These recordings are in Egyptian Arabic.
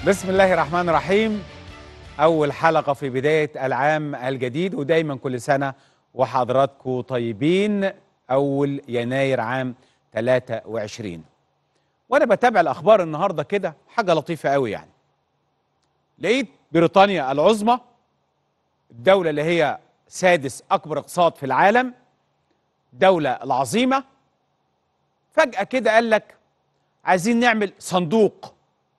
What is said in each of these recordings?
بسم الله الرحمن الرحيم أول حلقة في بداية العام الجديد ودايما كل سنة وحضراتكم طيبين أول يناير عام 23 وأنا بتابع الأخبار النهاردة كده حاجة لطيفة قوي يعني لقيت بريطانيا العظمى الدولة اللي هي سادس أكبر اقتصاد في العالم دولة العظيمة فجأة كده قال لك عايزين نعمل صندوق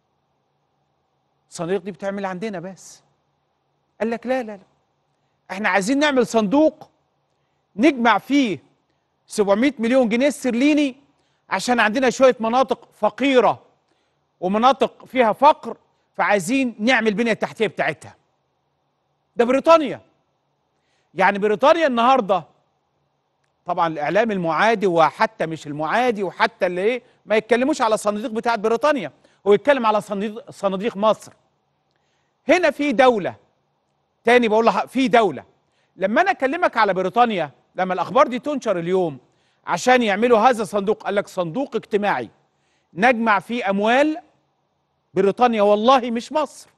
الصناديق دي بتعمل عندنا بس قال لك لا لا لا احنا عايزين نعمل صندوق نجمع فيه 700 مليون جنيه استرليني عشان عندنا شوية مناطق فقيرة ومناطق فيها فقر فعايزين نعمل بنية التحتية بتاعتها ده بريطانيا يعني بريطانيا النهارده طبعا الاعلام المعادي وحتى مش المعادي وحتى اللي ايه ما يتكلموش على الصناديق بتاعت بريطانيا هو يتكلم على صناديق صناديق مصر هنا في دولة تاني بقول لها في دولة لما انا اكلمك على بريطانيا لما الاخبار دي تنشر اليوم عشان يعملوا هذا الصندوق قال لك صندوق اجتماعي نجمع فيه اموال بريطانيا والله مش مصر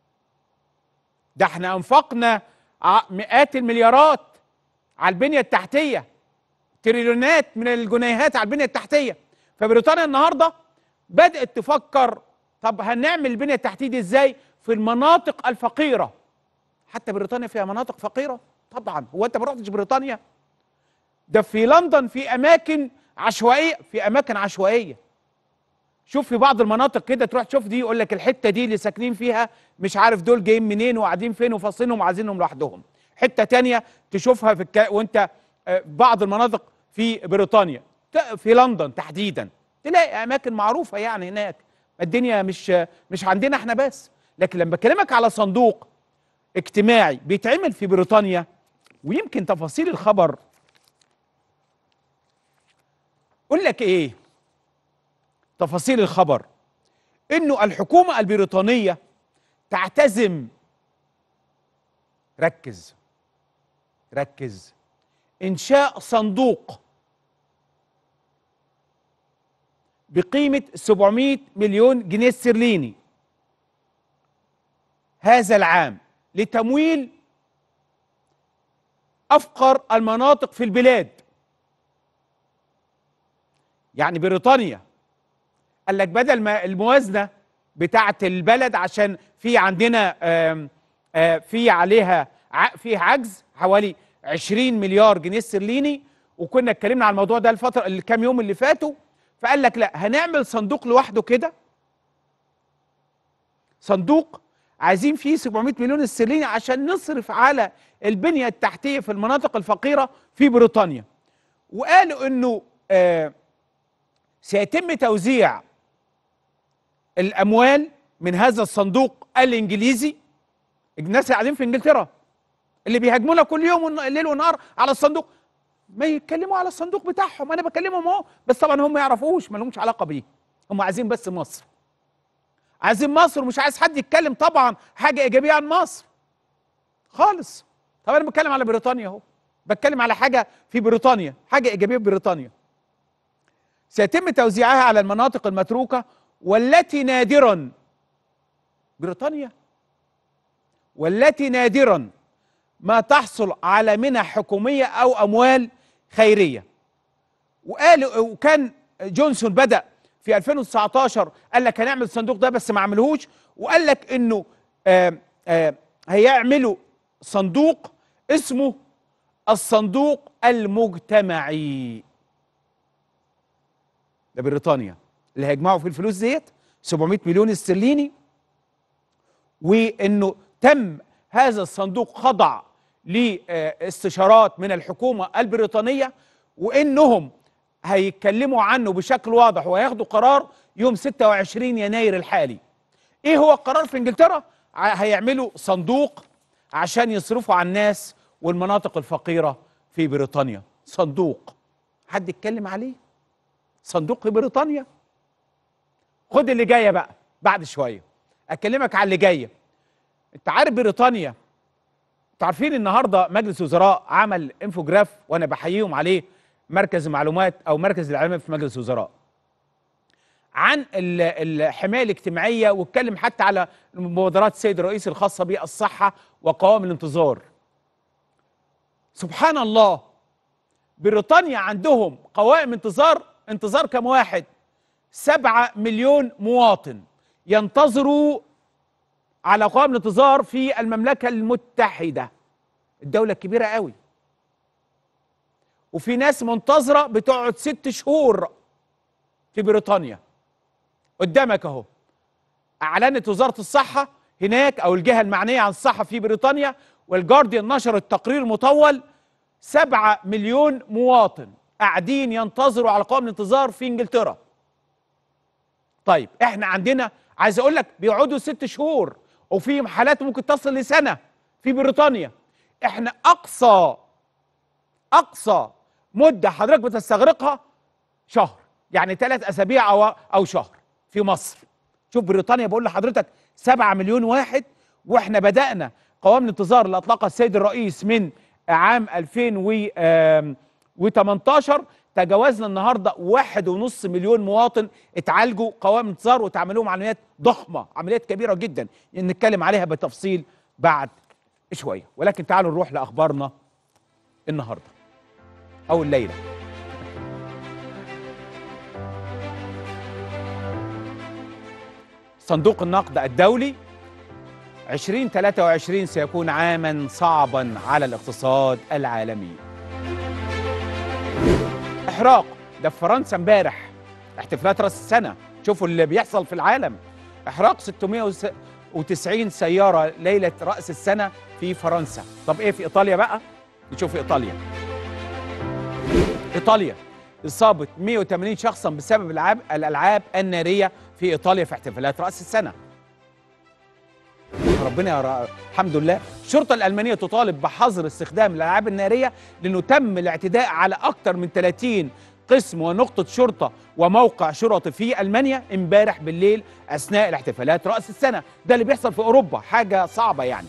ده احنا انفقنا مئات المليارات على البنية التحتية تريليونات من الجنيهات على البنية التحتية فبريطانيا النهاردة بدأت تفكر طب هنعمل البنية التحتية دي ازاي في المناطق الفقيرة حتى بريطانيا فيها مناطق فقيرة طبعا هو انت ما رحتش بريطانيا ده في لندن في اماكن عشوائية في اماكن عشوائية شوف في بعض المناطق كده تروح تشوف دي يقول لك الحتة دي اللي ساكنين فيها مش عارف دول جايين منين وقاعدين فين وفاصلينهم وعايزينهم لوحدهم حتة تانية تشوفها في الك... وانت بعض المناطق في بريطانيا في لندن تحديدا تلاقي اماكن معروفه يعني هناك الدنيا مش مش عندنا احنا بس لكن لما بكلمك على صندوق اجتماعي بيتعمل في بريطانيا ويمكن تفاصيل الخبر اقول لك ايه تفاصيل الخبر انه الحكومه البريطانيه تعتزم ركز ركز انشاء صندوق بقيمة 700 مليون جنيه استرليني هذا العام لتمويل أفقر المناطق في البلاد يعني بريطانيا قال لك بدل ما الموازنة بتاعة البلد عشان في عندنا آم آم في عليها فيه عجز حوالي 20 مليار جنيه استرليني وكنا اتكلمنا على الموضوع ده الفترة الكام يوم اللي فاتوا فقال لك لا هنعمل صندوق لوحده كده صندوق عايزين فيه 700 مليون استرليني عشان نصرف على البنية التحتية في المناطق الفقيرة في بريطانيا وقالوا انه آه سيتم توزيع الاموال من هذا الصندوق الانجليزي الناس اللي قاعدين في انجلترا اللي بيهاجمونا كل يوم ليل ونهار على الصندوق ما يتكلموا على الصندوق بتاعهم انا بكلمهم اهو بس طبعا هم ما يعرفوش ما لهمش علاقه بيه هم عايزين بس مصر عايزين مصر ومش عايز حد يتكلم طبعا حاجه ايجابيه عن مصر خالص طب انا بتكلم على بريطانيا اهو بتكلم على حاجه في بريطانيا حاجه ايجابيه في بريطانيا سيتم توزيعها على المناطق المتروكه والتي نادرا بريطانيا والتي نادرا ما تحصل على منح حكوميه او اموال خيريه وقال وكان جونسون بدا في 2019 قال لك هنعمل الصندوق ده بس ما عملهوش وقال لك انه آآ آآ هيعملوا صندوق اسمه الصندوق المجتمعي ده بريطانيا اللي هيجمعوا في الفلوس ديت 700 مليون استرليني وانه تم هذا الصندوق خضع لاستشارات من الحكومة البريطانية وإنهم هيتكلموا عنه بشكل واضح وهياخدوا قرار يوم 26 يناير الحالي إيه هو القرار في إنجلترا؟ هيعملوا صندوق عشان يصرفوا على الناس والمناطق الفقيرة في بريطانيا صندوق حد يتكلم عليه صندوق في بريطانيا خد اللي جاية بقى بعد شوية أكلمك على اللي جاية انت عارف بريطانيا انتوا عارفين النهارده مجلس وزراء عمل انفوجراف وانا بحييهم عليه مركز المعلومات او مركز الاعلام في مجلس الوزراء عن ال- الحمايه الاجتماعيه واتكلم حتى على مبادرات السيد الرئيس الخاصه بالصحه وقوائم الانتظار سبحان الله بريطانيا عندهم قوائم انتظار انتظار كم واحد سبعة مليون مواطن ينتظروا على قوائم الانتظار في المملكة المتحدة الدولة الكبيرة قوي وفي ناس منتظرة بتقعد ست شهور في بريطانيا قدامك اهو اعلنت وزارة الصحة هناك او الجهة المعنية عن الصحة في بريطانيا والجارديان نشر التقرير المطول سبعة مليون مواطن قاعدين ينتظروا على قوائم الانتظار في انجلترا طيب احنا عندنا عايز اقول لك بيقعدوا ست شهور وفي حالات ممكن تصل لسنه في بريطانيا احنا اقصى اقصى مده حضرتك بتستغرقها شهر يعني ثلاث اسابيع او او شهر في مصر شوف بريطانيا بقول لحضرتك 7 مليون واحد واحنا بدانا قوائم الانتظار اللي اطلقها السيد الرئيس من عام 2018 تجاوزنا النهارده واحد ونص مليون مواطن اتعالجوا قوائم انتظار واتعمل لهم عمليات ضخمه عمليات كبيره جدا نتكلم عليها بالتفصيل بعد شويه ولكن تعالوا نروح لاخبارنا النهارده او الليله صندوق النقد الدولي 2023 سيكون عاما صعبا على الاقتصاد العالمي احراق ده في فرنسا امبارح احتفالات راس السنه شوفوا اللي بيحصل في العالم احراق 690 سياره ليله راس السنه في فرنسا طب ايه في ايطاليا بقى نشوف ايطاليا ايطاليا اصابه 180 شخصا بسبب العاب الالعاب الناريه في ايطاليا في احتفالات راس السنه ربنا يا رب. الحمد لله الشرطة الألمانية تطالب بحظر استخدام الألعاب النارية لأنه تم الاعتداء على أكثر من 30 قسم ونقطة شرطة وموقع شرطي في ألمانيا امبارح بالليل أثناء الاحتفالات رأس السنة ده اللي بيحصل في أوروبا حاجة صعبة يعني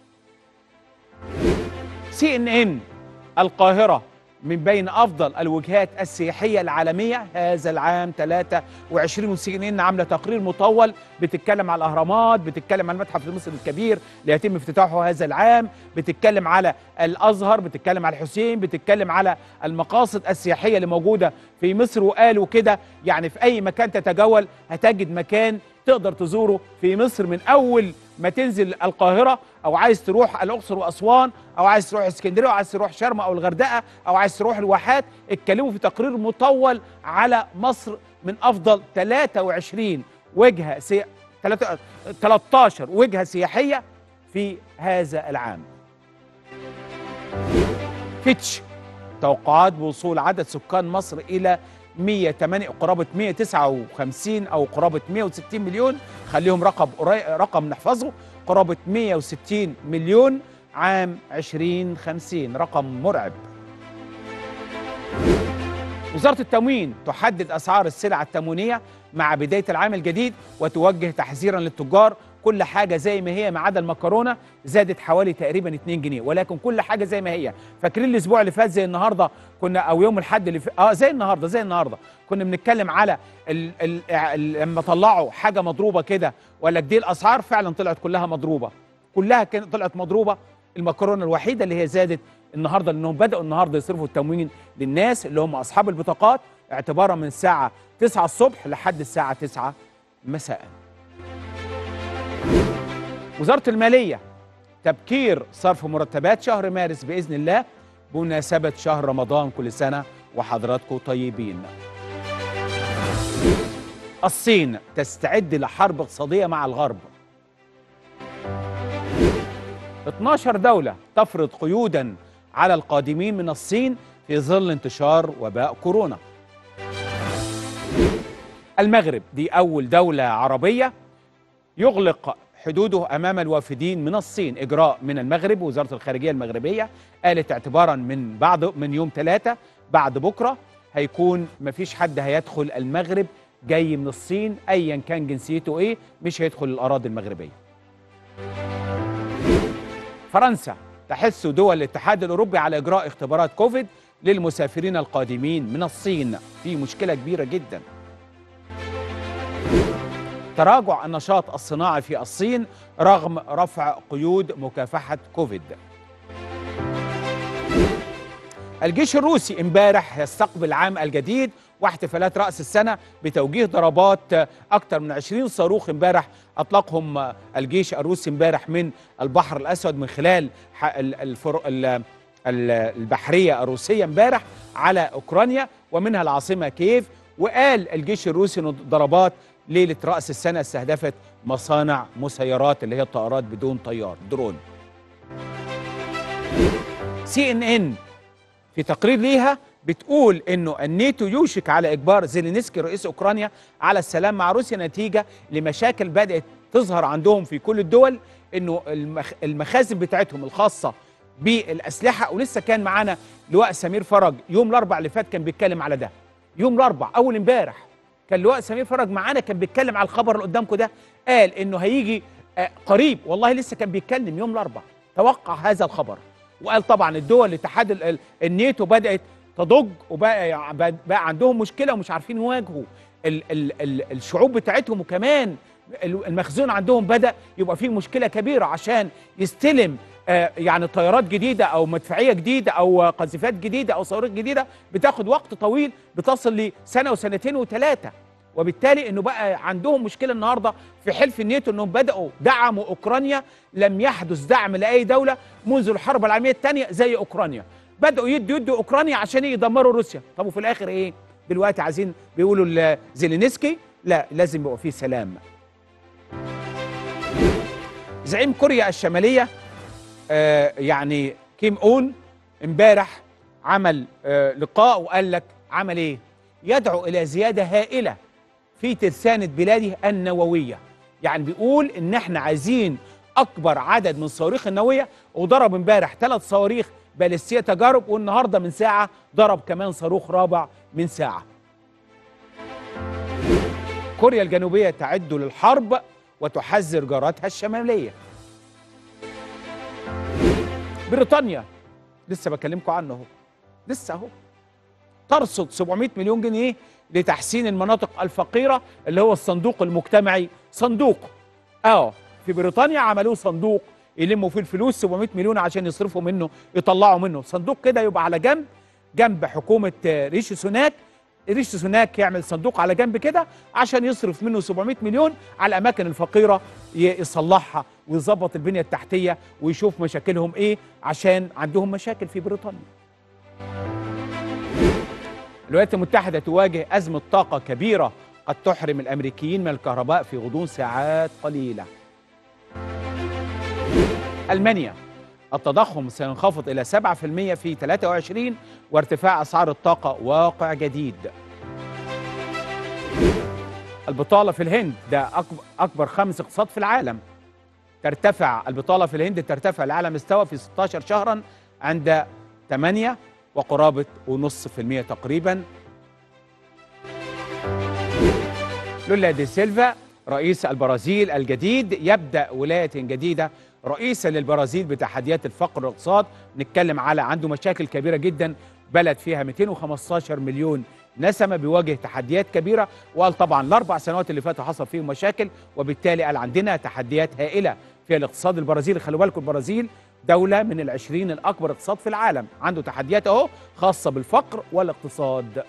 سي ان ان القاهرة من بين افضل الوجهات السياحيه العالميه هذا العام 23 وسي ان ان عامله تقرير مطول بتتكلم على الاهرامات بتتكلم على المتحف المصري الكبير اللي يتم افتتاحه هذا العام بتتكلم على الازهر بتتكلم على الحسين بتتكلم على المقاصد السياحيه اللي موجوده في مصر وقالوا كده يعني في اي مكان تتجول هتجد مكان تقدر تزوره في مصر من اول ما تنزل القاهره او عايز تروح الاقصر واسوان او عايز تروح اسكندريه او عايز تروح شرم او الغردقه او عايز تروح الواحات اتكلموا في تقرير مطول على مصر من افضل 23 وجهه سي... 13 وجهه سياحيه في هذا العام. فيتش توقعات بوصول عدد سكان مصر الى 108 قرابه 159 او قرابه 160 مليون خليهم رقم رقم نحفظه قرابه 160 مليون عام 2050 رقم مرعب وزارة التموين تحدد أسعار السلع التموينية مع بداية العام الجديد وتوجه تحذيرا للتجار كل حاجة زي ما هي ما عدا المكرونة زادت حوالي تقريبا 2 جنيه ولكن كل حاجة زي ما هي فاكرين الأسبوع اللي فات زي النهاردة كنا أو يوم الحد اللي فات اه زي النهاردة زي النهاردة كنا بنتكلم على ال ال ال لما طلعوا حاجة مضروبة كده ولا دي الأسعار فعلا طلعت كلها مضروبة كلها كانت طلعت مضروبة المكرونة الوحيدة اللي هي زادت النهارده لانهم بداوا النهارده يصرفوا التموين للناس اللي هم اصحاب البطاقات اعتبارا من الساعه 9 الصبح لحد الساعه 9 مساء. وزاره الماليه تبكير صرف مرتبات شهر مارس باذن الله بمناسبه شهر رمضان كل سنه وحضراتكم طيبين. الصين تستعد لحرب اقتصاديه مع الغرب. 12 دوله تفرض قيودا على القادمين من الصين في ظل انتشار وباء كورونا. المغرب دي أول دولة عربية يغلق حدوده أمام الوافدين من الصين إجراء من المغرب وزارة الخارجية المغربية قالت اعتبارا من بعد من يوم ثلاثة بعد بكرة هيكون مفيش حد هيدخل المغرب جاي من الصين أيا كان جنسيته إيه مش هيدخل الأراضي المغربية. فرنسا تحث دول الاتحاد الاوروبي على اجراء اختبارات كوفيد للمسافرين القادمين من الصين في مشكله كبيره جدا تراجع النشاط الصناعي في الصين رغم رفع قيود مكافحة كوفيد الجيش الروسي امبارح يستقبل العام الجديد واحتفالات رأس السنة بتوجيه ضربات أكثر من 20 صاروخ امبارح أطلقهم الجيش الروسي امبارح من البحر الأسود من خلال الفر... البحرية الروسية امبارح على أوكرانيا ومنها العاصمة كييف وقال الجيش الروسي ان ضربات ليله راس السنه استهدفت مصانع مسيرات اللي هي الطائرات بدون طيار درون سي ان ان في تقرير ليها بتقول انه الناتو يوشك على اجبار زيلينسكي رئيس اوكرانيا على السلام مع روسيا نتيجه لمشاكل بدات تظهر عندهم في كل الدول انه المخازن بتاعتهم الخاصه بالاسلحه ولسه كان معانا لواء سمير فرج يوم الاربع اللي فات كان بيتكلم على ده يوم الاربع اول امبارح كان لواء سمير فرج معانا كان بيتكلم على الخبر اللي قدامكم ده قال انه هيجي آه قريب والله لسه كان بيتكلم يوم الاربع توقع هذا الخبر وقال طبعا الدول الاتحاد النيتو بدات تضج وبقى بقى عندهم مشكله ومش عارفين يواجهوا ال ال ال الشعوب بتاعتهم وكمان المخزون عندهم بدا يبقى فيه مشكله كبيره عشان يستلم آه يعني طيارات جديده او مدفعيه جديده او قذيفات جديده او صواريخ جديده بتاخد وقت طويل بتصل لسنه وسنتين وثلاثه وبالتالي انه بقى عندهم مشكله النهارده في حلف الناتو انهم بداوا دعموا اوكرانيا لم يحدث دعم لاي دوله منذ الحرب العالميه الثانيه زي اوكرانيا بداوا يدوا يدوا اوكرانيا عشان يدمروا روسيا طب وفي الاخر ايه دلوقتي عايزين بيقولوا لزيلينسكي لا لازم يبقى فيه سلام زعيم كوريا الشماليه آه يعني كيم اون امبارح عمل آه لقاء وقال لك عمل ايه يدعو الى زياده هائله في ترسانه بلاده النوويه يعني بيقول ان احنا عايزين اكبر عدد من الصواريخ النوويه وضرب امبارح ثلاث صواريخ باليستيه تجارب والنهارده من ساعه ضرب كمان صاروخ رابع من ساعه كوريا الجنوبيه تعد للحرب وتحذر جاراتها الشماليه بريطانيا لسه بكلمكم عنه اهو لسه اهو ترصد 700 مليون جنيه لتحسين المناطق الفقيره اللي هو الصندوق المجتمعي صندوق اه في بريطانيا عملوه صندوق يلموا فيه الفلوس 700 مليون عشان يصرفوا منه يطلعوا منه صندوق كده يبقى على جنب جنب حكومه ريشي سوناك ريشي سوناك يعمل صندوق على جنب كده عشان يصرف منه 700 مليون على الاماكن الفقيره يصلحها ويظبط البنيه التحتيه ويشوف مشاكلهم ايه عشان عندهم مشاكل في بريطانيا. الولايات المتحده تواجه ازمه طاقه كبيره قد تحرم الامريكيين من الكهرباء في غضون ساعات قليله. المانيا التضخم سينخفض إلى 7% في 23 وارتفاع أسعار الطاقة واقع جديد البطالة في الهند ده أكبر خمس اقتصاد في العالم ترتفع البطالة في الهند ترتفع العالم استوى في 16 شهرا عند 8 وقرابة ونص في المية تقريبا لولا دي سيلفا رئيس البرازيل الجديد يبدأ ولاية جديدة رئيسا للبرازيل بتحديات الفقر والاقتصاد نتكلم على عنده مشاكل كبيره جدا بلد فيها 215 مليون نسمه بيواجه تحديات كبيره وقال طبعا الاربع سنوات اللي فاتوا حصل فيهم مشاكل وبالتالي قال عندنا تحديات هائله في الاقتصاد البرازيلي خلوا بالكم البرازيل دوله من العشرين الاكبر اقتصاد في العالم عنده تحديات اهو خاصه بالفقر والاقتصاد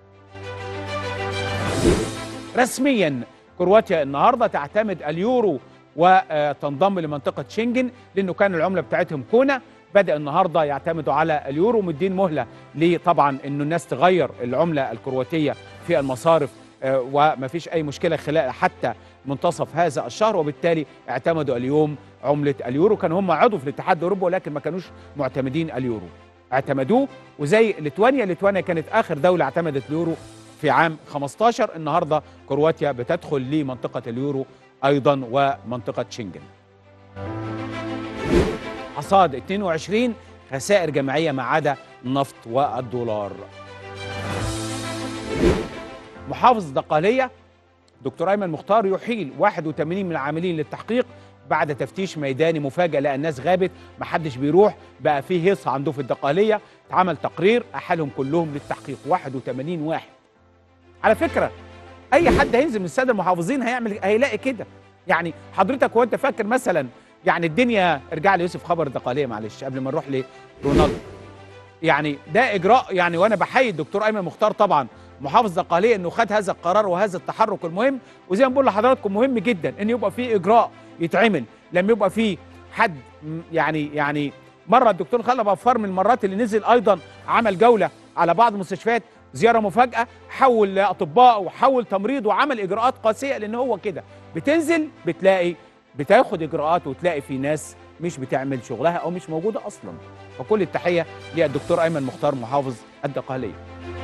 رسميا كرواتيا النهارده تعتمد اليورو وتنضم لمنطقة شنجن لأنه كان العملة بتاعتهم كونا بدأ النهاردة يعتمدوا على اليورو مدين مهلة طبعا أنه الناس تغير العملة الكرواتية في المصارف وما فيش أي مشكلة خلال حتى منتصف هذا الشهر وبالتالي اعتمدوا اليوم عملة اليورو كانوا هم عضو في الاتحاد الأوروبي ولكن ما كانوش معتمدين اليورو اعتمدوه وزي ليتوانيا ليتوانيا كانت آخر دولة اعتمدت اليورو في عام 15 النهارده كرواتيا بتدخل لمنطقة اليورو ايضا ومنطقه شنجن. حصاد 22 خسائر جماعيه ما عدا النفط والدولار. محافظ دقهليه دكتور ايمن مختار يحيل 81 من العاملين للتحقيق بعد تفتيش ميداني مفاجئ لان الناس غابت ما حدش بيروح بقى في هيصه عنده في الدقهليه اتعمل تقرير احالهم كلهم للتحقيق 81 واحد على فكره اي حد هينزل من الساده المحافظين هيعمل هيلاقي كده يعني حضرتك وانت فاكر مثلا يعني الدنيا ارجع لي يوسف خبر الدقاليه معلش قبل ما نروح لرونالدو يعني ده اجراء يعني وانا بحيي الدكتور ايمن مختار طبعا محافظ دقهليه انه خد هذا القرار وهذا التحرك المهم وزي ما بقول لحضراتكم مهم جدا ان يبقى في اجراء يتعمل لما يبقى في حد م- يعني يعني مره الدكتور خالد غفار من المرات اللي نزل ايضا عمل جوله على بعض المستشفيات زياره مفاجاه حول اطباء وحول تمريض وعمل اجراءات قاسيه لان هو كده بتنزل بتلاقي بتاخد اجراءات وتلاقي في ناس مش بتعمل شغلها او مش موجوده اصلا فكل التحيه للدكتور ايمن مختار محافظ الدقهليه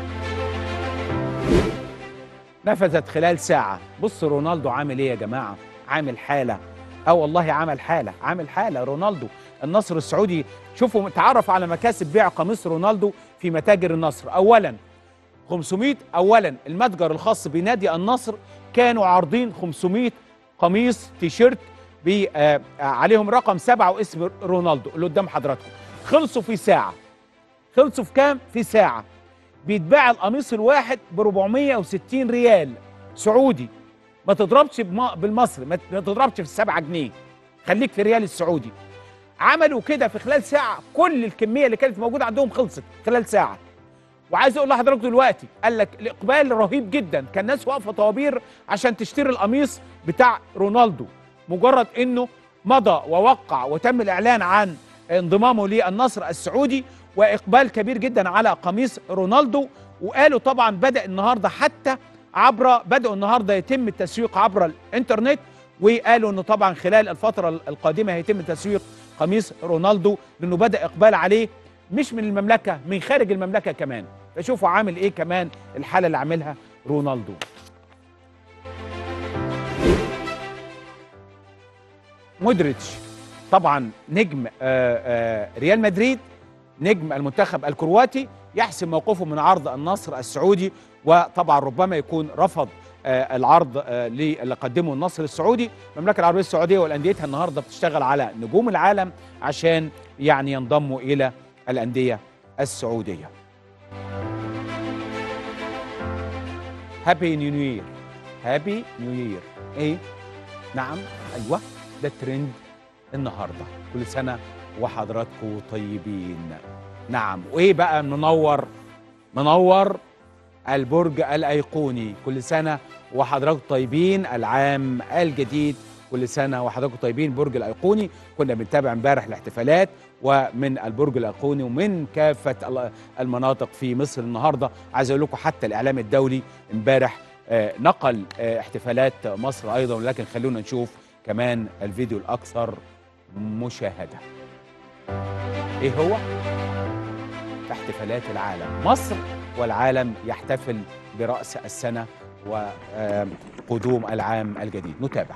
نفذت خلال ساعة بص رونالدو عامل ايه يا جماعة عامل حالة اه والله عمل حالة عامل حالة رونالدو النصر السعودي شوفوا تعرف على مكاسب بيع قميص رونالدو في متاجر النصر اولا 500 اولا المتجر الخاص بنادي النصر كانوا عارضين 500 قميص تيشيرت بي- آه، آه، عليهم رقم سبعة واسم رونالدو اللي قدام حضراتكم خلصوا في ساعة خلصوا في كام؟ في ساعة بيتباع القميص الواحد ب 460 ريال سعودي ما تضربش بم- بالمصري ما ت- ما تضربش في السبعة جنيه خليك في ريال السعودي عملوا كده في خلال ساعة كل الكمية اللي كانت موجودة عندهم خلصت خلال ساعة وعايز اقول لحضرتك دلوقتي قال لك الاقبال رهيب جدا كان الناس واقفه طوابير عشان تشتري القميص بتاع رونالدو مجرد انه مضى ووقع وتم الاعلان عن انضمامه للنصر السعودي واقبال كبير جدا على قميص رونالدو وقالوا طبعا بدا النهارده حتى عبر بداوا النهارده يتم التسويق عبر الانترنت وقالوا انه طبعا خلال الفتره القادمه هيتم تسويق قميص رونالدو لانه بدا اقبال عليه مش من المملكه من خارج المملكه كمان فشوفوا عامل ايه كمان الحاله اللي عاملها رونالدو مودريتش طبعا نجم آه، آه، ريال مدريد نجم المنتخب الكرواتي يحسم موقفه من عرض النصر السعودي وطبعا ربما يكون رفض آه، العرض آه، اللي قدمه النصر السعودي المملكه العربيه السعوديه والانديتها النهارده بتشتغل على نجوم العالم عشان يعني ينضموا الى الانديه السعوديه هابي نيو يير هابي نيو يير ايه نعم ايوه ده الترند النهارده كل سنه وحضراتكم طيبين نعم وايه بقى منور منور البرج الايقوني كل سنه وحضراتكم طيبين العام الجديد كل سنه وحضراتكم طيبين برج الايقوني كنا بنتابع امبارح الاحتفالات ومن البرج الايقوني ومن كافه ال- المناطق في مصر النهارده عايز اقول لكم حتى الاعلام الدولي امبارح آه، نقل آه، احتفالات مصر ايضا ولكن خلونا نشوف كمان الفيديو الاكثر مشاهده ايه هو احتفالات العالم مصر والعالم يحتفل براس السنه وقدوم العام الجديد نتابع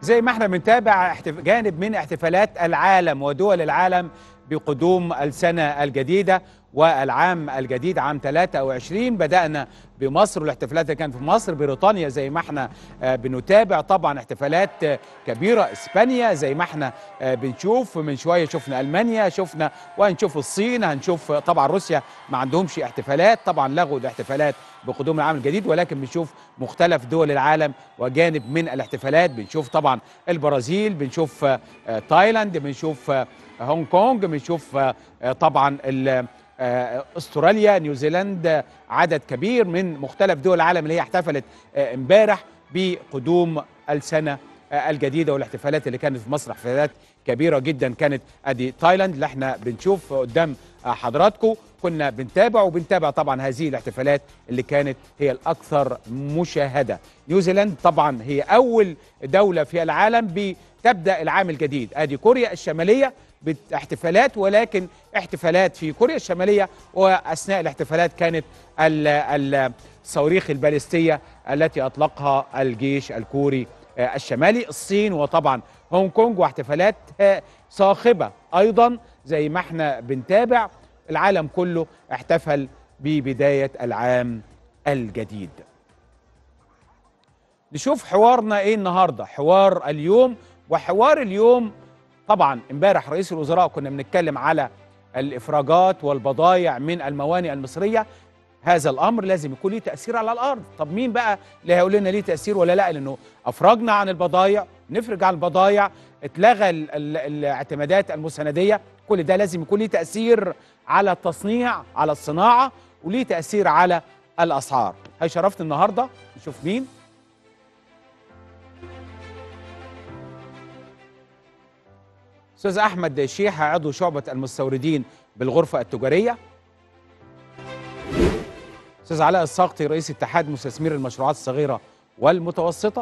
زي ما احنا بنتابع احتف... جانب من احتفالات العالم ودول العالم بقدوم السنة الجديدة والعام الجديد عام 23 بدأنا بمصر والاحتفالات اللي كانت في مصر بريطانيا زي ما احنا آه، بنتابع طبعا احتفالات آه، كبيرة اسبانيا زي ما احنا آه، بنشوف من شوية شفنا المانيا شفنا وهنشوف الصين هنشوف آه، طبعا روسيا ما عندهمش احتفالات طبعا لغوا الاحتفالات بقدوم العام الجديد ولكن بنشوف مختلف دول العالم وجانب من الاحتفالات بنشوف طبعا البرازيل بنشوف آه، آه، تايلاند بنشوف آه، هونج كونج بنشوف آه، آه، طبعا ال- آه، استراليا نيوزيلندا عدد كبير من مختلف دول العالم اللي هي احتفلت آه، امبارح بقدوم السنه آه، الجديده والاحتفالات اللي كانت في مصر احتفالات كبيره جدا كانت ادي تايلاند اللي احنا بنشوف قدام آه، حضراتكم كنا بنتابع وبنتابع طبعا هذه الاحتفالات اللي كانت هي الاكثر مشاهده نيوزيلاند طبعا هي اول دوله في العالم بتبدا العام الجديد ادي كوريا الشماليه باحتفالات ولكن احتفالات في كوريا الشماليه واثناء الاحتفالات كانت ال- ال- الصواريخ البالستيه التي اطلقها الجيش الكوري آه، الشمالي الصين وطبعا هونج كونج واحتفالات آه، صاخبه ايضا زي ما احنا بنتابع العالم كله احتفل ببدايه العام الجديد نشوف حوارنا ايه النهارده حوار اليوم وحوار اليوم طبعا امبارح رئيس الوزراء كنا بنتكلم على الافراجات والبضائع من الموانئ المصريه هذا الامر لازم يكون ليه تاثير على الارض طب مين بقى اللي هيقول لنا ليه تاثير ولا لا لانه افرجنا عن البضائع نفرج عن البضائع اتلغى ال- ال- الاعتمادات المسانديه كل ده لازم يكون ليه تاثير على التصنيع على الصناعه وليه تاثير على الاسعار هي شرفت النهارده نشوف مين استاذ احمد شيحه عضو شعبه المستوردين بالغرفه التجاريه استاذ علاء الساقطي رئيس اتحاد مستثمري المشروعات الصغيره والمتوسطه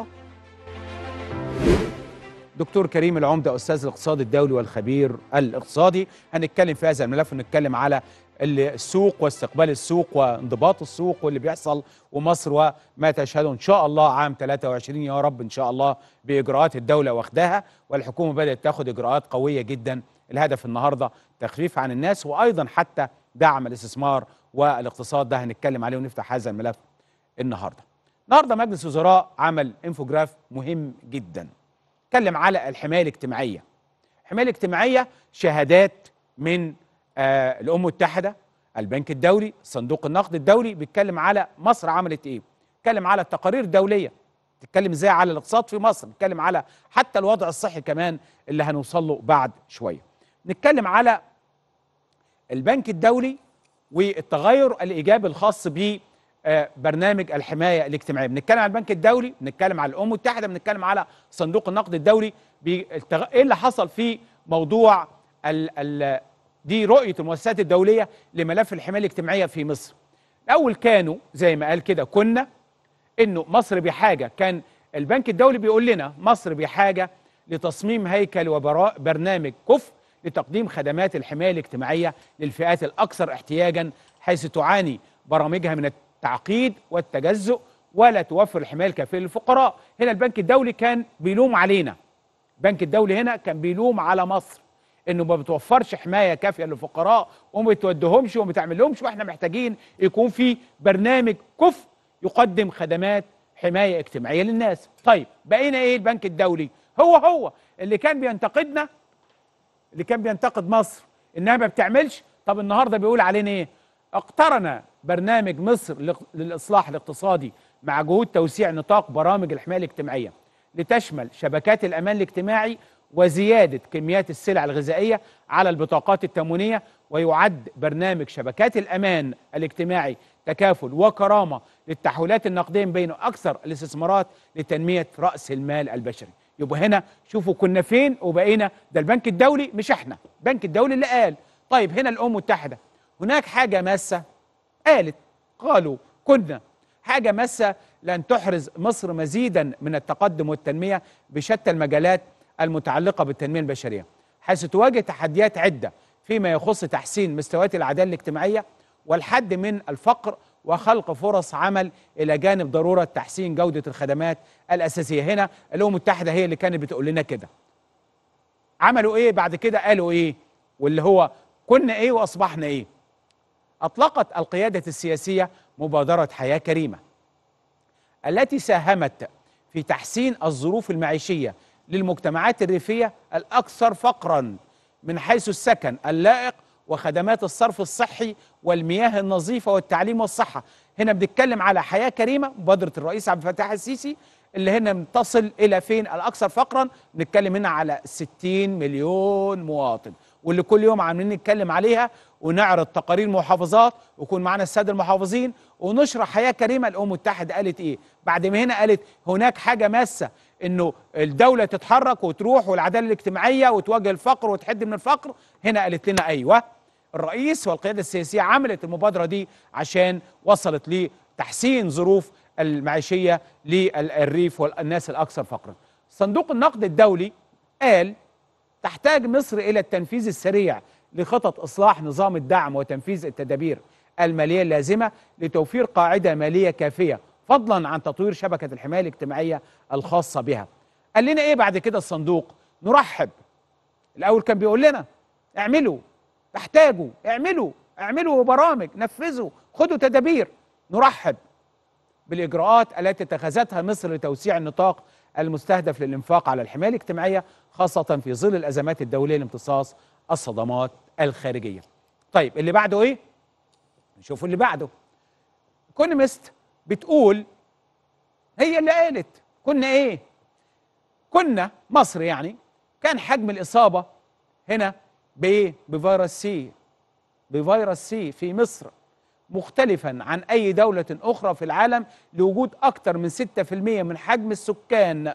دكتور كريم العمده استاذ الاقتصاد الدولي والخبير الاقتصادي هنتكلم في هذا الملف ونتكلم على السوق واستقبال السوق وانضباط السوق واللي بيحصل ومصر وما تشهده ان شاء الله عام 23 يا رب ان شاء الله باجراءات الدوله واخداها والحكومه بدات تاخد اجراءات قويه جدا الهدف النهارده تخفيف عن الناس وايضا حتى دعم الاستثمار والاقتصاد ده هنتكلم عليه ونفتح هذا الملف النهارده. النهارده مجلس وزراء عمل انفوجراف مهم جدا. اتكلم على الحمايه الاجتماعيه. الحمايه الاجتماعيه شهادات من آه الامم المتحده، البنك الدولي، صندوق النقد الدولي بيتكلم على مصر عملت ايه؟ بيتكلم على التقارير الدوليه. بتتكلم ازاي على الاقتصاد في مصر، بتتكلم على حتى الوضع الصحي كمان اللي هنوصل له بعد شويه. نتكلم على البنك الدولي والتغير الايجابي الخاص ببرنامج الحمايه الاجتماعيه بنتكلم على البنك الدولي بنتكلم على الامم المتحده بنتكلم على صندوق النقد الدولي بالتغ... ايه اللي حصل في موضوع ال... ال... دي رؤيه المؤسسات الدوليه لملف الحمايه الاجتماعيه في مصر الاول كانوا زي ما قال كده كنا انه مصر بحاجه كان البنك الدولي بيقول لنا مصر بحاجه لتصميم هيكل وبرنامج كفء لتقديم خدمات الحمايه الاجتماعيه للفئات الاكثر احتياجا حيث تعاني برامجها من التعقيد والتجزؤ ولا توفر الحمايه الكافيه للفقراء هنا البنك الدولي كان بيلوم علينا البنك الدولي هنا كان بيلوم على مصر انه ما بتوفرش حمايه كافيه للفقراء وما بتودهمش وما بتعملهمش واحنا محتاجين يكون في برنامج كفء يقدم خدمات حمايه اجتماعيه للناس طيب بقينا ايه البنك الدولي هو هو اللي كان بينتقدنا اللي كان بينتقد مصر انها ما بتعملش طب النهارده بيقول علينا ايه اقترن برنامج مصر للاصلاح الاقتصادي مع جهود توسيع نطاق برامج الحمايه الاجتماعيه لتشمل شبكات الامان الاجتماعي وزياده كميات السلع الغذائيه على البطاقات التموينيه ويعد برنامج شبكات الامان الاجتماعي تكافل وكرامه للتحويلات النقديه بين اكثر الاستثمارات لتنميه راس المال البشري يبقى هنا شوفوا كنا فين وبقينا ده البنك الدولي مش احنا البنك الدولي اللي قال طيب هنا الامم المتحده هناك حاجه ماسه قالت قالوا كنا حاجه ماسه لن تحرز مصر مزيدا من التقدم والتنميه بشتى المجالات المتعلقه بالتنميه البشريه حيث تواجه تحديات عده فيما يخص تحسين مستويات العداله الاجتماعيه والحد من الفقر وخلق فرص عمل الى جانب ضروره تحسين جوده الخدمات الاساسيه هنا الامم المتحده هي اللي كانت بتقول لنا كده عملوا ايه بعد كده قالوا ايه واللي هو كنا ايه واصبحنا ايه اطلقت القياده السياسيه مبادره حياه كريمه التي ساهمت في تحسين الظروف المعيشيه للمجتمعات الريفيه الاكثر فقرا من حيث السكن اللائق وخدمات الصرف الصحي والمياه النظيفه والتعليم والصحه هنا بنتكلم على حياه كريمه مبادره الرئيس عبد الفتاح السيسي اللي هنا بتصل الى فين الاكثر فقرا بنتكلم هنا على 60 مليون مواطن واللي كل يوم عاملين نتكلم عليها ونعرض تقارير محافظات ويكون معانا الساده المحافظين ونشرح حياه كريمه الامم المتحده قالت ايه بعد ما هنا قالت هناك حاجه ماسه انه الدوله تتحرك وتروح والعداله الاجتماعيه وتواجه الفقر وتحد من الفقر هنا قالت لنا ايوه الرئيس والقياده السياسيه عملت المبادره دي عشان وصلت لتحسين ظروف المعيشيه للريف والناس الاكثر فقرا صندوق النقد الدولي قال تحتاج مصر الى التنفيذ السريع لخطط اصلاح نظام الدعم وتنفيذ التدابير الماليه اللازمه لتوفير قاعده ماليه كافيه فضلا عن تطوير شبكه الحمايه الاجتماعيه الخاصه بها. قال لنا ايه بعد كده الصندوق؟ نرحب. الاول كان بيقول لنا اعملوا تحتاجوا اعملوا اعملوا برامج نفذوا خدوا تدابير نرحب بالاجراءات التي اتخذتها مصر لتوسيع النطاق المستهدف للانفاق على الحمايه الاجتماعيه خاصه في ظل الازمات الدوليه لامتصاص الصدمات الخارجيه. طيب اللي بعده ايه؟ نشوف اللي بعده. ايكونومست بتقول هي اللي قالت كنا ايه؟ كنا مصر يعني كان حجم الاصابه هنا بايه؟ بفيروس سي بفيروس سي في مصر مختلفا عن اي دوله اخرى في العالم لوجود اكثر من 6% من حجم السكان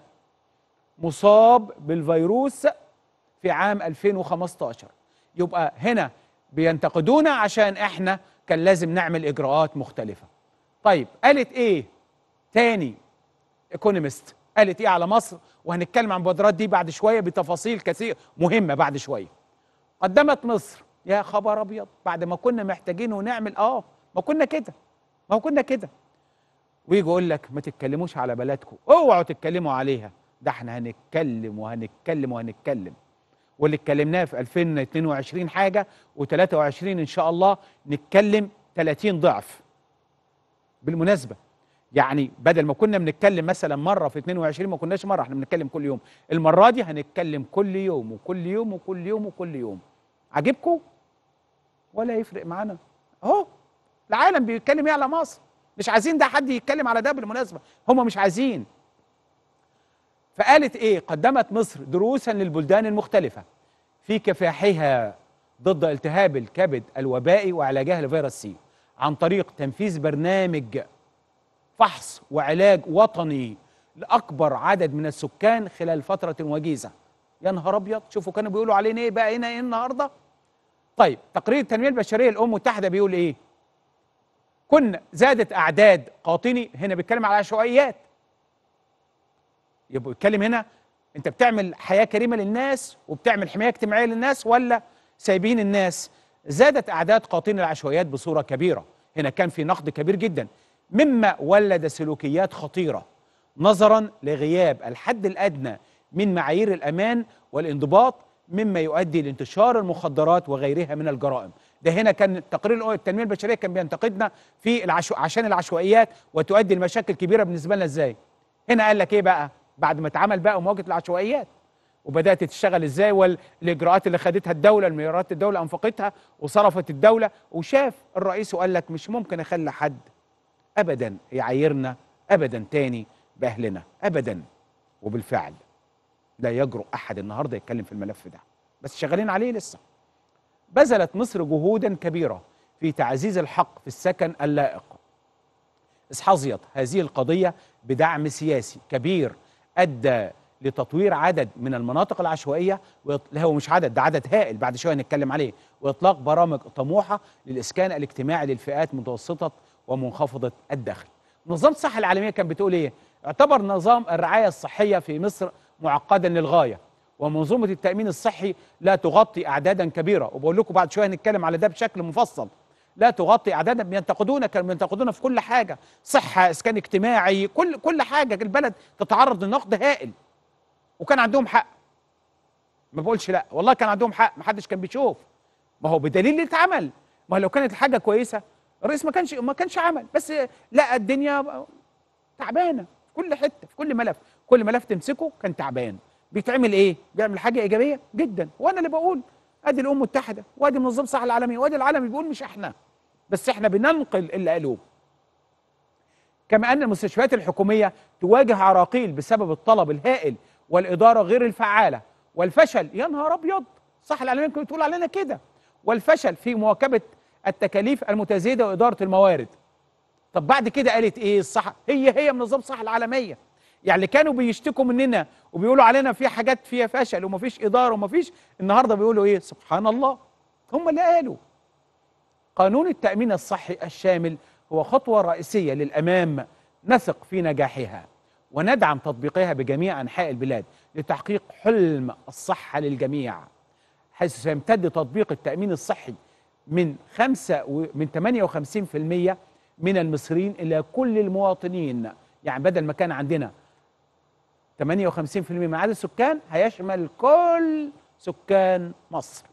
مصاب بالفيروس في عام 2015 يبقى هنا بينتقدونا عشان احنا كان لازم نعمل اجراءات مختلفه طيب قالت ايه تاني ايكونومست قالت ايه على مصر وهنتكلم عن المبادرات دي بعد شويه بتفاصيل كثير مهمه بعد شويه قدمت مصر يا خبر ابيض بعد ما كنا محتاجين ونعمل اه ما كنا كده ما كنا كده ويجي يقول لك ما تتكلموش على بلدكم اوعوا تتكلموا عليها ده احنا هنتكلم وهنتكلم وهنتكلم واللي اتكلمناه في 2022 حاجه و23 ان شاء الله نتكلم 30 ضعف بالمناسبه يعني بدل ما كنا بنتكلم مثلا مره في 22 ما كناش مره احنا بنتكلم كل يوم المره دي هنتكلم كل يوم وكل يوم وكل يوم وكل يوم عاجبكم ولا يفرق معانا اهو العالم بيتكلم ايه على مصر مش عايزين ده حد يتكلم على ده بالمناسبه هم مش عايزين فقالت ايه قدمت مصر دروسا للبلدان المختلفه في كفاحها ضد التهاب الكبد الوبائي وعلاجها لفيروس سي عن طريق تنفيذ برنامج فحص وعلاج وطني لاكبر عدد من السكان خلال فتره وجيزه يا نهار ابيض شوفوا كانوا بيقولوا علينا ايه بقى هنا ايه النهارده طيب تقرير التنميه البشريه الامم المتحده بيقول ايه كنا زادت اعداد قاطني هنا بيتكلم على عشوائيات يبقى بيتكلم هنا انت بتعمل حياه كريمه للناس وبتعمل حمايه اجتماعيه للناس ولا سايبين الناس زادت اعداد قاطني العشوائيات بصوره كبيره هنا كان في نقد كبير جدا مما ولد سلوكيات خطيره نظرا لغياب الحد الادنى من معايير الامان والانضباط مما يؤدي لانتشار المخدرات وغيرها من الجرائم ده هنا كان تقرير التنميه البشريه كان بينتقدنا في العشو... عشان العشوائيات وتؤدي لمشاكل كبيره بالنسبه لنا ازاي هنا قال لك ايه بقى بعد ما اتعمل بقى مواجهه العشوائيات وبدات تشتغل ازاي والاجراءات اللي خدتها الدوله المليارات الدوله انفقتها وصرفت الدوله وشاف الرئيس وقال لك مش ممكن اخلي حد ابدا يعايرنا ابدا تاني باهلنا ابدا وبالفعل لا يجرؤ احد النهارده يتكلم في الملف ده بس شغالين عليه لسه بذلت مصر جهودا كبيره في تعزيز الحق في السكن اللائق إذ حظيت هذه القضيه بدعم سياسي كبير ادى لتطوير عدد من المناطق العشوائيه لا هو مش عدد ده عدد هائل بعد شويه هنتكلم عليه واطلاق برامج طموحه للاسكان الاجتماعي للفئات متوسطه ومنخفضه الدخل. منظمه الصحه العالميه كانت بتقول ايه؟ اعتبر نظام الرعايه الصحيه في مصر معقدا للغايه ومنظومه التامين الصحي لا تغطي اعدادا كبيره وبقول لكم بعد شويه هنتكلم على ده بشكل مفصل لا تغطي اعدادا بينتقدونا كانوا بينتقدونا في كل حاجه صحه اسكان اجتماعي كل كل حاجه البلد تتعرض لنقد هائل وكان عندهم حق ما بقولش لا والله كان عندهم حق ما حدش كان بيشوف ما هو بدليل اللي اتعمل ما لو كانت الحاجه كويسه الرئيس ما كانش ما كانش عمل بس لا الدنيا تعبانه في كل حته في كل ملف كل ملف تمسكه كان تعبان بيتعمل ايه بيعمل حاجه ايجابيه جدا وانا اللي بقول ادي الامم المتحده وادي منظمه الصحه العالميه وادي العالم بيقول مش احنا بس احنا بننقل اللي قالوه كما ان المستشفيات الحكوميه تواجه عراقيل بسبب الطلب الهائل والاداره غير الفعاله والفشل يا نهار ابيض الصحه العالميه كانت بتقول علينا كده والفشل في مواكبه التكاليف المتزايده واداره الموارد طب بعد كده قالت ايه الصحه هي هي من نظام الصحه العالميه يعني اللي كانوا بيشتكوا مننا وبيقولوا علينا في حاجات فيها فشل ومفيش اداره ومفيش النهارده بيقولوا ايه سبحان الله هم اللي قالوا قانون التامين الصحي الشامل هو خطوه رئيسيه للامام نثق في نجاحها وندعم تطبيقها بجميع انحاء البلاد لتحقيق حلم الصحه للجميع حيث سيمتد تطبيق التامين الصحي من خمسة و... من 58% من المصريين الى كل المواطنين يعني بدل ما كان عندنا 58% من عدد السكان هيشمل كل سكان مصر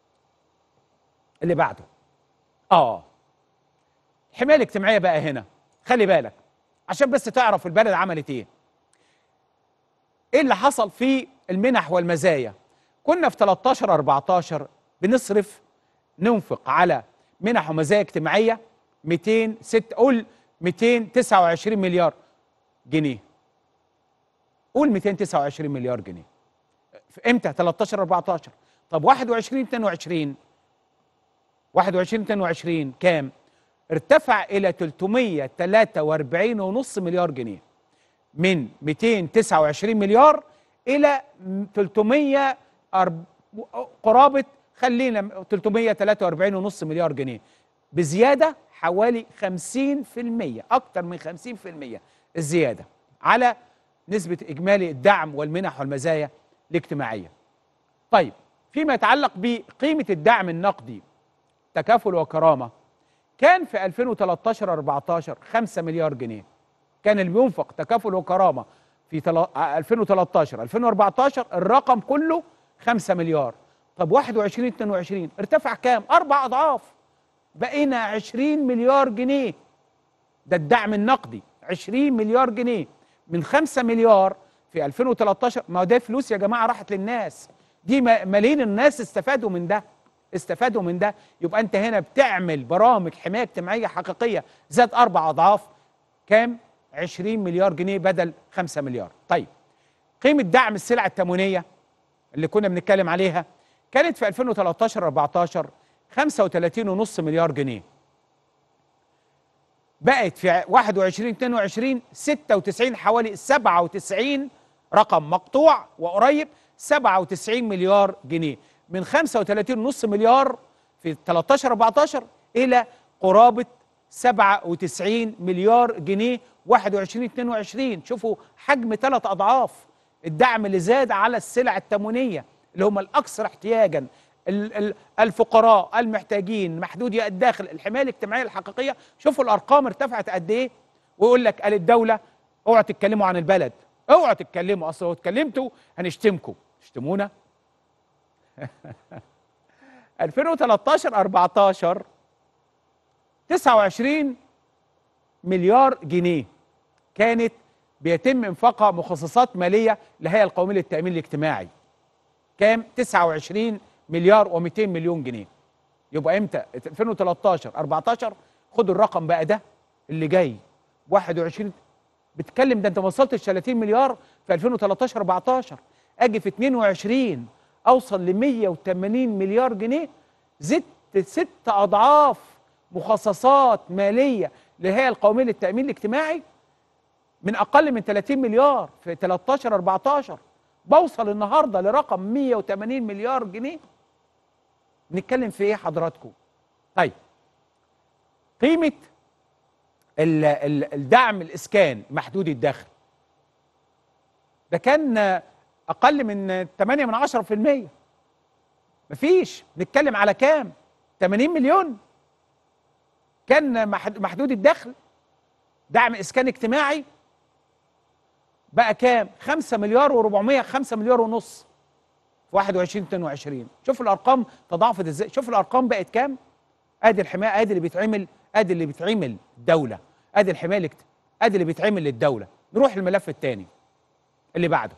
اللي بعده اه الحمايه الاجتماعيه بقى هنا خلي بالك عشان بس تعرف البلد عملت ايه ايه اللي حصل في المنح والمزايا كنا في 13 14 بنصرف ننفق على منح ومزايا اجتماعيه 206 قول 229 مليار جنيه قول 229 مليار جنيه في امتى 13 14 طب 21 22 21 22 كام ارتفع الى 343.5 مليار جنيه من 229 مليار الى 300 قرابه خلينا 343.5 مليار جنيه بزياده حوالي 50% اكتر من 50% الزياده على نسبه اجمالي الدعم والمنح والمزايا الاجتماعيه. طيب فيما يتعلق بقيمه الدعم النقدي تكافل وكرامه كان في 2013 14 5 مليار جنيه كان اللي بينفق تكافل وكرامه في 2013 2014 الرقم كله 5 مليار طب 21 22 ارتفع كام؟ اربع اضعاف بقينا 20 مليار جنيه ده الدعم النقدي 20 مليار جنيه من 5 مليار في 2013 ما ده فلوس يا جماعه راحت للناس دي ملايين الناس استفادوا من ده استفادوا من ده يبقى انت هنا بتعمل برامج حمايه اجتماعيه حقيقيه زاد اربع اضعاف كام 20 مليار جنيه بدل 5 مليار طيب قيمه دعم السلع التموينيه اللي كنا بنتكلم عليها كانت في 2013 14 35.5 مليار جنيه بقت في 21 22 96 حوالي 97 رقم مقطوع وقريب 97 مليار جنيه من 35.5 مليار في 13 14 الى قرابه 97 مليار جنيه 21 22 شوفوا حجم ثلاث اضعاف الدعم اللي زاد على السلع التموينيه اللي هم الاكثر احتياجا الفقراء المحتاجين محدودي الداخل الحمايه الاجتماعيه الحقيقيه شوفوا الارقام ارتفعت قد ايه ويقول لك قال الدوله اوعوا تتكلموا عن البلد اوعوا تتكلموا اصل لو اتكلمتوا هنشتمكم تشتمونا 2013 14 29 مليار جنيه كانت بيتم انفاقها مخصصات ماليه للهيئه القوميه للتامين الاجتماعي كام 29 مليار و200 مليون جنيه يبقى امتى 2013 14 خدوا الرقم بقى ده اللي جاي 21 بتتكلم ده انت ما وصلتش 30 مليار في 2013 14 اجي في 22 اوصل ل 180 مليار جنيه زدت ست اضعاف مخصصات ماليه للهيئه القوميه للتامين الاجتماعي من اقل من 30 مليار في 13 14 بوصل النهارده لرقم 180 مليار جنيه نتكلم في ايه حضراتكم طيب قيمه ال ال الدعم الاسكان محدود الدخل ده كان اقل من 8 من 10% مفيش نتكلم على كام 80 مليون كان محد- محدود الدخل دعم اسكان اجتماعي بقى كام 5 مليار و400 5 مليار ونص في 21 22 شوف الارقام تضاعفت ازاي شوف الارقام بقت كام ادي الحمايه ادي اللي بيتعمل ادي اللي بيتعمل الدوله ادي الحمايه الاجت- ادي اللي بيتعمل للدوله نروح الملف الثاني اللي بعده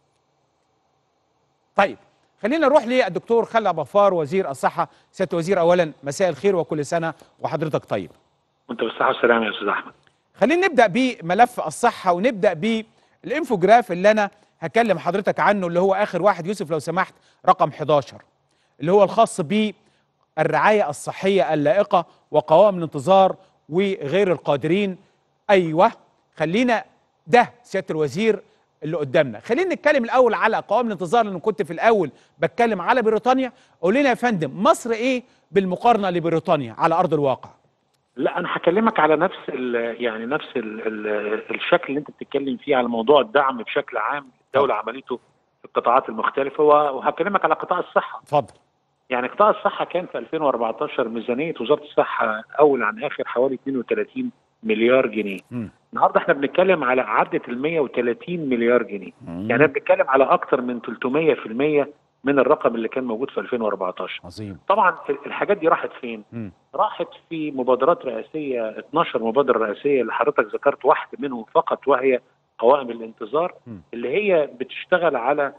طيب خلينا نروح للدكتور خالد أبو غفار وزير الصحه سياده الوزير اولا مساء الخير وكل سنه وحضرتك طيب وانت بالصحة والسلامة يا استاذ احمد خلينا نبدا بملف الصحه ونبدا بالانفوجراف اللي انا هكلم حضرتك عنه اللي هو اخر واحد يوسف لو سمحت رقم 11 اللي هو الخاص بالرعايه الصحيه اللائقه وقوائم الانتظار وغير القادرين ايوه خلينا ده سياده الوزير اللي قدامنا خلينا نتكلم الاول على قوائم الانتظار لان كنت في الاول بتكلم على بريطانيا قول لنا يا فندم مصر ايه بالمقارنه لبريطانيا على ارض الواقع لا انا هكلمك على نفس ال يعني نفس ال ال الشكل اللي انت بتتكلم فيه على موضوع الدعم بشكل عام الدولة عملته في القطاعات المختلفة وه- وهكلمك على قطاع الصحة اتفضل يعني قطاع الصحة كان في 2014 ميزانية وزارة الصحة أول عن آخر حوالي 32 مليار جنيه مم. النهارده احنا بنتكلم على عدت ال 130 مليار جنيه يعني احنا بنتكلم على أكتر من 300% من الرقم اللي كان موجود في 2014 عظيم طبعا الحاجات دي راحت فين؟ مم. راحت في مبادرات رئاسيه 12 مبادره رئاسيه اللي حضرتك ذكرت واحده منهم فقط وهي قوائم الانتظار م. اللي هي بتشتغل على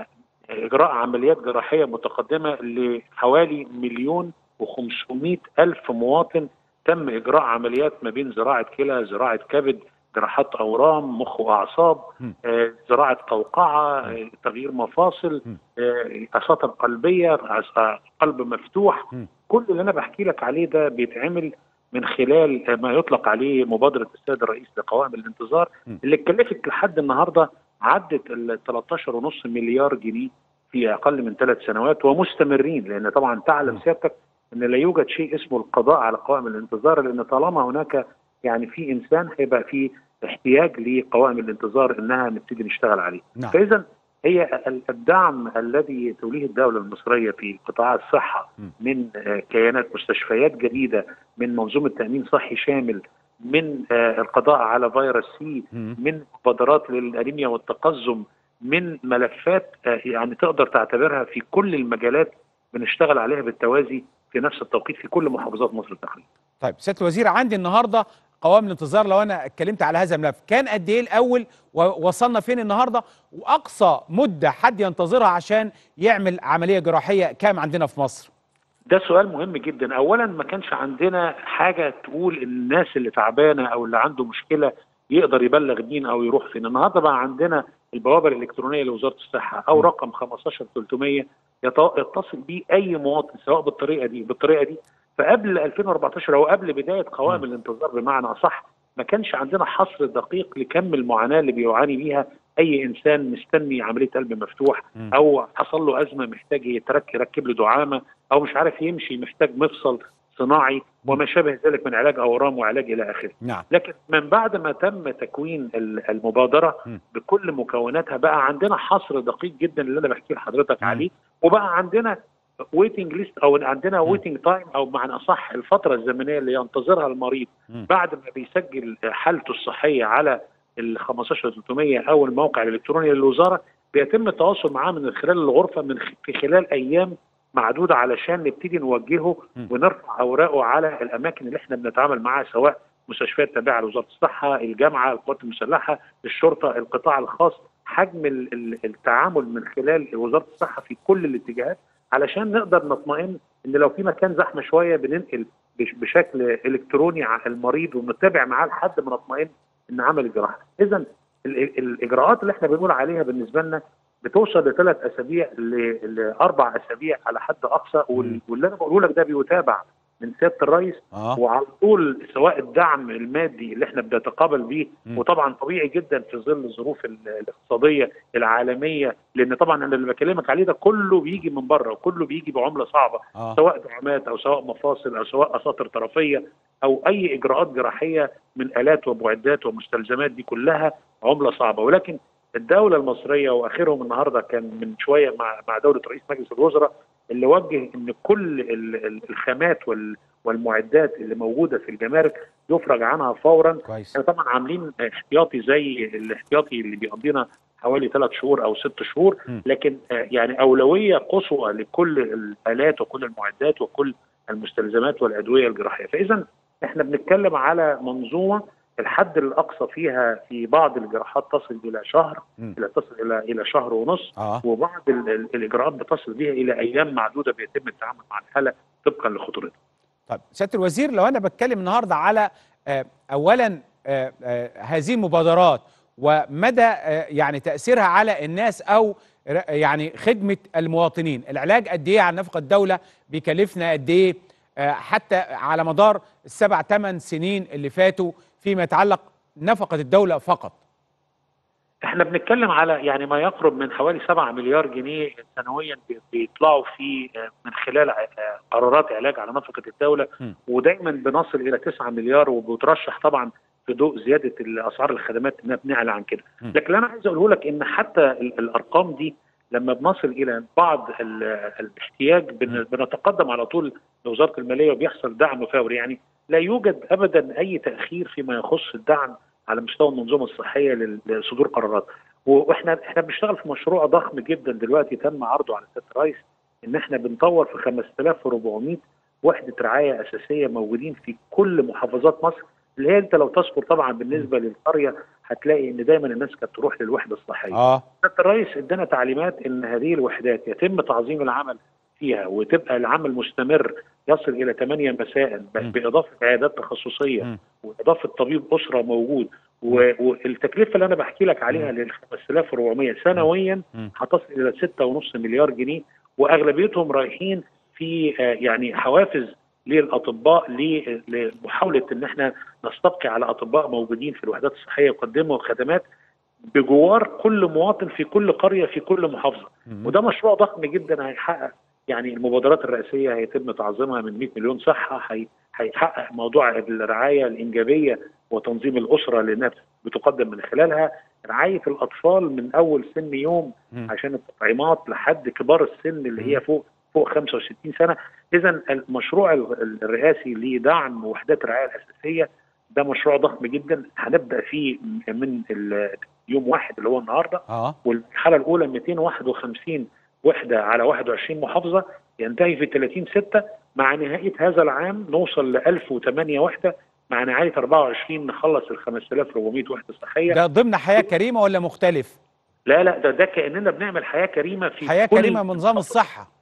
اجراء عمليات جراحيه متقدمه لحوالي مليون و500 الف مواطن تم اجراء عمليات ما بين زراعه كلى، زراعه كبد، جراحات اورام، مخ واعصاب، م. آه، زراعه قوقعه، آه، تغيير مفاصل، م. آه، اساطه قلبيه، آه، قلب مفتوح، م. كل كل اللي انا بحكي لك عليه ده بيتعمل من خلال ما يطلق عليه مبادره السيد الرئيس لقوائم الانتظار م. اللي اتكلفت لحد النهارده عدت ال 13.5 مليار جنيه في اقل من ثلاث سنوات ومستمرين لان طبعا تعلم م. سيادتك ان لا يوجد شيء اسمه القضاء على قوائم الانتظار لان طالما هناك يعني في انسان هيبقى في احتياج لقوائم الانتظار انها نبتدي نشتغل عليه. نعم فاذا هي ال- الدعم الذي توليه الدوله المصريه في قطاع الصحه م. من آه، كيانات مستشفيات جديده من منظومه تامين صحي شامل من آه، القضاء على فيروس سي مم. من مبادرات للانيميا والتقزم من ملفات آه، يعني تقدر تعتبرها في كل المجالات بنشتغل عليها بالتوازي في نفس التوقيت في كل محافظات مصر الداخليه. طيب سياده الوزير عندي النهارده قوائم الانتظار لو انا اتكلمت على هذا الملف كان قد ايه الاول ووصلنا فين النهارده واقصى مده حد ينتظرها عشان يعمل عمليه جراحيه كام عندنا في مصر ده سؤال مهم جدا اولا ما كانش عندنا حاجه تقول الناس اللي تعبانه او اللي عنده مشكله يقدر يبلغ مين او يروح فين النهارده بقى عندنا البوابه الالكترونيه لوزاره الصحه او م. رقم 15300 يط- يتصل بيه اي مواطن سواء بالطريقه دي بالطريقه دي فقبل 2014 او قبل بدايه قوائم م. الانتظار بمعنى اصح ما كانش عندنا حصر دقيق لكم المعاناه اللي بيعاني بيها اي انسان مستني عمليه قلب مفتوح م. او حصل له ازمه محتاج يترك يركب له دعامه او مش عارف يمشي محتاج مفصل صناعي وما شابه ذلك من علاج اورام وعلاج الى اخره نعم لكن من بعد ما تم تكوين ال- المبادره م. بكل مكوناتها بقى عندنا حصر دقيق جدا اللي انا بحكي لحضرتك م. عليه وبقى عندنا ويتنج ليست او عندنا م. ويتنج تايم او بمعنى اصح الفتره الزمنيه اللي ينتظرها المريض م. بعد ما بيسجل حالته الصحيه على ال 15300 او الموقع الالكتروني للوزاره بيتم التواصل معاه من خلال الغرفه من خ- في خلال ايام معدوده علشان نبتدي نوجهه م. ونرفع اوراقه على الاماكن اللي احنا بنتعامل معاها سواء مستشفيات تابعه لوزاره الصحه، الجامعه، القوات المسلحه، الشرطه، القطاع الخاص، حجم ال- ال- التعامل من خلال وزاره الصحه في كل الاتجاهات علشان نقدر نطمئن ان لو في مكان زحمه شويه بننقل بش- بشكل الكتروني على المريض ونتابع معاه لحد ما نطمئن ان عمل الجراحه. اذا ال- ال- الاجراءات اللي احنا بنقول عليها بالنسبه لنا بتوصل لثلاث اسابيع ل- لاربع اسابيع على حد اقصى وال- مم. واللي انا بقوله لك ده بيتابع من سياده الرئيس اه وعلى طول سواء الدعم المادي اللي احنا بنتقابل بيه مم. وطبعا طبيعي جدا في ظل الظروف ال- الاقتصاديه العالميه لان طبعا انا اللي بكلمك عليه ده كله بيجي من بره وكله بيجي بعمله صعبه اه سواء دعامات او سواء مفاصل او سواء اساطر طرفيه او اي اجراءات جراحيه من الات ومعدات ومستلزمات دي كلها عمله صعبه ولكن الدوله المصريه واخرهم النهارده كان من شويه مع مع دوله رئيس مجلس الوزراء اللي وجه ان كل ال- ال- الخامات وال- والمعدات اللي موجوده في الجمارك يفرج عنها فورا كويس احنا طبعا عاملين احتياطي زي الاحتياطي اللي بيقضينا حوالي ثلاث شهور او ست شهور م. لكن آه، يعني اولويه قصوى لكل الالات وكل المعدات وكل المستلزمات والادويه الجراحيه فاذا احنا بنتكلم على منظومه الحد الاقصى فيها في بعض الجراحات تصل الى شهر م. الى تصل الى الى شهر ونص اه وبعض ال- ال- الاجراءات بتصل بها الى ايام معدوده بيتم التعامل مع الحاله طبقا لخطورتها طيب سياده الوزير لو انا بتكلم النهارده على آه، اولا آه، آه، هذه المبادرات ومدى آه، يعني تاثيرها على الناس او ر- يعني خدمه المواطنين العلاج قد ايه عن نفقه الدوله بيكلفنا قد ايه آه، حتى على مدار السبع ثمان سنين اللي فاتوا فيما يتعلق نفقه الدوله فقط احنا بنتكلم على يعني ما يقرب من حوالي 7 مليار جنيه سنويا بي- بيطلعوا في آه، من خلال ع- آه، قرارات علاج على نفقه الدوله م. ودايما بنصل الى 9 مليار وبترشح طبعا في ضوء زياده اسعار الخدمات انها بنعلى عن كده م. لكن اللي انا عايز اقوله لك ان حتى ال- الارقام دي لما بنصل الى بعض ال- الاحتياج بن- بنتقدم على طول لوزاره الماليه وبيحصل دعم فوري يعني لا يوجد ابدا اي تاخير فيما يخص الدعم على مستوى المنظومه الصحيه لل- لصدور قرارات واحنا احنا بنشتغل في مشروع ضخم جدا دلوقتي تم عرضه على سياده الرئيس ان احنا بنطور في 5400 وحده رعايه اساسيه موجودين في كل محافظات مصر اللي هي انت لو تذكر طبعا بالنسبه للقريه هتلاقي ان دايما الناس كانت تروح للوحده الصحيه. اه سياده الرئيس ادانا تعليمات ان هذه الوحدات يتم تعظيم العمل فيها وتبقى العمل مستمر يصل الى 8 مساء ب- م. باضافه عيادات تخصصيه م. واضافه طبيب اسره موجود و- والتكلفه اللي انا بحكي لك عليها لل 5400 سنويا م. هتصل الى 6.5 مليار جنيه واغلبيتهم رايحين في آه، يعني حوافز للاطباء ل- لمحاوله ان احنا نستبقي على اطباء موجودين في الوحدات الصحيه يقدموا خدمات بجوار كل مواطن في كل قريه في كل محافظه م. وده مشروع ضخم جدا هيحقق يعني المبادرات الرئاسيه هيتم تعظيمها من 100 مليون صحه هي هيحقق موضوع الرعايه الانجابيه وتنظيم الاسره لانها بتقدم من خلالها رعايه الاطفال من اول سن يوم م. عشان التطعيمات لحد كبار السن اللي هي فوق فوق 65 سنه اذا المشروع ال- الرئاسي لدعم وحدات الرعايه الاساسيه ده مشروع ضخم جدا هنبدا فيه من ال- يوم واحد اللي هو النهارده اه والمرحله الاولى 251 وحده على 21 محافظه ينتهي في 30 6 مع نهايه هذا العام نوصل ل 1008 وحده مع نهايه 24 نخلص ال 5400 وحده صحيه ده ضمن حياه كريمه ولا مختلف لا لا ده ده كاننا بنعمل حياه كريمه في حياه كل كريمه من نظام الصحه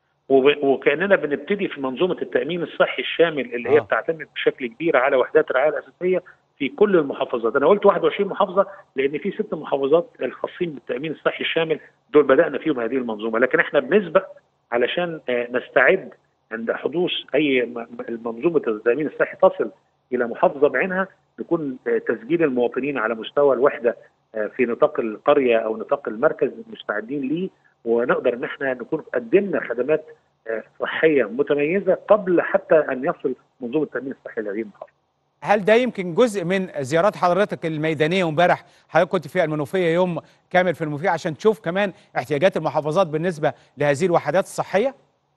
وب- وكاننا بنبتدي في منظومه التامين الصحي الشامل اللي هي آه. بتعتمد بشكل كبير على وحدات الرعايه الاساسيه في كل المحافظات، انا قلت 21 محافظه لان في ست محافظات الخاصين بالتامين الصحي الشامل دول بدانا فيهم هذه المنظومه، لكن احنا بنسبق علشان آه، نستعد عند حدوث اي م- م- منظومه التامين الصحي تصل الى محافظه بعينها يكون آه، تسجيل المواطنين على مستوى الوحده آه، في نطاق القريه او نطاق المركز مستعدين ليه ونقدر ان احنا نكون قدمنا خدمات آه، صحيه متميزه قبل حتى ان يصل منظومه التامين الصحي لهذه المحافظه. هل ده يمكن جزء من زيارات حضرتك الميدانيه امبارح حضرتك كنت في المنوفيه يوم كامل في المنوفيه عشان تشوف كمان احتياجات المحافظات بالنسبه لهذه الوحدات الصحيه؟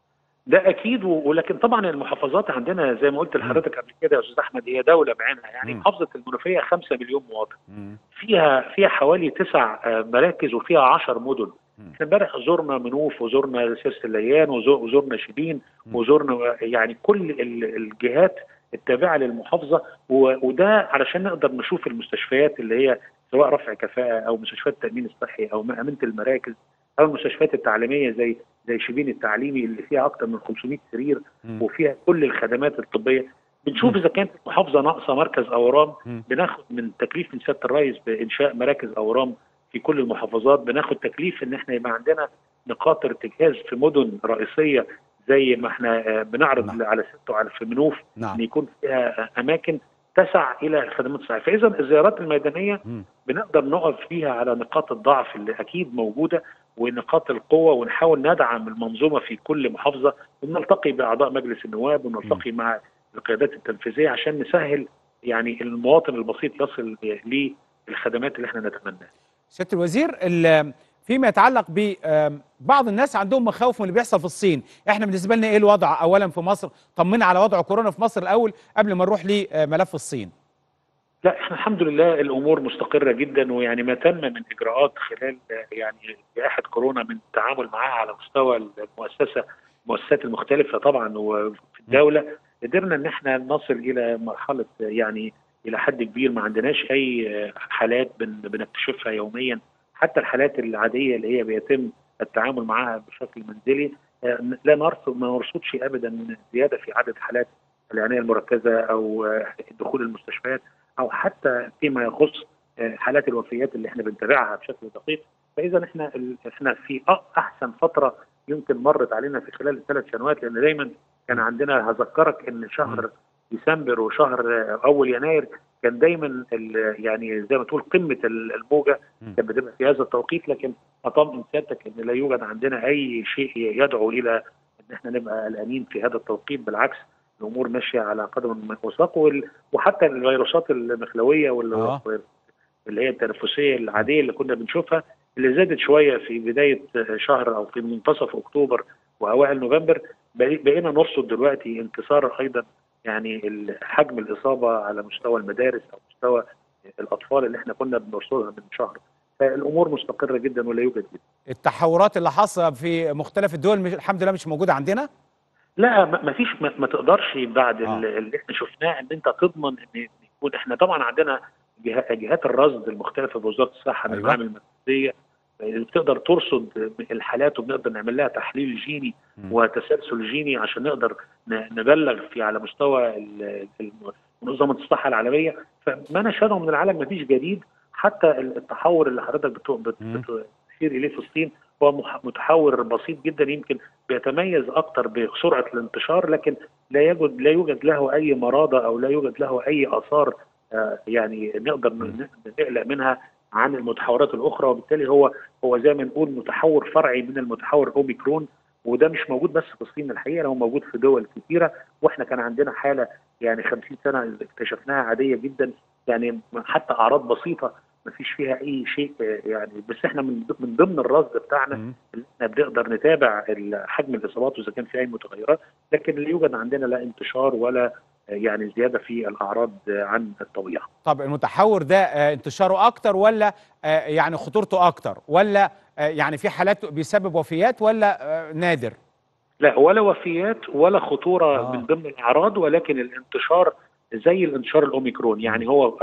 ده اكيد و- ولكن طبعا المحافظات عندنا زي ما قلت لحضرتك قبل كده يا استاذ احمد هي دوله بعينها يعني مم. محافظه المنوفيه 5 مليون مواطن فيها فيها حوالي تسع آه، مراكز وفيها 10 مدن مم. احنا امبارح زرنا منوف وزرنا سيرس الليان وزو- وزرنا شبين مم. وزرنا يعني كل ال- الجهات التابعه للمحافظه و- وده علشان نقدر نشوف المستشفيات اللي هي سواء رفع كفاءه او مستشفيات التامين الصحي او امانه المراكز او المستشفيات التعليميه زي زي شبين التعليمي اللي فيها اكثر من 500 سرير مم. وفيها كل الخدمات الطبيه بنشوف مم. اذا كانت المحافظه ناقصه مركز اورام مم. بناخد من تكليف من سياده الرئيس بانشاء مراكز اورام في كل المحافظات بناخد تكليف ان احنا يبقى عندنا نقاط ارتكاز في مدن رئيسيه زي ما احنا آه، بنعرض نعم. على ست وعلى في منوف ان نعم يكون فيها آه، اماكن تسع الى الخدمات الصحيه فاذا الزيارات الميدانيه مم. بنقدر نقف فيها على نقاط الضعف اللي اكيد موجوده ونقاط القوه ونحاول ندعم المنظومه في كل محافظه ونلتقي باعضاء مجلس النواب ونلتقي مع القيادات التنفيذيه عشان نسهل يعني المواطن البسيط يصل للخدمات اللي احنا نتمناها. سياده الوزير ال- فيما يتعلق ببعض الناس عندهم مخاوف من اللي بيحصل في الصين احنا بالنسبه لنا ايه الوضع اولا في مصر طمنا على وضع كورونا في مصر الاول قبل ما نروح لملف الصين لا احنا الحمد لله الامور مستقره جدا ويعني ما تم من اجراءات خلال يعني جائحه كورونا من التعامل معها على مستوى المؤسسه المؤسسات المختلفه طبعا وفي الدوله قدرنا ان احنا نصل الى مرحله يعني الى حد كبير ما عندناش اي حالات بن بنكتشفها يوميا حتى الحالات العاديه اللي هي بيتم التعامل معها بشكل منزلي لا نرصد ما نرصدش ابدا زياده في عدد حالات العنايه المركزه او دخول المستشفيات او حتى فيما يخص حالات الوفيات اللي احنا بنتابعها بشكل دقيق فاذا احنا احنا في احسن فتره يمكن مرت علينا في خلال الثلاث سنوات لان دايما كان عندنا هذكرك ان شهر ديسمبر وشهر اول يناير كان دايما يعني زي ما تقول قمه الموجه كانت بتبقى في هذا التوقيت لكن اطمن سيادتك ان لا يوجد عندنا اي شيء يدعو الى ان احنا نبقى قلقانين في هذا التوقيت بالعكس الامور ماشيه على قدم وساق وحتى الفيروسات المخلويه آه. اللي هي التنفسيه العاديه اللي كنا بنشوفها اللي زادت شويه في بدايه شهر او في منتصف اكتوبر واوائل نوفمبر بقينا نرصد دلوقتي انتصار ايضا يعني حجم الاصابه على مستوى المدارس او مستوى الاطفال اللي احنا كنا بنرصدها من شهر فالامور مستقره جدا ولا يوجد جدا. التحورات اللي حاصله في مختلف الدول مش الحمد لله مش موجوده عندنا؟ لا ما فيش ما, ما تقدرش بعد آه. اللي احنا شفناه ان انت تضمن ان يكون احنا طبعا عندنا جهات الرصد المختلفه بوزاره الصحه من أيوة. المعامل المركزيه بتقدر ترصد الحالات وبنقدر نعمل لها تحليل جيني م. وتسلسل جيني عشان نقدر نبلغ في على مستوى منظمه الصحه العالميه فما نشهده من العالم ما فيش جديد حتى التحور اللي حضرتك بتشير اليه في الصين هو متحور بسيط جدا يمكن بيتميز اكتر بسرعه الانتشار لكن لا يوجد لا يوجد له اي مرضى او لا يوجد له اي اثار يعني نقدر نقلق منها عن المتحورات الاخرى وبالتالي هو هو زي ما نقول متحور فرعي من المتحور اوميكرون وده مش موجود بس في الصين الحقيقه هو موجود في دول كثيره واحنا كان عندنا حاله يعني 50 سنه اكتشفناها عاديه جدا يعني حتى اعراض بسيطه ما فيش فيها اي شيء يعني بس احنا من من ضمن الرصد بتاعنا اللي احنا بنقدر نتابع حجم الاصابات واذا كان في اي متغيرات لكن لا يوجد عندنا لا انتشار ولا يعني زياده في الاعراض عن الطبيعه. طب المتحور ده انتشاره اكتر ولا يعني خطورته اكتر ولا يعني في حالات بيسبب وفيات ولا نادر؟ لا ولا وفيات ولا خطوره آه. من ضمن الاعراض ولكن الانتشار زي الانتشار الاوميكرون يعني هو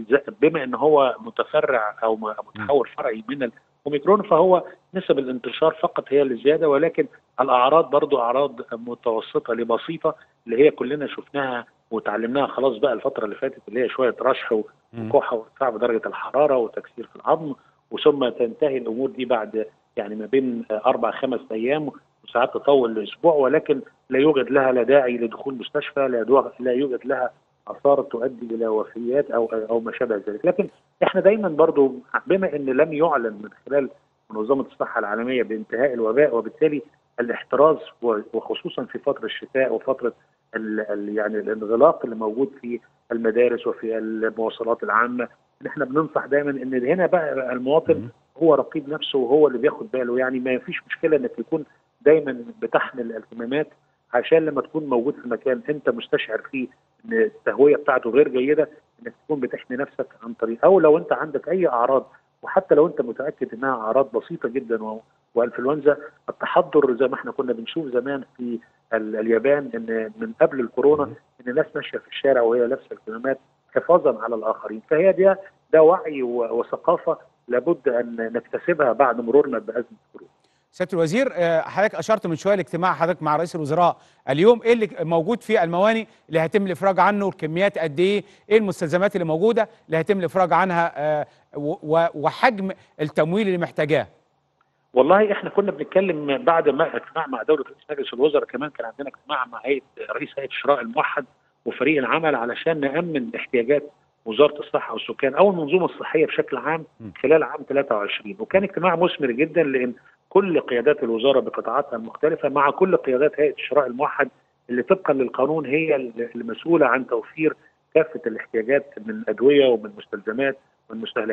بما ان هو متفرع او متحور فرعي من الاوميكرون فهو نسب الانتشار فقط هي اللي زياده ولكن الاعراض برضو اعراض متوسطه لبسيطه اللي هي كلنا شفناها وتعلمناها خلاص بقى الفتره اللي فاتت اللي هي شويه رشح وكحه وارتفاع بدرجه الحراره وتكسير في العظم وثم تنتهي الامور دي بعد يعني ما بين اربع خمس ايام وساعات تطول لاسبوع ولكن لا يوجد لها لا داعي لدخول مستشفى لا لا يوجد لها اثار تؤدي الى وفيات او او ما شابه ذلك، لكن احنا دايما برضو بما ان لم يعلن من خلال منظمه الصحه العالميه بانتهاء الوباء وبالتالي الاحتراز وخصوصا في فتره الشتاء وفتره ال ال يعني الانغلاق اللي موجود في المدارس وفي المواصلات العامه ان احنا بننصح دايما ان هنا بقى المواطن هو رقيب نفسه وهو اللي بياخد باله يعني ما فيش مشكله انك تكون دايما بتحمل الكمامات عشان لما تكون موجود في مكان انت مستشعر فيه ان التهويه بتاعته غير جيده انك تكون بتحمي نفسك عن طريق او لو انت عندك اي اعراض وحتى لو انت متاكد انها اعراض بسيطه جدا والانفلونزا التحضر زي ما احنا كنا بنشوف زمان في اليابان ان من قبل الكورونا ان الناس ماشيه في الشارع وهي لابسه الكمامات حفاظا على الاخرين فهي دي ده وعي وثقافه لابد ان نكتسبها بعد مرورنا بازمه كورونا. سياده الوزير حضرتك اشرت من شويه لاجتماع حضرتك مع رئيس الوزراء اليوم ايه اللي موجود في المواني اللي هيتم الافراج عنه الكميات قد ايه ايه المستلزمات اللي موجوده اللي هيتم الافراج عنها وحجم التمويل اللي محتاجاه والله احنا كنا بنتكلم بعد ما اجتماع مع دوله رئيس مجلس الوزراء كمان كان عندنا اجتماع مع هيئه رئيس هيئه الشراء الموحد وفريق العمل علشان نامن احتياجات وزاره الصحه والسكان او المنظومه الصحيه بشكل عام خلال عام 23 وكان اجتماع مثمر جدا لان كل قيادات الوزاره بقطاعاتها المختلفه مع كل قيادات هيئه الشراء الموحد اللي طبقا للقانون هي المسؤوله عن توفير كافه الاحتياجات من ادويه ومن مستلزمات ومن مستهلكات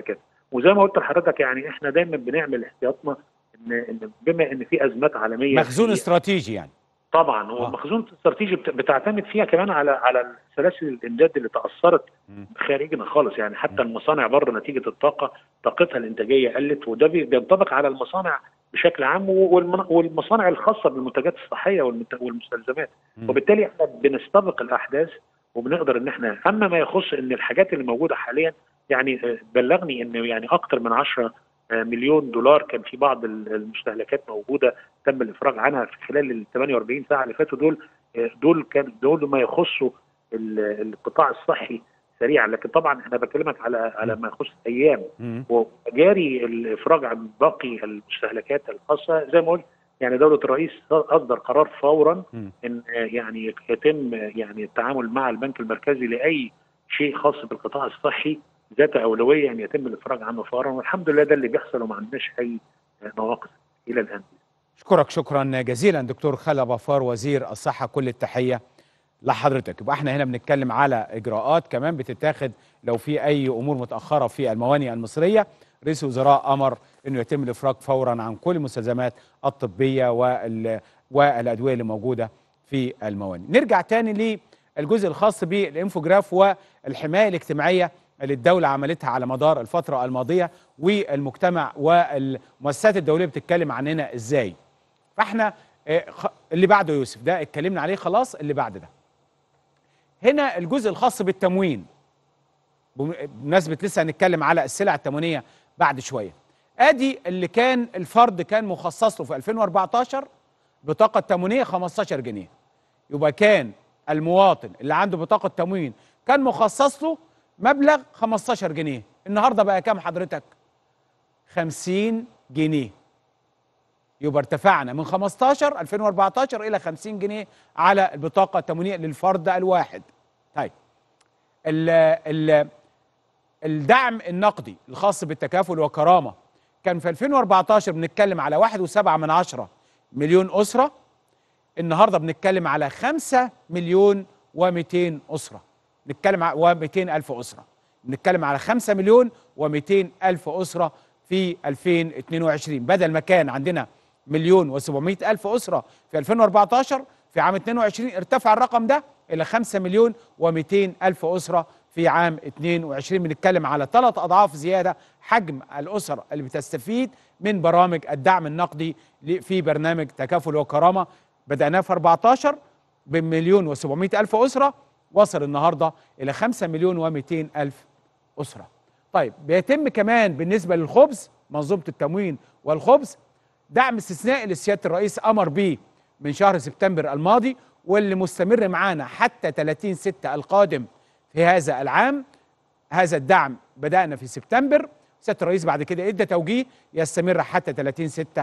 وزي ما قلت لحضرتك يعني احنا دايما بنعمل احتياطنا ان ان بما ان في ازمات عالميه مخزون في- استراتيجي يعني طبعا هو آه. المخزون الاستراتيجي بت- بتعتمد فيها كمان على على سلاسل الامداد اللي تاثرت مم. خارجنا خالص يعني حتى المصانع بره نتيجه الطاقه طاقتها الانتاجيه قلت وده بي- بينطبق على المصانع بشكل عام والمن- والمصانع الخاصه بالمنتجات الصحيه والمت- والمستلزمات مم. وبالتالي احنا بنستبق الاحداث وبنقدر ان احنا اما ما يخص ان الحاجات اللي موجوده حاليا يعني آه، بلغني ان يعني اكثر من 10 آه، مليون دولار كان في بعض ال- المستهلكات موجوده تم الافراج عنها في خلال ال 48 ساعه اللي فاتوا دول آه، دول كان دول ما يخصوا ال- القطاع الصحي سريعا لكن طبعا انا بكلمك على على ما يخص ايام مم. وجاري الافراج عن باقي المستهلكات الخاصه زي ما قلت يعني دوله الرئيس اصدر قرار فورا مم. ان آه، يعني يتم آه، يعني التعامل مع البنك المركزي لاي شيء خاص بالقطاع الصحي ذات اولويه ان يتم الافراج عنه فورا والحمد لله ده اللي بيحصل وما عندناش اي آه، نواقص الى الان اشكرك شكرا جزيلا دكتور خالد بفار وزير الصحه كل التحيه لحضرتك يبقى احنا هنا بنتكلم على اجراءات كمان بتتاخد لو في اي امور متاخره في الموانئ المصريه رئيس الوزراء امر انه يتم الافراج فورا عن كل المستلزمات الطبيه وال- والادويه اللي موجوده في الموانئ نرجع تاني للجزء الخاص بالانفوجراف والحمايه الاجتماعيه اللي الدوله عملتها على مدار الفتره الماضيه والمجتمع والمؤسسات الدوليه بتتكلم عننا ازاي فاحنا آه، خ- اللي بعده يوسف ده اتكلمنا عليه خلاص اللي بعد ده هنا الجزء الخاص بالتموين بم- بمناسبه لسه هنتكلم على السلع التموينيه بعد شويه ادي اللي كان الفرد كان مخصص له في 2014 بطاقه تموينيه 15 جنيه يبقى كان المواطن اللي عنده بطاقه تموين كان مخصص له مبلغ 15 جنيه النهارده بقى كام حضرتك 50 جنيه يبقى ارتفعنا من 15 2014 الى 50 جنيه على البطاقه التموينيه للفرد الواحد طيب ال ال الدعم النقدي الخاص بالتكافل والكرامه كان في 2014 بنتكلم على 1.7 من عشرة مليون اسره النهارده بنتكلم على 5 مليون و200 اسره نتكلم على و200 الف اسره بنتكلم على 5 مليون و200 الف اسره في 2022 بدل ما كان عندنا مليون و700 الف اسره في 2014 في عام 22 ارتفع الرقم ده الى 5 مليون و200 الف اسره في عام 22 بنتكلم على ثلاث اضعاف زياده حجم الاسر اللي بتستفيد من برامج الدعم النقدي ل- في برنامج تكافل وكرامه بدأناه في 14 بمليون و700 ألف أسرة وصل النهاردة إلى 5 مليون و200 ألف أسرة طيب بيتم كمان بالنسبة للخبز منظومة التموين والخبز دعم استثنائي لسيادة الرئيس أمر به من شهر سبتمبر الماضي واللي مستمر معانا حتى 30 6 القادم في هذا العام هذا الدعم بدأنا في سبتمبر سيادة الرئيس بعد كده ادى توجيه يستمر حتى 30 6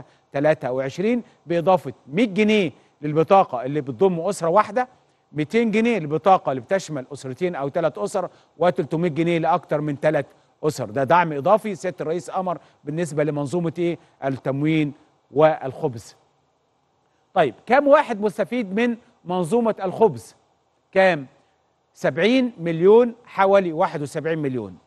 23 بإضافة 100 جنيه للبطاقة اللي بتضم أسرة واحدة 200 جنيه للبطاقة اللي بتشمل أسرتين أو ثلاث أسر و300 جنيه لأكثر من ثلاث أسر ده دعم إضافي سيادة الرئيس أمر بالنسبة لمنظومة إيه التموين والخبز طيب كم واحد مستفيد من منظومة الخبز كام 70 مليون حوالي 71 مليون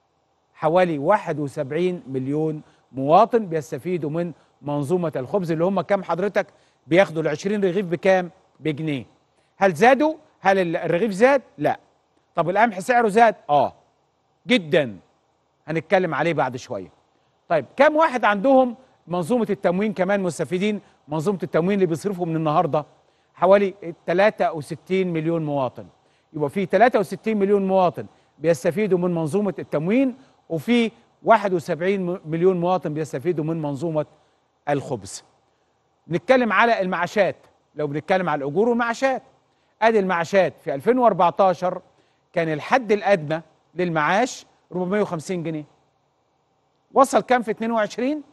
حوالي 71 مليون مواطن بيستفيدوا من منظومة الخبز اللي هم كام حضرتك بياخدوا ال 20 رغيف بكام بجنيه هل زادوا هل ال- الرغيف زاد لا طب القمح سعره زاد اه جدا هنتكلم عليه بعد شوية طيب كام واحد عندهم منظومة التموين كمان مستفيدين منظومة التموين اللي بيصرفوا من النهاردة حوالي 63 مليون مواطن يبقى في 63 مليون مواطن بيستفيدوا من منظومة التموين وفي 71 م- مليون مواطن بيستفيدوا من منظومة الخبز نتكلم على المعاشات لو بنتكلم على الأجور والمعاشات ادي المعاشات في 2014 كان الحد الأدنى للمعاش 450 جنيه وصل كام في 22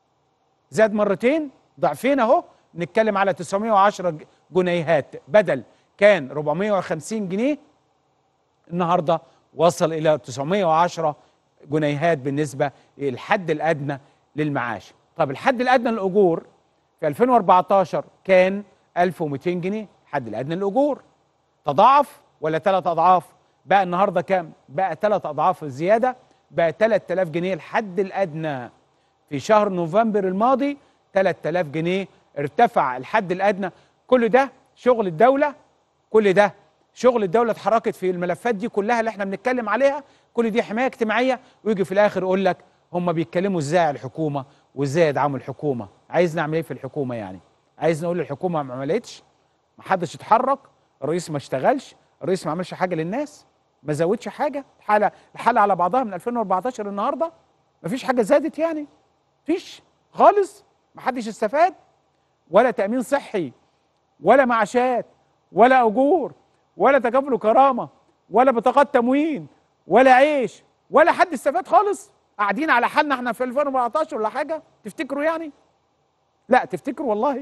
زاد مرتين ضعفين اهو نتكلم على 910 ج- جنيهات بدل كان 450 جنيه النهارده وصل الى 910 جنيهات بالنسبه للحد الادنى للمعاش طب الحد الادنى للاجور في 2014 كان 1200 جنيه الحد الادنى للاجور تضاعف ولا ثلاث اضعاف بقى النهارده كام بقى ثلاث اضعاف زياده بقى 3000 جنيه الحد الادنى في شهر نوفمبر الماضي 3000 جنيه ارتفع الحد الادنى كل ده شغل الدوله كل ده شغل الدوله اتحركت في الملفات دي كلها اللي احنا بنتكلم عليها كل دي حمايه اجتماعيه ويجي في الاخر يقول لك هم بيتكلموا ازاي على الحكومه وازاي يدعموا الحكومه عايز نعمل ايه في الحكومه يعني عايز نقول للحكومه ما عملتش ما حدش اتحرك الرئيس ما اشتغلش الرئيس ما عملش حاجه للناس ما زودش حاجه الحاله الحاله على بعضها من 2014 النهارده ما فيش حاجه زادت يعني فيش خالص ما حدش استفاد ولا تامين صحي ولا معاشات ولا اجور ولا تكافل وكرامه ولا بطاقات تموين ولا عيش ولا حد استفاد خالص قاعدين على حالنا احنا في 2014 ولا حاجه تفتكروا يعني لا تفتكروا والله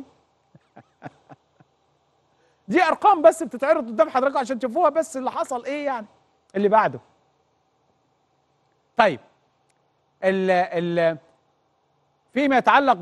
دي ارقام بس بتتعرض قدام حضراتكم عشان تشوفوها بس اللي حصل ايه يعني اللي بعده طيب ال ال فيما يتعلق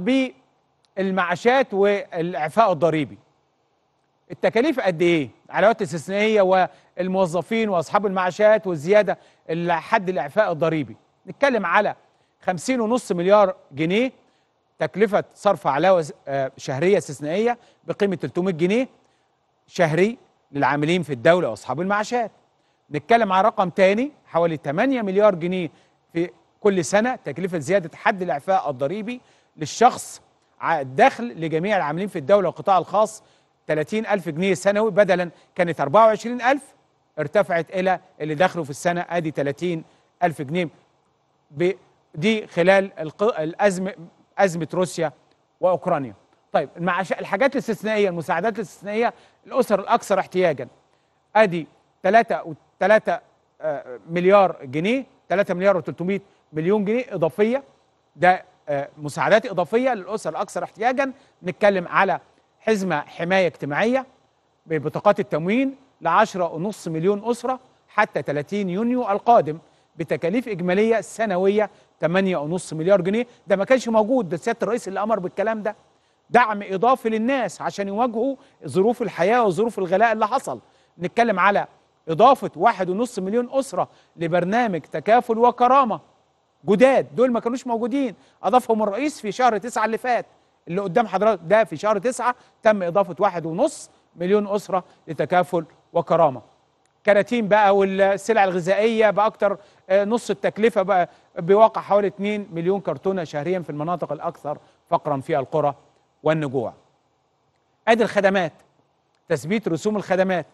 بالمعاشات والاعفاء الضريبي التكاليف قد ايه علاوات استثنائيه والموظفين واصحاب المعاشات والزياده حد الاعفاء الضريبي نتكلم على 50.5 مليار جنيه تكلفه صرف علاوه آه، شهريه استثنائيه بقيمه 300 جنيه شهري للعاملين في الدوله واصحاب المعاشات نتكلم على رقم تاني حوالي 8 مليار جنيه في كل سنه تكلفه زياده حد الاعفاء الضريبي للشخص ع- الدخل لجميع العاملين في الدوله والقطاع الخاص 30 ألف جنيه سنوي بدلا كانت 24 ألف ارتفعت إلى اللي دخلوا في السنة أدي 30 ألف جنيه ب- دي خلال الق- الأزمة أزمة روسيا وأوكرانيا طيب المعاش الحاجات الاستثنائية المساعدات الاستثنائية الأسر الأكثر احتياجا أدي 3 3 مليار جنيه 3 مليار و300 مليون جنيه إضافية ده آه، مساعدات إضافية للأسر الأكثر احتياجا نتكلم على حزمة حماية اجتماعية ببطاقات التموين ل 10.5 مليون أسرة حتى 30 يونيو القادم بتكاليف إجمالية سنوية 8.5 مليار جنيه ده ما كانش موجود ده سيادة الرئيس اللي أمر بالكلام ده دعم إضافي للناس عشان يواجهوا ظروف الحياة وظروف الغلاء اللي حصل نتكلم على إضافة 1.5 مليون أسرة لبرنامج تكافل وكرامة جداد دول ما كانوش موجودين اضافهم الرئيس في شهر تسعة اللي فات اللي قدام حضرتك ده في شهر تسعة تم اضافه واحد ونص مليون اسره لتكافل وكرامه كراتين بقى والسلع الغذائيه باكتر آه، نص التكلفه بقى بواقع حوالي 2 مليون كرتونه شهريا في المناطق الاكثر فقرا فيها القرى والنجوع ادي الخدمات تثبيت رسوم الخدمات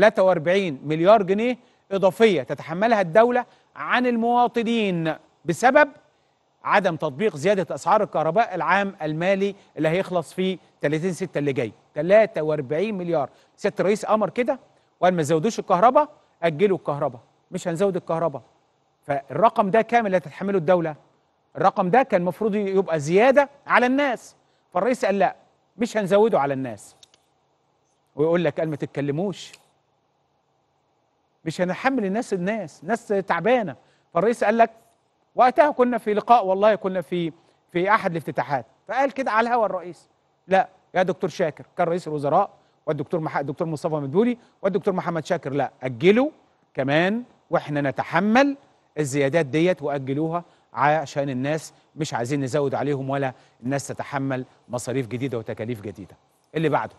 43 مليار جنيه إضافية تتحملها الدولة عن المواطنين بسبب عدم تطبيق زيادة أسعار الكهرباء العام المالي اللي هيخلص في 30 6 اللي جاي 43 مليار سيادة الرئيس أمر كده وقال ما زودوش الكهرباء أجلوا الكهرباء مش هنزود الكهرباء فالرقم ده كام اللي هتتحمله الدولة الرقم ده كان المفروض يبقى زيادة على الناس فالرئيس قال لا مش هنزوده على الناس ويقول لك قال ما تتكلموش مش هنحمل الناس الناس ناس تعبانه فالرئيس قال لك وقتها كنا في لقاء والله كنا في في احد الافتتاحات فقال كده على الهوا الرئيس لا يا دكتور شاكر كان رئيس الوزراء والدكتور مح... الدكتور مصطفى مدبولي والدكتور محمد شاكر لا اجلوا كمان واحنا نتحمل الزيادات ديت واجلوها عشان الناس مش عايزين نزود عليهم ولا الناس تتحمل مصاريف جديده وتكاليف جديده اللي بعده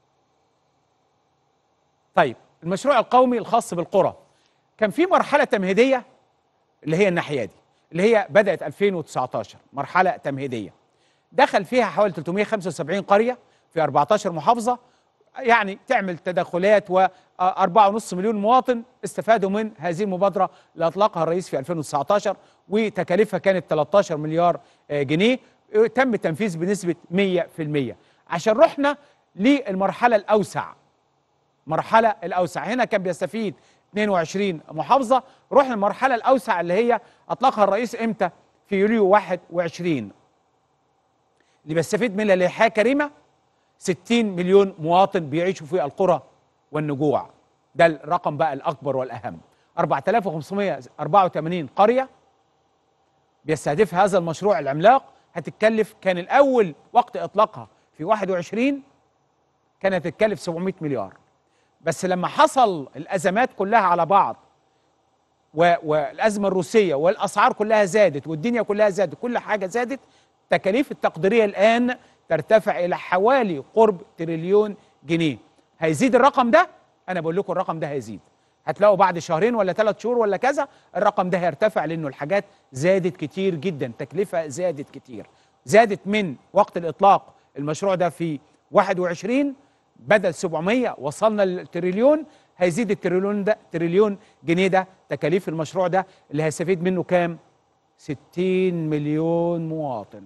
طيب المشروع القومي الخاص بالقرى كان في مرحله تمهيديه اللي هي الناحيه دي اللي هي بدات 2019 مرحله تمهيديه دخل فيها حوالي 375 قريه في 14 محافظه يعني تعمل تدخلات و4.5 مليون مواطن استفادوا من هذه المبادره اللي اطلقها الرئيس في 2019 وتكاليفها كانت 13 مليار آه، جنيه آه، تم التنفيذ بنسبه 100% عشان رحنا للمرحله الاوسع مرحله الاوسع هنا كان بيستفيد 22 محافظه رحنا المرحله الاوسع اللي هي اطلقها الرئيس امتى في يوليو 21 اللي بيستفيد منها اللي هي حياه كريمه 60 مليون مواطن بيعيشوا في القرى والنجوع ده الرقم بقى الاكبر والاهم 4584 قريه بيستهدف هذا المشروع العملاق هتتكلف كان الاول وقت اطلاقها في 21 كانت تتكلف 700 مليار بس لما حصل الازمات كلها على بعض و- والازمه الروسيه والاسعار كلها زادت والدنيا كلها زادت كل حاجه زادت التكاليف التقديريه الان ترتفع الى حوالي قرب تريليون جنيه هيزيد الرقم ده انا بقول لكم الرقم ده هيزيد هتلاقوا بعد شهرين ولا ثلاث شهور ولا كذا الرقم ده هيرتفع لانه الحاجات زادت كتير جدا تكلفه زادت كتير زادت من وقت الاطلاق المشروع ده في 21 بدل 700 وصلنا للتريليون هيزيد التريليون ده تريليون جنيه ده تكاليف المشروع ده اللي هيستفيد منه كام 60 مليون مواطن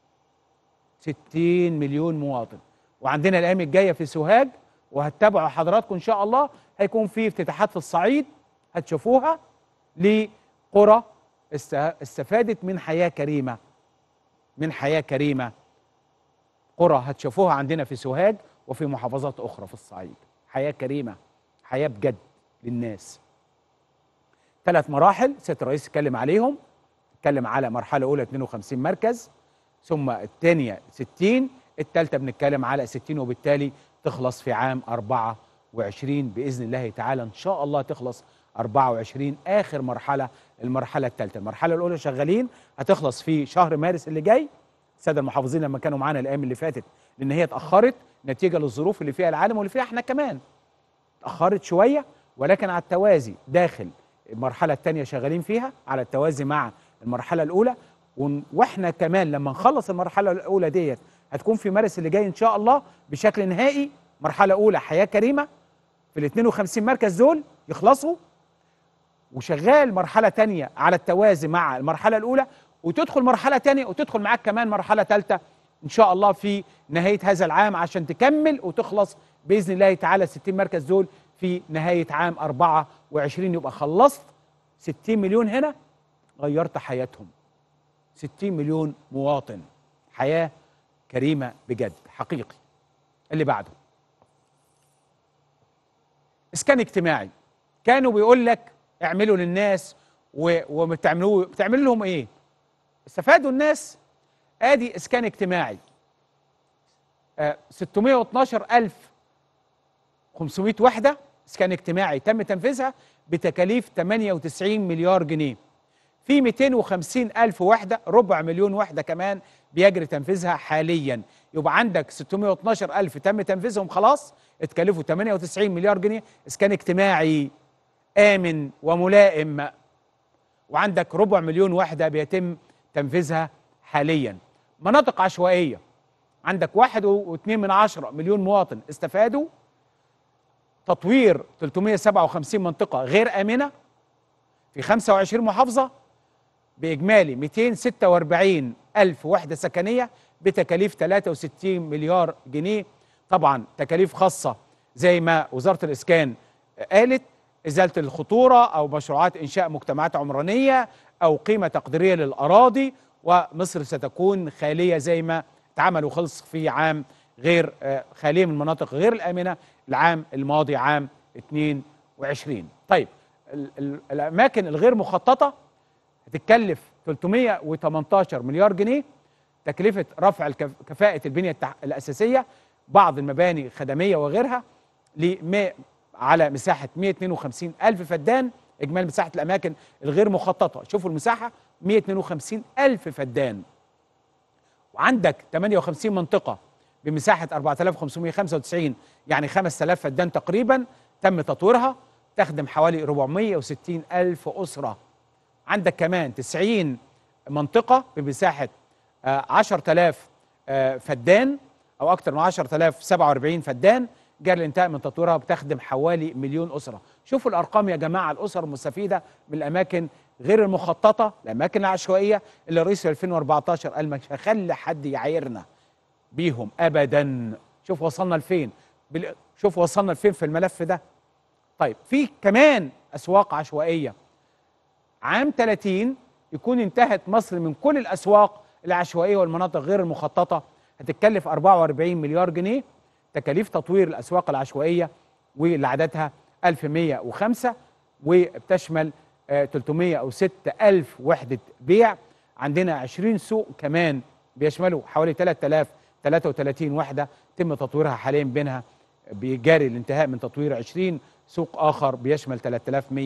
60 مليون مواطن وعندنا الايام الجايه في سوهاج وهتتابعوا حضراتكم ان شاء الله هيكون في افتتاحات في الصعيد هتشوفوها لقرى است- استفادت من حياه كريمه من حياه كريمه قرى هتشوفوها عندنا في سوهاج وفي محافظات اخرى في الصعيد حياه كريمه حياه بجد للناس ثلاث مراحل سياده الرئيس اتكلم عليهم اتكلم على مرحله اولى 52 مركز ثم الثانيه 60 الثالثه بنتكلم على 60 وبالتالي تخلص في عام 24 باذن الله تعالى ان شاء الله تخلص 24 اخر مرحله المرحله الثالثه المرحله الاولى شغالين هتخلص في شهر مارس اللي جاي الساده المحافظين لما كانوا معانا الايام اللي فاتت لان هي اتاخرت نتيجه للظروف اللي فيها العالم واللي فيها احنا كمان اتاخرت شويه ولكن على التوازي داخل المرحله الثانيه شغالين فيها على التوازي مع المرحله الاولى ون- واحنا كمان لما نخلص المرحله الاولى ديت هتكون في مارس اللي جاي ان شاء الله بشكل نهائي مرحله اولى حياه كريمه في ال 52 مركز دول يخلصوا وشغال مرحله تانية على التوازي مع المرحله الاولى وتدخل مرحله تانية وتدخل معاك كمان مرحله ثالثه ان شاء الله في نهايه هذا العام عشان تكمل وتخلص باذن الله تعالى 60 مركز دول في نهايه عام 24 يبقى خلصت 60 مليون هنا غيرت حياتهم 60 مليون مواطن حياه كريمه بجد حقيقي اللي بعده اسكان اجتماعي كانوا بيقول لك اعملوا للناس و- وبتعملوا بتعملوا لهم ايه استفادوا الناس ادي اسكان اجتماعي آه 612500 وحده اسكان اجتماعي تم تنفيذها بتكاليف 98 مليار جنيه في 250 ألف وحدة ربع مليون وحدة كمان بيجري تنفيذها حاليا يبقى عندك 612 ألف تم تنفيذهم خلاص اتكلفوا 98 مليار جنيه اسكان اجتماعي آمن وملائم وعندك ربع مليون وحدة بيتم تنفيذها حاليا مناطق عشوائية عندك واحد واثنين من عشرة مليون مواطن استفادوا تطوير 357 منطقة غير آمنة في 25 محافظة بإجمالي 246 ألف وحدة سكنية بتكاليف 63 مليار جنيه طبعا تكاليف خاصة زي ما وزارة الإسكان قالت إزالة الخطورة أو مشروعات إنشاء مجتمعات عمرانية أو قيمة تقديرية للأراضي ومصر ستكون خالية زي ما اتعمل وخلص في عام غير آه، خالية من المناطق غير الآمنة العام الماضي عام 22 طيب ال- ال- الأماكن الغير مخططة هتتكلف 318 مليار جنيه تكلفة رفع الكف- كفاءة البنية التح- الأساسية بعض المباني الخدمية وغيرها لما على مساحة 152 ألف فدان إجمالي مساحة الأماكن الغير مخططة شوفوا المساحة 152 ألف فدان وعندك 58 منطقة بمساحة 4595 يعني 5000 فدان تقريبا تم تطويرها تخدم حوالي 460 ألف أسرة عندك كمان 90 منطقة بمساحة آه، 10000 آه، فدان أو أكثر من 10000 47 فدان جاري الانتهاء من تطويرها بتخدم حوالي مليون أسرة شوفوا الأرقام يا جماعة الأسر المستفيدة من الأماكن غير المخططة الأماكن العشوائية اللي الرئيس في 2014 قال مش هخلي حد يعايرنا بيهم أبدا شوف وصلنا لفين بال- شوف وصلنا لفين في الملف ده طيب في كمان أسواق عشوائية عام 30 يكون انتهت مصر من كل الاسواق العشوائيه والمناطق غير المخططه هتتكلف 44 مليار جنيه تكاليف تطوير الاسواق العشوائيه واللي عددها 1105 وبتشمل آه، 306 ألف وحدة بيع عندنا 20 سوق كمان بيشملوا حوالي 3033 وحدة تم تطويرها حاليا بينها بيجاري الانتهاء من تطوير 20 سوق آخر بيشمل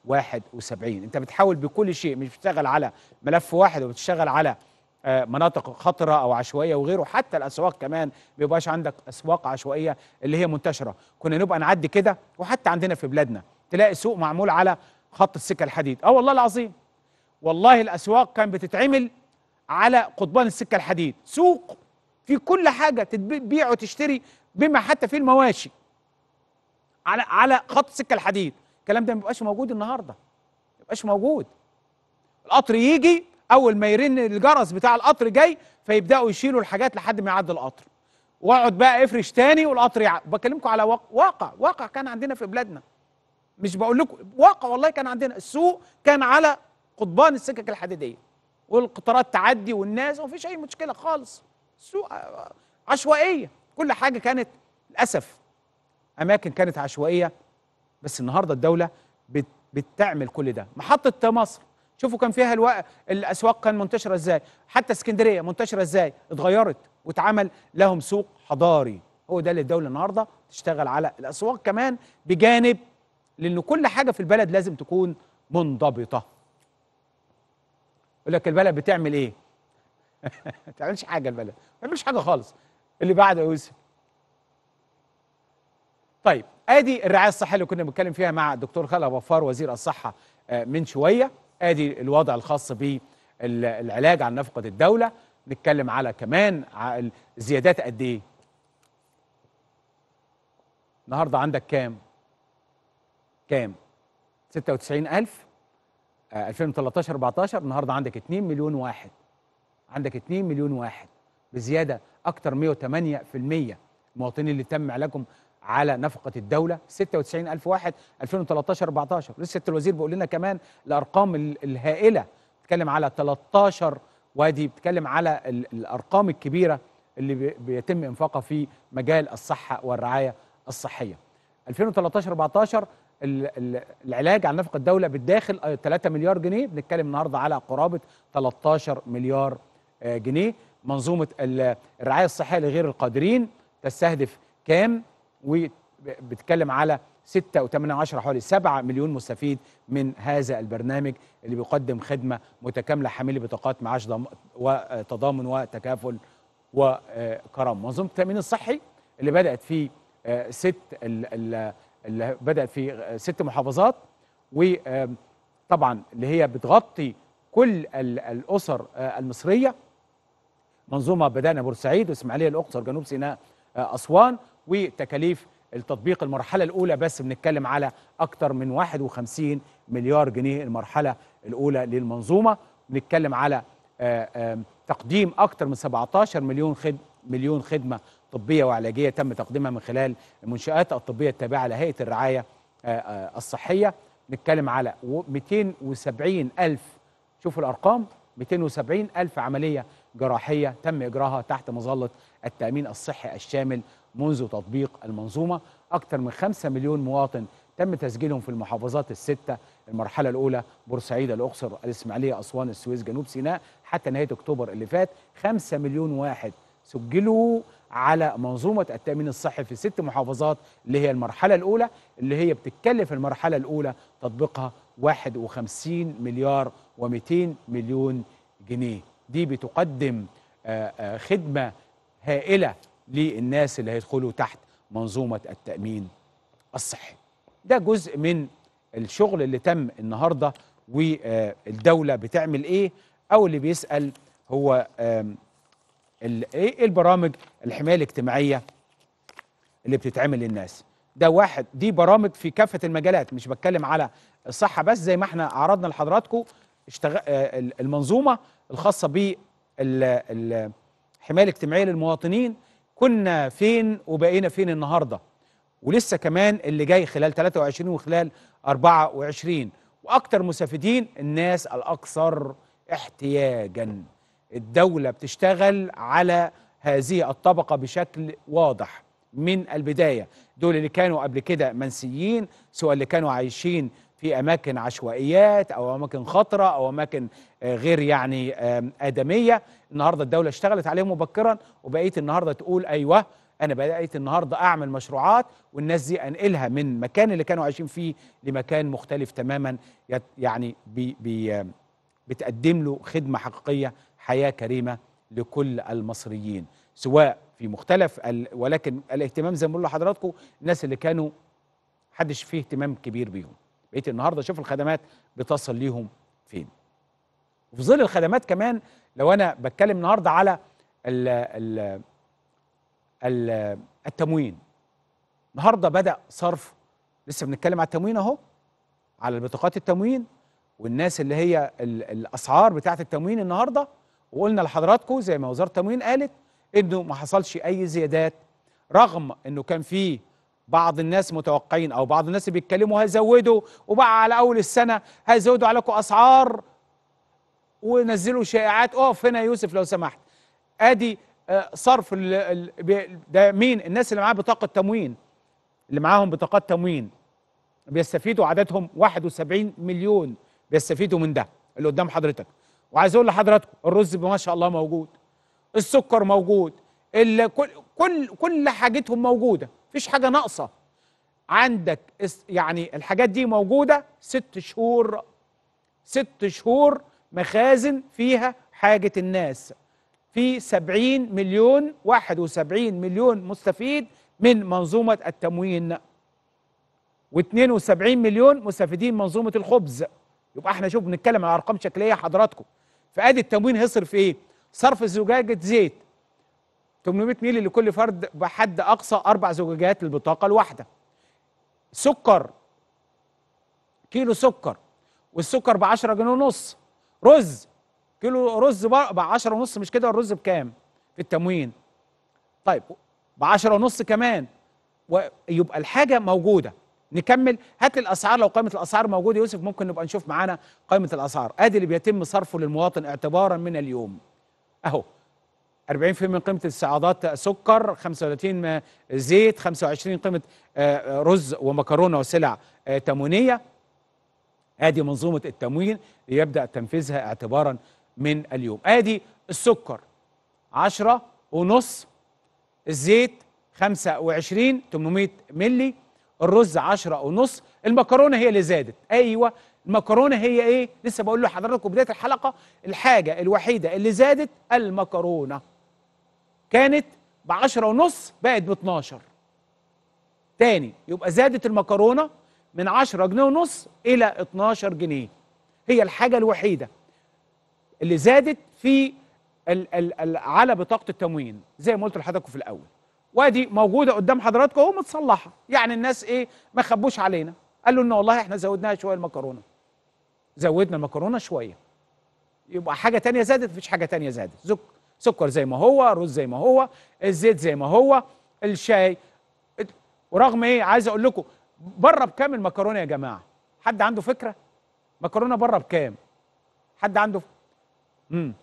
71 انت بتحاول بكل شيء مش بتشتغل على ملف واحد وبتشتغل على آه، مناطق خطره او عشوائيه وغيره حتى الاسواق كمان ما بيبقاش عندك اسواق عشوائيه اللي هي منتشره كنا نبقى نعدي كده وحتى عندنا في بلادنا تلاقي سوق معمول على خط السكه الحديد اه والله العظيم والله الاسواق كان بتتعمل على قضبان السكه الحديد سوق في كل حاجه تبيع وتشتري بما حتى في المواشي على على خط السكه الحديد الكلام ده ما بيبقاش موجود النهارده ما بيبقاش موجود القطر يجي اول ما يرن الجرس بتاع القطر جاي فيبداوا يشيلوا الحاجات لحد ما يعدي القطر واقعد بقى افرش تاني والقطر يع... بكلمكم على واقع واقع واقع كان عندنا في بلادنا مش بقول لكم واقع والله كان عندنا السوق كان على قضبان السكك الحديديه والقطارات تعدي والناس ومفيش اي مشكله خالص سوق عشوائيه كل حاجه كانت للاسف اماكن كانت عشوائيه بس النهارده الدوله بت بتعمل كل ده محطه مصر شوفوا كان فيها الو... الاسواق كان منتشره ازاي حتى اسكندريه منتشره ازاي اتغيرت واتعمل لهم سوق حضاري هو ده اللي الدوله النهارده تشتغل على الاسواق كمان بجانب لان كل حاجه في البلد لازم تكون منضبطه يقول لك البلد بتعمل ايه ما تعملش حاجه البلد ما تعملش حاجه خالص اللي بعد يا يوسف طيب ادي الرعايه الصحيه اللي كنا بنتكلم فيها مع الدكتور خالد غفار وزير الصحه آه، من شويه ادي الوضع الخاص بالعلاج عن نفقه الدوله نتكلم على كمان ع- الزيادات قد ايه النهارده عندك كام كام 96000 آه، 2013 14 النهارده عندك 2 مليون واحد عندك 2 مليون واحد بزياده اكتر 108% المواطنين اللي تم علاجهم على نفقه الدوله 96000 واحد 2013 14 لسه سياده الوزير بيقول لنا كمان الارقام ال- الهائله بتتكلم على 13 وادي بتتكلم على ال- الارقام الكبيره اللي بي- بيتم انفاقها في مجال الصحه والرعايه الصحيه 2013 14 ال- ال- العلاج عن نفقه الدوله بالداخل آه، 3 مليار جنيه بنتكلم النهارده على قرابه 13 مليار آه، جنيه منظومه ال- الرعايه الصحيه لغير القادرين تستهدف كام وبتتكلم على 6.8 حوالي 7 مليون مستفيد من هذا البرنامج اللي بيقدم خدمه متكامله حامله بطاقات معاش ضم- وتضامن وتكافل وكرم منظومه التامين الصحي اللي بدات في آه، ست ال- ال- اللي بدات في آه، ست محافظات وطبعا اللي هي بتغطي كل ال- الاسر آه، المصريه منظومه بدانا بورسعيد واسماعيليه الاقصر جنوب سيناء آه، اسوان وتكاليف التطبيق المرحله الاولى بس بنتكلم على اكثر من 51 مليار جنيه المرحله الاولى للمنظومه بنتكلم على آه، آم، تقديم اكثر من 17 مليون خد مليون خدمه طبيه وعلاجيه تم تقديمها من خلال المنشات الطبيه التابعه لهيئه الرعايه آه، آه، الصحيه نتكلم على و- 270 الف شوفوا الارقام 270 الف عمليه جراحيه تم اجراءها تحت مظله التامين الصحي الشامل منذ تطبيق المنظومه اكثر من 5 مليون مواطن تم تسجيلهم في المحافظات السته المرحله الاولى بورسعيد الاقصر الاسماعيليه اسوان السويس جنوب سيناء حتى نهايه اكتوبر اللي فات 5 مليون واحد سجلوا على منظومه التامين الصحي في ست محافظات اللي هي المرحله الاولى اللي هي بتتكلف المرحله الاولى تطبيقها 51 مليار و200 مليون جنيه دي بتقدم آه، آه، خدمه هائله للناس اللي هيدخلوا تحت منظومه التامين الصحي ده جزء من الشغل اللي تم النهارده والدوله بتعمل ايه او اللي بيسال هو آم، ال- ايه البرامج الحمايه الاجتماعيه اللي بتتعمل للناس ده واحد دي برامج في كافه المجالات مش بتكلم على الصحه بس زي ما احنا عرضنا لحضراتكم اشتغ... آه، ال- المنظومه الخاصه بالحمايه الاجتماعيه للمواطنين كنا فين وبقينا فين النهارده ولسه كمان اللي جاي خلال 23 وخلال 24 واكتر مستفيدين الناس الاكثر احتياجا الدوله بتشتغل على هذه الطبقه بشكل واضح من البدايه دول اللي كانوا قبل كده منسيين سواء اللي كانوا عايشين في اماكن عشوائيات او اماكن خطره او اماكن آه، غير يعني آم، ادميه النهارده الدوله اشتغلت عليهم مبكرا وبقيت النهارده تقول ايوه انا بدات النهارده اعمل مشروعات والناس دي انقلها من مكان اللي كانوا عايشين فيه لمكان مختلف تماما يت- يعني بي بي بتقدم له خدمه حقيقيه حياه كريمه لكل المصريين سواء في مختلف ال... ولكن الاهتمام زي ما بقول لحضراتكم الناس اللي كانوا محدش فيه اهتمام كبير بيهم بقيت النهارده شوف الخدمات بتصل ليهم فين وفي ظل الخدمات كمان لو انا بتكلم النهارده على ال ال ال التموين النهارده بدا صرف لسه بنتكلم على التموين اهو على بطاقات التموين والناس اللي هي ال- الاسعار بتاعه التموين النهارده وقلنا لحضراتكم زي ما وزاره التموين قالت انه ما حصلش اي زيادات رغم انه كان في بعض الناس متوقعين او بعض الناس اللي بيتكلموا هيزودوا وبقى على اول السنه هيزودوا عليكم اسعار ونزلوا شائعات اقف هنا يا يوسف لو سمحت ادي آه، صرف ال- ال- بي- ده مين الناس اللي معاها بطاقه تموين اللي معاهم بطاقات تموين بيستفيدوا عددهم 71 مليون بيستفيدوا من ده اللي قدام حضرتك وعايز اقول لحضراتكم الرز ما شاء الله موجود السكر موجود ال- كل كل كل حاجتهم موجوده مفيش حاجه ناقصه عندك اس- يعني الحاجات دي موجوده ست شهور ست شهور مخازن فيها حاجه الناس في 70 مليون 71 مليون مستفيد من منظومه التموين و72 مليون مستفيدين منظومه الخبز يبقى احنا شوف بنتكلم على ارقام شكليه حضراتكم فادي التموين هيصرف ايه صرف زجاجه زيت 800 مللي لكل فرد بحد اقصى اربع زجاجات للبطاقه الواحده سكر كيلو سكر والسكر ب 10 جنيه ونص رز كيلو رز ب 10 ونص مش كده الرز بكام في التموين طيب ب 10 ونص كمان ويبقى الحاجه موجوده نكمل هات لي الاسعار لو قائمه الاسعار موجوده يوسف ممكن نبقى نشوف معانا قائمه الاسعار ادي اللي بيتم صرفه للمواطن اعتبارا من اليوم اهو 40% من قيمه السعادات سكر 35 زيت 25 قيمه آه، رز ومكرونه وسلع آه، تموينيه ادي منظومه التموين يبدا تنفيذها اعتبارا من اليوم ادي السكر 10 ونص الزيت 25 800 ملي الرز 10 ونص المكرونه هي اللي زادت ايوه المكرونه هي ايه لسه بقول لحضراتكم بدايه الحلقه الحاجه الوحيده اللي زادت المكرونه كانت ب 10 ونص بقت ب 12 تاني يبقى زادت المكرونه من 10 جنيه ونص الى 12 جنيه هي الحاجه الوحيده اللي زادت في ال ال ال على بطاقه التموين زي ما قلت لحضراتكم في الاول وادي موجوده قدام حضراتكم اهو متصلحه يعني الناس ايه ما خبوش علينا قالوا ان والله احنا زودناها شويه المكرونه زودنا المكرونه شويه يبقى حاجه تانية زادت مفيش حاجه تانية زادت زك سكر زي ما هو رز زي ما هو الزيت زي ما هو الشاي ورغم ايه عايز اقول لكم بره بكام المكرونه يا جماعه حد عنده فكره مكرونه بره بكام حد عنده ف... امم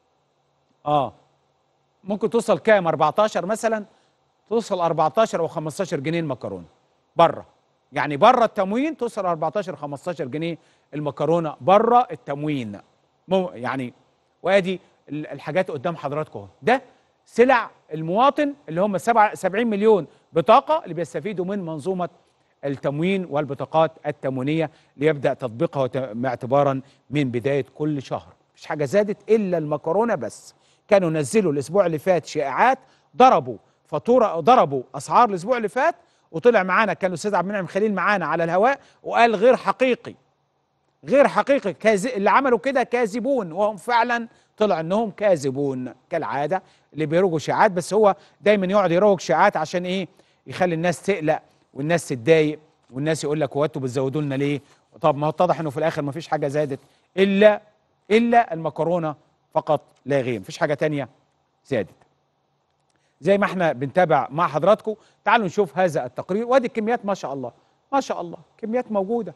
اه ممكن توصل كام 14 مثلا توصل 14 او 15 جنيه المكرونه بره يعني بره التموين توصل 14 15 جنيه المكرونه بره التموين مو يعني وادي ال- الحاجات قدام حضراتكم اهو ده سلع المواطن اللي هم 70 مليون بطاقه اللي بيستفيدوا من منظومه التموين والبطاقات التموينيه ليبدا تطبيقها وت- اعتبارا من بدايه كل شهر مفيش حاجه زادت الا المكرونه بس كانوا نزلوا الاسبوع اللي فات شائعات ضربوا فاتوره ضربوا اسعار الاسبوع اللي فات وطلع معانا كان الاستاذ عبد المنعم خليل معانا على الهواء وقال غير حقيقي غير حقيقي كاز... اللي عملوا كده كاذبون وهم فعلا طلع انهم كاذبون كالعاده اللي بيروجوا شائعات بس هو دايما يقعد يروج شائعات عشان ايه يخلي الناس تقلق والناس تتضايق والناس يقول لك هو انتوا بتزودوا لنا ليه طب ما اتضح انه في الاخر ما فيش حاجه زادت الا الا المكرونه فقط لا غير مفيش حاجه تانية زادت زي ما احنا بنتابع مع حضراتكم تعالوا نشوف هذا التقرير وادي الكميات ما شاء الله ما شاء الله كميات موجوده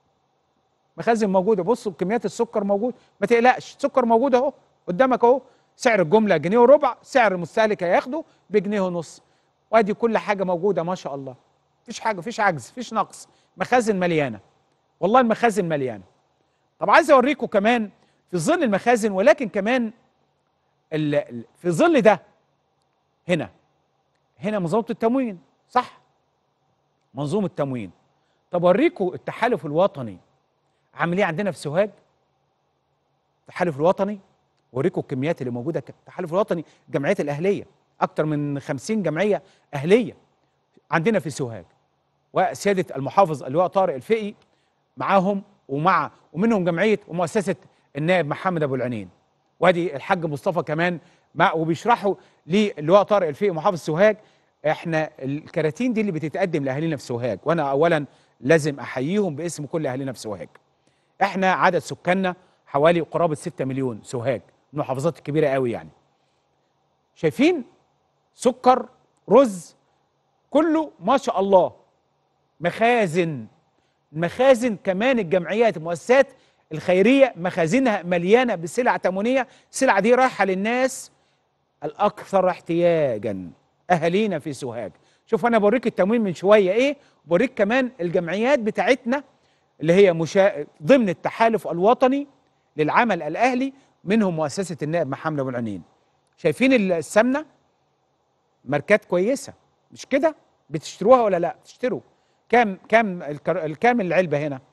مخازن موجوده بصوا كميات السكر موجود ما تقلقش السكر موجود اهو قدامك اهو سعر الجمله جنيه وربع سعر المستهلك هياخده بجنيه ونص وادي كل حاجه موجوده ما شاء الله مفيش حاجه مفيش عجز مفيش نقص مخازن مليانه والله المخازن مليانه طب عايز اوريكم كمان في ظل المخازن ولكن كمان ال- ال- في ظل ده هنا هنا منظومه التموين صح منظومه التموين طب اوريكم التحالف الوطني عامل ايه عندنا في سوهاج التحالف الوطني اوريكم الكميات اللي موجوده ك- التحالف الوطني الجمعيات الاهليه اكتر من 50 جمعيه اهليه عندنا في سوهاج وسياده المحافظ اللواء طارق الفقي معاهم ومع ومنهم جمعيه ومؤسسه النائب محمد ابو العنين وادي الحاج مصطفى كمان مع وبيشرحوا للواء طارق الفقي محافظ سوهاج احنا الكراتين دي اللي بتتقدم لاهالينا في سوهاج وانا اولا لازم احييهم باسم كل اهالينا في سوهاج احنا عدد سكاننا حوالي قرابه 6 مليون سوهاج من المحافظات الكبيره قوي يعني شايفين سكر رز كله ما شاء الله مخازن مخازن كمان الجمعيات المؤسسات الخيريه مخازنها مليانه بسلع تموينيه السلع دي رايحه للناس الاكثر احتياجا اهالينا في سوهاج شوف انا بوريك التموين من شويه ايه بوريك كمان الجمعيات بتاعتنا اللي هي مشا... ضمن التحالف الوطني للعمل الاهلي منهم مؤسسه النائب محمد ابو العنين شايفين السمنه ماركات كويسه مش كده بتشتروها ولا لا تشتروا كام كام الكر... الكام العلبه هنا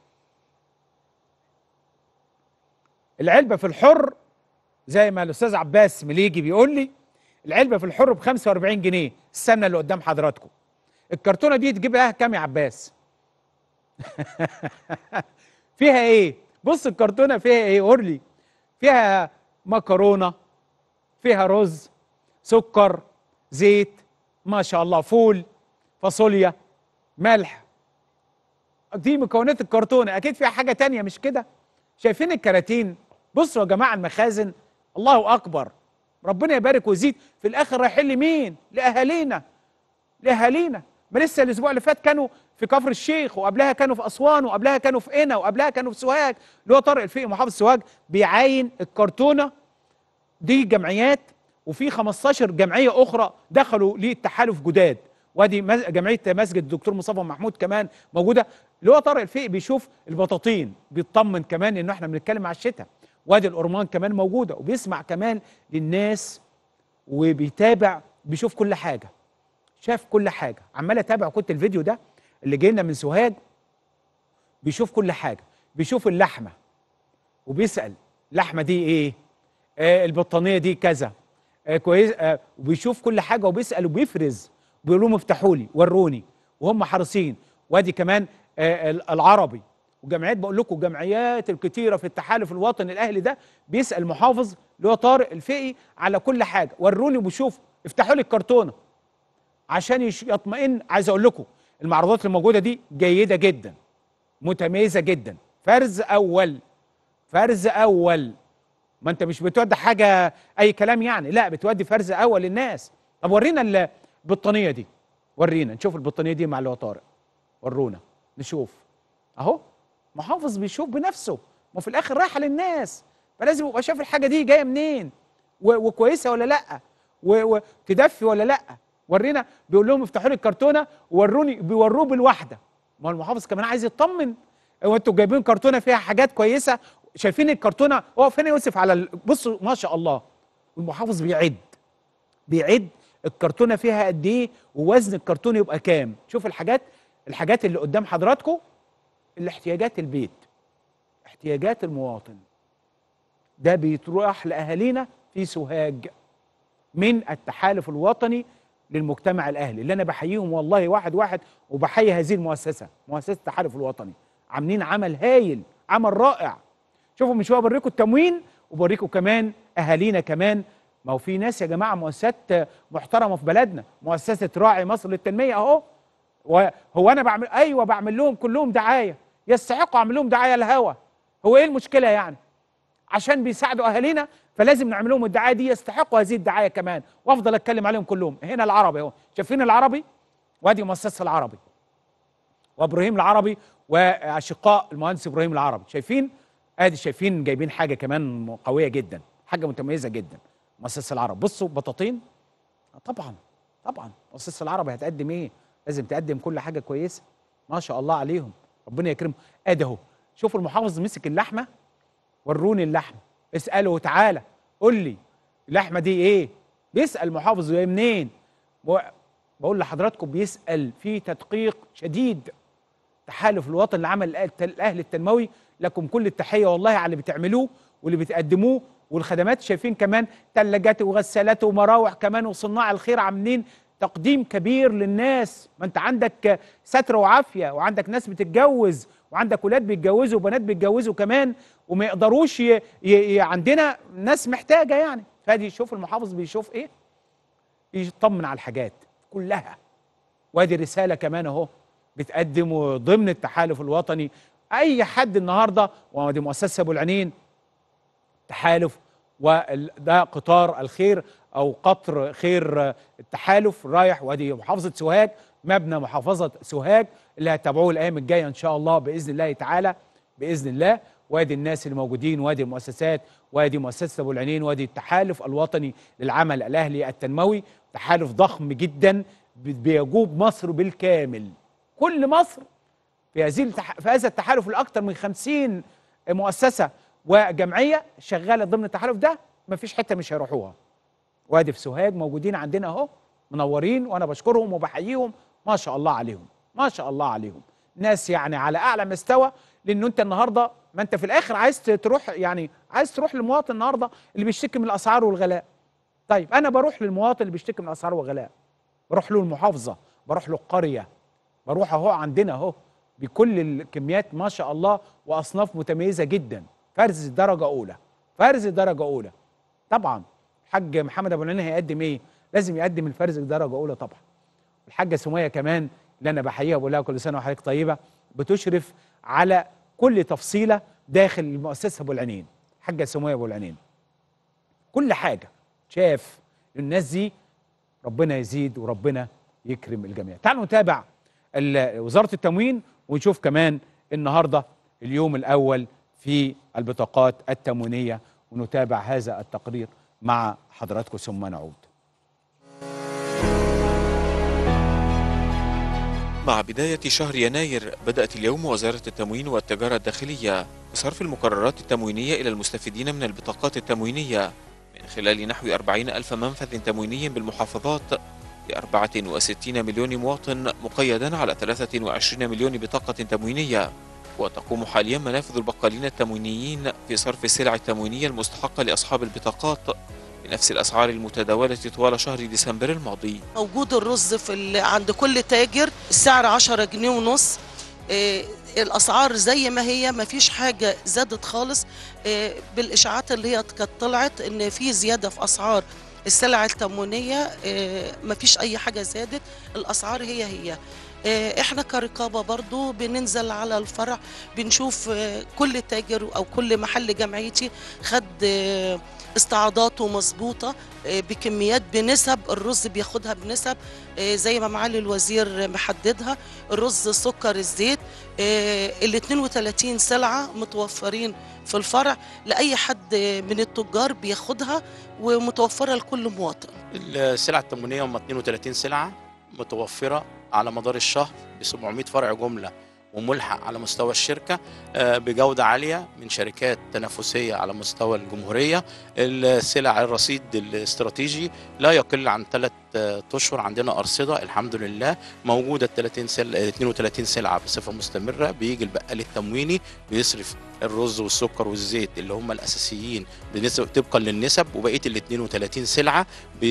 العلبه في الحر زي ما الاستاذ عباس مليجي بيقول لي العلبه في الحر ب 45 جنيه السمنه اللي قدام حضراتكم الكرتونه دي تجيب لها كام يا عباس فيها ايه بص الكرتونه فيها ايه قول لي فيها مكرونه فيها رز سكر زيت ما شاء الله فول فاصوليا ملح دي مكونات الكرتونه اكيد فيها حاجه تانية مش كده شايفين الكراتين بصوا يا جماعه المخازن الله اكبر ربنا يبارك ويزيد في الاخر رايحين لمين لاهالينا لاهالينا ما لسه الاسبوع اللي فات كانوا في كفر الشيخ وقبلها كانوا في اسوان وقبلها كانوا في قنا وقبلها كانوا في سوهاج اللي هو طارق الفقي محافظ سوهاج بيعاين الكرتونه دي جمعيات وفي 15 جمعيه اخرى دخلوا للتحالف جداد وادي مز- جمعيه مسجد الدكتور مصطفى محمود كمان موجوده اللي هو طارق الفقي بيشوف البطاطين بيطمن كمان انه احنا بنتكلم على الشتاء وادي الأورمان كمان موجوده وبيسمع كمان للناس وبيتابع بيشوف كل حاجه شاف كل حاجه عمال اتابع كنت الفيديو ده اللي جاي لنا من سوهاج بيشوف كل حاجه بيشوف اللحمه وبيسال اللحمه دي ايه آه البطانيه دي كذا آه كويس آه وبيشوف كل حاجه وبيسال وبيفرز بيقول لهم افتحوا لي وروني وهم حريصين وادي كمان آه ال- العربي وجمعيات بقول لكم جمعيات الكتيره في التحالف الوطني الاهلي ده بيسال المحافظ اللي هو طارق الفقي على كل حاجه وروني وبشوف افتحوا لي الكرتونه عشان يش- يطمئن عايز اقول لكم المعروضات اللي موجوده دي جيده جدا متميزه جدا فرز اول فرز اول ما انت مش بتودي حاجه اي كلام يعني لا بتودي فرز اول للناس طب ورينا البطانيه دي ورينا نشوف البطانيه دي مع اللي هو طارق ورونا نشوف اهو محافظ بيشوف بنفسه ما في الاخر رايحه للناس فلازم يبقى شاف الحاجه دي جايه منين و- وكويسه ولا لا و- وتدفي ولا لا ورينا بيقول لهم افتحوا لي الكرتونه وروني بيوروه بالواحده ما هو المحافظ كمان عايز يطمن هو انتوا جايبين كرتونه فيها حاجات كويسه شايفين الكرتونه اقف هنا يوسف على ال- بصوا ما شاء الله المحافظ بيعد بيعد الكرتونه فيها قد ايه ووزن الكرتونه يبقى كام شوف الحاجات الحاجات اللي قدام حضراتكم الاحتياجات البيت احتياجات المواطن ده بيتروح لاهالينا في سوهاج من التحالف الوطني للمجتمع الاهلي اللي انا بحييهم والله واحد واحد وبحيي هذه المؤسسه مؤسسه التحالف الوطني عاملين عمل هايل عمل رائع شوفوا من شويه بوريكم التموين وبوريكم كمان اهالينا كمان ما هو في ناس يا جماعه مؤسسات محترمه في بلدنا مؤسسه راعي مصر للتنميه اهو وهو انا بعمل ايوه بعمل لهم كلهم دعايه يستحقوا اعمل لهم دعايه الهوا هو ايه المشكله يعني عشان بيساعدوا اهالينا فلازم نعمل لهم الدعايه دي يستحقوا هذه الدعايه كمان وافضل اتكلم عليهم كلهم هنا العربي اهو شايفين العربي وادي مؤسسه العربي وابراهيم العربي واشقاء المهندس ابراهيم العربي شايفين ادي شايفين جايبين حاجه كمان قويه جدا حاجه متميزه جدا مؤسسه العرب بصوا بطاطين طبعا طبعا مؤسسه العربي هتقدم ايه لازم تقدم كل حاجه كويسه ما شاء الله عليهم ربنا يكرمهم ادي اهو شوفوا المحافظ مسك اللحمه وروني اللحمه اساله تعالى قول لي اللحمه دي ايه بيسال المحافظ جايه منين و- بقول لحضراتكم بيسال في تدقيق شديد تحالف الوطن لعمل الأهل- الاهلي التنموي لكم كل التحيه والله على اللي بتعملوه واللي بتقدموه والخدمات شايفين كمان ثلاجات وغسالات ومراوح كمان وصناع الخير عاملين تقديم كبير للناس ما انت عندك ستر وعافيه وعندك ناس بتتجوز وعندك ولاد بيتجوزوا وبنات بيتجوزوا كمان وما يقدروش ي... ي... ي... عندنا ناس محتاجه يعني فادي شوف المحافظ بيشوف ايه يطمن على الحاجات كلها وادي رساله كمان اهو بتقدم ضمن التحالف الوطني اي حد النهارده ودي مؤسسه ابو العينين تحالف وده قطار الخير او قطر خير التحالف رايح وادي محافظه سوهاج مبنى محافظه سوهاج اللي هتتابعوه الايام الجايه ان شاء الله باذن الله تعالى باذن الله وادي الناس اللي موجودين وادي المؤسسات وادي مؤسسه ابو العينين وادي التحالف الوطني للعمل الاهلي التنموي تحالف ضخم جدا بيجوب مصر بالكامل كل مصر في هذه التح... في هذا التحالف الاكثر من 50 مؤسسه وجمعيه شغاله ضمن التحالف ده ما فيش حته مش هيروحوها وادي في سوهاج موجودين عندنا اهو منورين وانا بشكرهم وبحييهم ما شاء الله عليهم ما شاء الله عليهم ناس يعني على اعلى مستوى لانه انت النهارده ما انت في الاخر عايز تروح يعني عايز تروح للمواطن النهارده اللي بيشتكي من الاسعار والغلاء طيب انا بروح للمواطن اللي بيشتكي من الاسعار والغلاء بروح له المحافظه بروح له القريه بروح اهو عندنا اهو بكل الكميات ما شاء الله واصناف متميزه جدا فرز درجه اولى فرز درجه اولى طبعا الحاج محمد ابو العين هيقدم ايه لازم يقدم الفرز درجه اولى طبعا الحاجه سميه كمان اللي انا بحييها وبقول لها كل سنه وحضرتك طيبه بتشرف على كل تفصيله داخل المؤسسه ابو العينين الحاجه سميه ابو العينين كل حاجه شاف الناس دي ربنا يزيد وربنا يكرم الجميع تعالوا نتابع ال- وزاره التموين ونشوف كمان النهارده اليوم الاول في البطاقات التموينيه ونتابع هذا التقرير مع حضراتكم ثم نعود مع بداية شهر يناير بدأت اليوم وزارة التموين والتجارة الداخلية بصرف المقررات التموينية إلى المستفيدين من البطاقات التموينية من خلال نحو 40 ألف منفذ تمويني بالمحافظات ل 64 مليون مواطن مقيدا على 23 مليون بطاقة تموينية وتقوم حاليا منافذ البقالين التموينيين في صرف السلع التموينية المستحقة لأصحاب البطاقات بنفس الأسعار المتداولة طوال شهر ديسمبر الماضي موجود الرز في ال... عند كل تاجر السعر 10 جنيه ونص إيه الاسعار زي ما هي ما فيش حاجه زادت خالص إيه بالاشاعات اللي هي كانت طلعت ان في زياده في اسعار السلع التموينيه إيه ما فيش اي حاجه زادت الاسعار هي هي إيه احنا كرقابه برضو بننزل على الفرع بنشوف إيه كل تاجر او كل محل جمعيتي خد إيه استعاضاته مظبوطه إيه بكميات بنسب الرز بياخدها بنسب إيه زي ما معالي الوزير محددها الرز السكر الزيت إيه ال 32 سلعه متوفرين في الفرع لاي حد من التجار بياخدها ومتوفره لكل مواطن السلع التموينية هم 32 سلعة متوفرة على مدار الشهر ب 700 فرع جملة وملحق على مستوى الشركة آه، بجودة عالية من شركات تنافسية على مستوى الجمهورية السلع الرصيد الاستراتيجي لا يقل عن ثلاث أشهر عندنا أرصدة الحمد لله موجودة 30 سل... 32 سلعة بصفة مستمرة بيجي البقال التمويني بيصرف الرز والسكر والزيت اللي هم الأساسيين بنسب طبقا للنسب وبقية ال 32 سلعة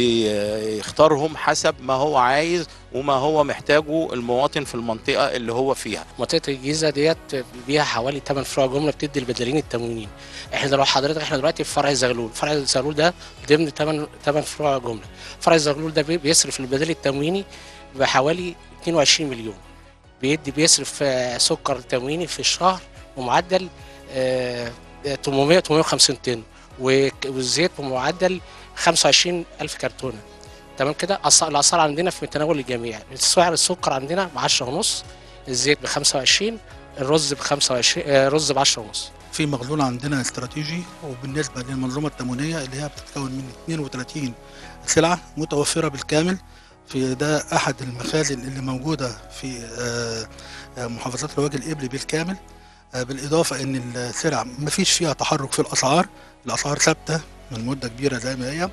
بيختارهم حسب ما هو عايز وما هو محتاجه المواطن في المنطقة اللي هو فيها منطقه الجيزه ديت بيها حوالي 8 فروع جمله بتدي البدلين التموينين احنا لو حضرتك احنا دلوقتي في فرع زغلول فرع الزغلول ده ضمن 8 8 فروع جمله فرع الزغلول ده بي- بيصرف البديل التمويني بحوالي 22 مليون بيدي بيصرف آه، سكر تمويني في الشهر بمعدل آه، 800 850 طن وك- والزيت بمعدل 25 ألف كرتونة تمام كده أص- الأسعار عندنا في متناول الجميع سعر السكر عندنا ب 10 ونص الزيت ب 25 الرز ب 25 آه، رز ب 10 ونص في مخزون عندنا استراتيجي وبالنسبه للمنظومه التموينيه اللي هي بتتكون من 32 سلعه متوفره بالكامل في ده احد المخازن اللي موجوده في آه، آه، محافظات الوجه الابلي بالكامل آه، بالاضافه ان السلع ما فيش فيها تحرك في الاسعار الاسعار ثابته من مده كبيره زي ما هي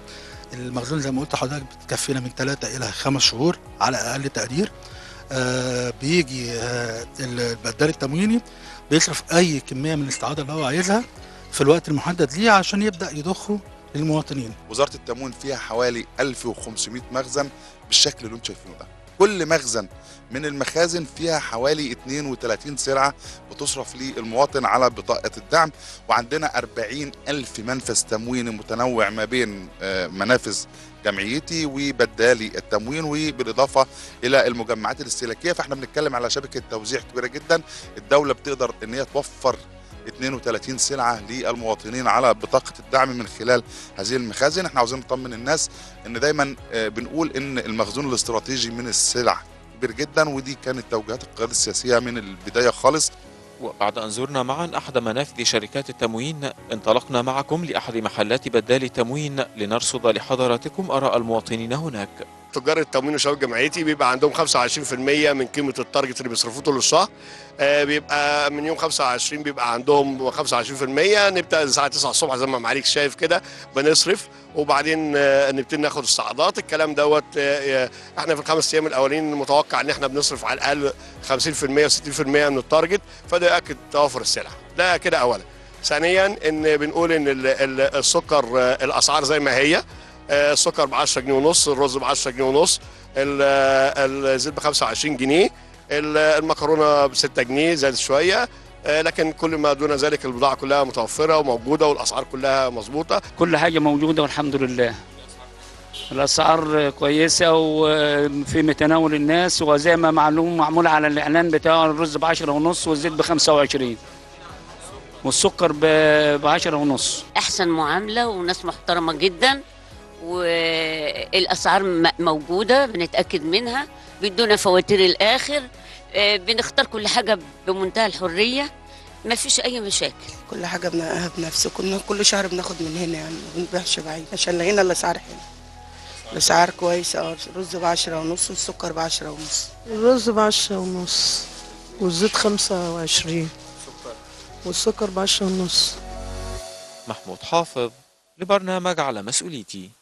المخزون زي ما قلت لحضرتك بتكفينا من ثلاثة إلى خمس شهور على أقل تقدير آه بيجي آه البدال التمويني بيصرف أي كمية من الاستعاضة اللي هو عايزها في الوقت المحدد ليه عشان يبدأ يضخه للمواطنين وزاره التموين فيها حوالي 1500 مخزن بالشكل اللي انتم شايفينه ده كل مخزن من المخازن فيها حوالي 32 سلعة بتصرف للمواطن على بطاقة الدعم وعندنا 40 ألف منفذ تمويني متنوع ما بين آه، منافذ جمعيتي وبدالي التموين وبالإضافة إلى المجمعات الاستهلاكية فاحنا بنتكلم على شبكة توزيع كبيرة جدا الدولة بتقدر إن هي توفر 32 سلعة للمواطنين على بطاقة الدعم من خلال هذه المخازن احنا عاوزين نطمن الناس ان دايما آه، بنقول ان المخزون الاستراتيجي من السلع كبير جدا ودي كانت توجيهات القيادة السياسية من البداية خالص وبعد أن زرنا معا أحد منافذ شركات التموين انطلقنا معكم لأحد محلات بدال التموين لنرصد لحضراتكم آراء المواطنين هناك تجار التموين وشباب جمعيتي بيبقى عندهم 25% من قيمه التارجت اللي بيصرفوه طول الشهر آه، بيبقى من يوم 25 بيبقى عندهم 25% نبدا الساعه 9 الصبح زي ما معاليك شايف كده بنصرف وبعدين آه، نبتدي ناخد استعاضات الكلام دوت آه، آه، احنا في الخمس ايام الاولين متوقع ان احنا بنصرف على الاقل 50% و60% من التارجت فده ياكد توافر السلع ده كده اولا ثانيا ان بنقول ان ال- ال- السكر آه، الاسعار زي ما هي آه، السكر ب 10 جنيه ونص الرز ب 10 جنيه ونص ال- آه، الزيت ب 25 جنيه ال- المكرونه ب 6 جنيه زادت شويه آه، لكن كل ما دون ذلك البضاعه كلها متوفره وموجوده والاسعار كلها مظبوطه كل حاجة موجودة والحمد لله الأسعار كويسة وفي متناول الناس وزي ما معلوم معمول على الإعلان بتاع الرز بعشرة ونص والزيت بخمسة وعشرين والسكر ب- بعشرة ونص احسن معامله وناس محترمه جدا والاسعار م- موجوده بنتاكد منها بيدونا فواتير الاخر آه، بنختار كل حاجه بمنتهى الحريه ما فيش اي مشاكل كل حاجة بنقاها بنفسه كنا كل شهر بناخد من هنا يعني ما بنبيعش بعيد عشان لقينا الأسعار حلوة الأسعار كويسة اه الرز بعشرة ونص والسكر بعشرة ونص الرز بعشرة ونص والزيت خمسة وعشرين والسكر بعشرة ونص محمود حافظ لبرنامج على مسؤوليتي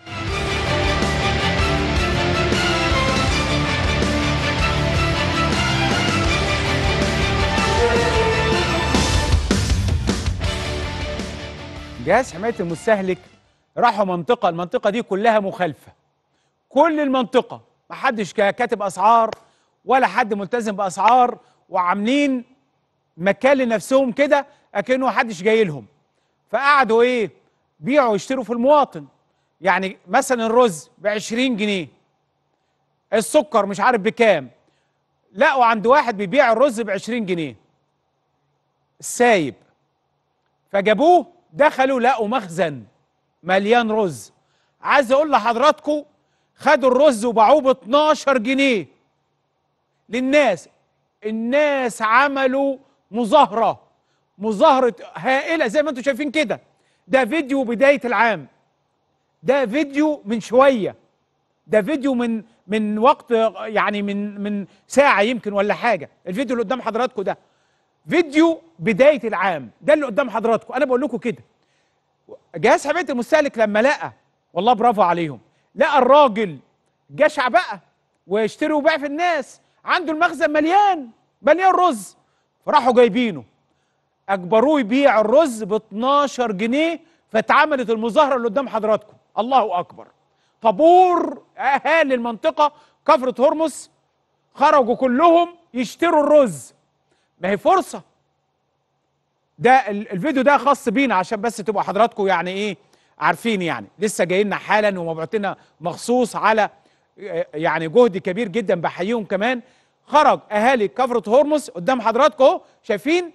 جهاز حمايه المستهلك راحوا منطقه المنطقه دي كلها مخالفه كل المنطقه ما حدش كا- كاتب اسعار ولا حد ملتزم باسعار وعاملين مكان لنفسهم كده اكنه حدش جاي لهم فقعدوا ايه بيعوا يشتروا في المواطن يعني مثلا الرز ب 20 جنيه السكر مش عارف بكام لقوا عند واحد بيبيع الرز ب 20 جنيه السايب فجابوه دخلوا لقوا مخزن مليان رز عايز اقول لحضراتكم خدوا الرز وباعوه ب 12 جنيه للناس الناس عملوا مظاهره مظاهره هائله زي ما انتم شايفين كده ده فيديو بدايه العام ده فيديو من شويه ده فيديو من من وقت يعني من من ساعه يمكن ولا حاجه الفيديو اللي قدام حضراتكم ده فيديو بدايه العام ده اللي قدام حضراتكم انا بقول لكم كده جهاز حمايه المستهلك لما لقى والله برافو عليهم لقى الراجل جشع بقى ويشتري ويبيع في الناس عنده المخزن مليان مليان رز فراحوا جايبينه اجبروه يبيع الرز ب 12 جنيه فاتعملت المظاهره اللي قدام حضراتكم الله اكبر طابور اهالي المنطقه كفره هرمس خرجوا كلهم يشتروا الرز ما هي فرصه ده ال- الفيديو ده خاص بينا عشان بس تبقوا حضراتكم يعني ايه عارفين يعني لسه جاي لنا حالا ومبعوت لنا مخصوص على آه، يعني جهد كبير جدا بحييهم كمان خرج اهالي كفره هرمس قدام حضراتكم اهو شايفين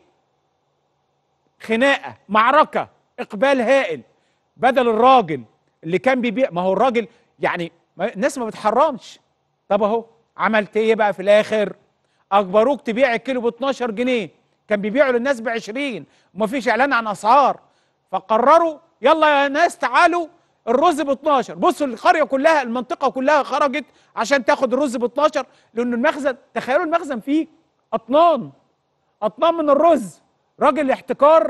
خناقه معركه اقبال هائل بدل الراجل اللي كان بيبيع ما هو الراجل يعني ما الناس ما بتحرمش طب اهو عملت ايه بقى في الاخر اجبروك تبيع الكيلو ب 12 جنيه كان بيبيعوا للناس ب 20 ومفيش اعلان عن اسعار فقرروا يلا يا ناس تعالوا الرز ب 12 بصوا القريه كلها المنطقه كلها خرجت عشان تاخد الرز ب 12 لان المخزن تخيلوا المخزن فيه اطنان اطنان من الرز راجل احتكار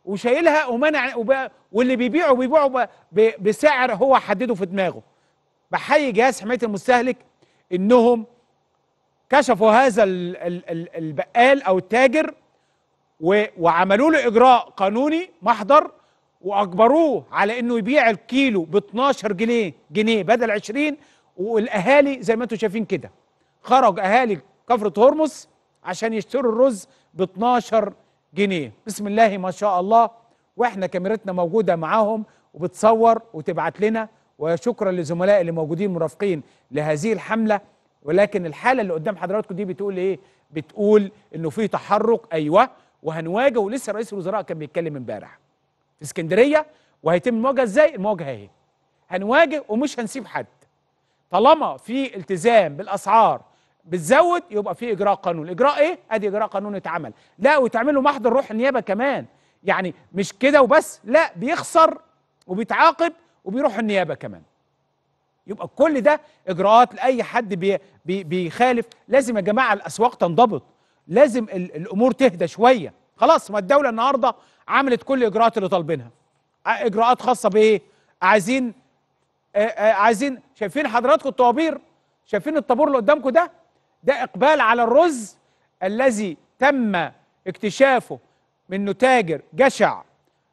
وشايلها ومنع وب- واللي بيبيعوا بيبيعوا ب- ب- بسعر هو حدده في دماغه بحيي جهاز حمايه المستهلك انهم كشفوا هذا ال- ال- ال- البقال او التاجر و- وعملوا له اجراء قانوني محضر واجبروه على انه يبيع الكيلو ب 12 جنيه جنيه بدل 20 والاهالي زي ما انتم شايفين كده خرج اهالي كفر هرمس عشان يشتروا الرز ب 12 جنيه بسم الله ما شاء الله واحنا كاميرتنا موجوده معاهم وبتصور وتبعت لنا وشكرا لزملائي اللي موجودين مرافقين لهذه الحمله ولكن الحاله اللي قدام حضراتكم دي بتقول ايه بتقول انه في تحرك ايوه وهنواجه ولسه رئيس الوزراء كان بيتكلم امبارح في اسكندريه وهيتم المواجهه ازاي المواجهه اهي هنواجه ومش هنسيب حد طالما في التزام بالاسعار بتزود يبقى في اجراء قانوني اجراء ايه ادي اجراء قانوني اتعمل لا وتعمل له محضر روح النيابه كمان يعني مش كده وبس لا بيخسر وبيتعاقب وبيروح النيابه كمان يبقى كل ده اجراءات لاي حد بي بي بيخالف لازم يا جماعه الاسواق تنضبط لازم ال الامور تهدى شويه خلاص ما الدوله النهارده عملت كل الاجراءات اللي طالبينها ع- اجراءات خاصه بايه عايزين آه، آه، عايزين شايفين حضراتكم الطوابير شايفين الطابور اللي قدامكم ده ده اقبال على الرز الذي تم اكتشافه منه تاجر جشع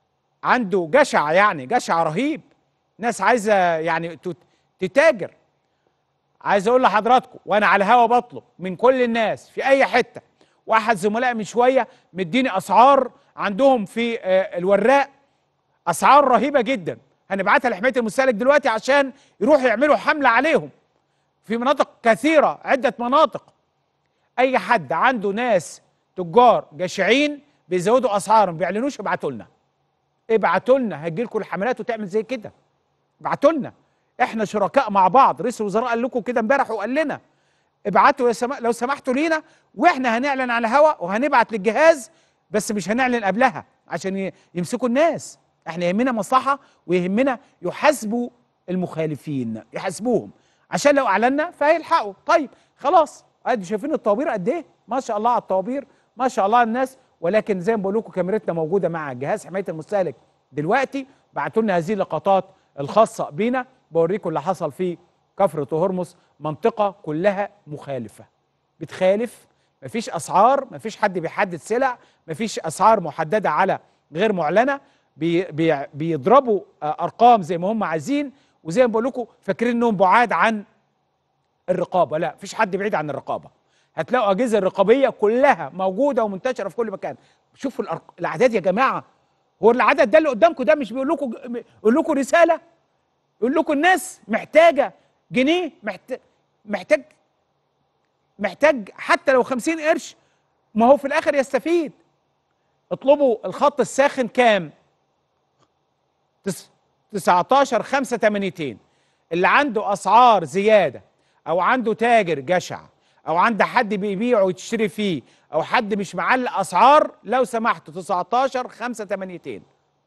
عنده جشع يعني جشع رهيب ناس عايزه يعني تت- تتاجر عايز اقول لحضراتكم وانا على الهوا بطلب من كل الناس في اي حته واحد زملائي من شويه مديني اسعار عندهم في آه، الوراق اسعار رهيبه جدا هنبعتها لحمايه المستهلك دلوقتي عشان يروحوا يعملوا حمله عليهم في مناطق كثيره عده مناطق اي حد عنده ناس تجار جشعين بيزودوا اسعارهم ما بيعلنوش ابعتوا لنا ابعتوا لنا هتجي لكم الحملات وتعمل زي كده ابعتوا لنا احنا شركاء مع بعض رئيس الوزراء قال لكم كده امبارح وقال لنا ابعتوا يا سما... لو سمحتوا لينا واحنا هنعلن على الهوا وهنبعت للجهاز بس مش هنعلن قبلها عشان ي- يمسكوا الناس احنا يهمنا مصلحه ويهمنا يحاسبوا المخالفين يحاسبوهم عشان لو اعلنا فهيلحقوا طيب خلاص ادي شايفين الطوابير قد ايه ما شاء الله على الطوابير ما شاء الله على الناس ولكن زي ما بقول لكم كاميرتنا موجوده مع جهاز حمايه المستهلك دلوقتي بعتوا لنا هذه اللقطات الخاصه بينا بوريكم اللي حصل في كفر هرمس منطقه كلها مخالفه بتخالف مفيش اسعار مفيش حد بيحدد سلع مفيش اسعار محدده على غير معلنه بي بي بيضربوا آه، ارقام زي ما هم عايزين وزي ما بقول لكم فاكرين انهم بعاد عن الرقابه لا مفيش حد بعيد عن الرقابه هتلاقوا الاجهزه الرقابيه كلها موجوده ومنتشره في كل مكان شوفوا الأرق... الاعداد يا جماعه هو العدد ده اللي قدامكم ده مش بيقول لكم يقول لكم رساله يقول لكم الناس محتاجه جنيه محتاج محتاج محتاج حتى لو 50 قرش ما هو في الاخر يستفيد اطلبوا الخط الساخن كام تس- 19 5 8 اللي عنده اسعار زياده او عنده تاجر جشع او عنده حد بيبيع وتشتري فيه او حد مش معلق اسعار لو سمحتوا 19 5 8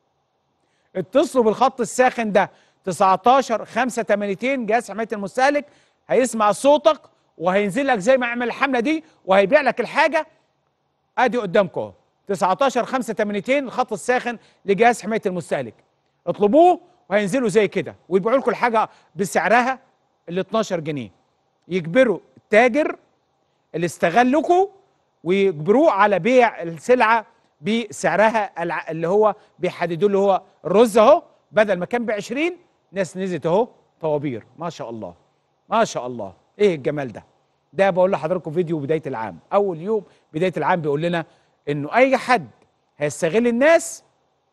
اتصلوا بالخط الساخن ده 19 5 8 جهاز حمايه المستهلك هيسمع صوتك وهينزل لك زي ما عمل الحمله دي وهيبيع لك الحاجه ادي قدامكم اهو 19 5 8 الخط الساخن لجهاز حمايه المستهلك اطلبوه وهينزلوا زي كده ويبيعوا لكم الحاجه بسعرها ال 12 جنيه يجبروا التاجر اللي استغلكوا ويجبروه على بيع السلعه بسعرها الع- اللي هو بيحددوه اللي هو الرز اهو بدل ما كان ب 20 ناس نزلت اهو طوابير ما شاء الله ما شاء الله ايه الجمال ده ده بقول لحضراتكم فيديو بدايه العام اول يوم بدايه العام بيقول لنا انه اي حد هيستغل الناس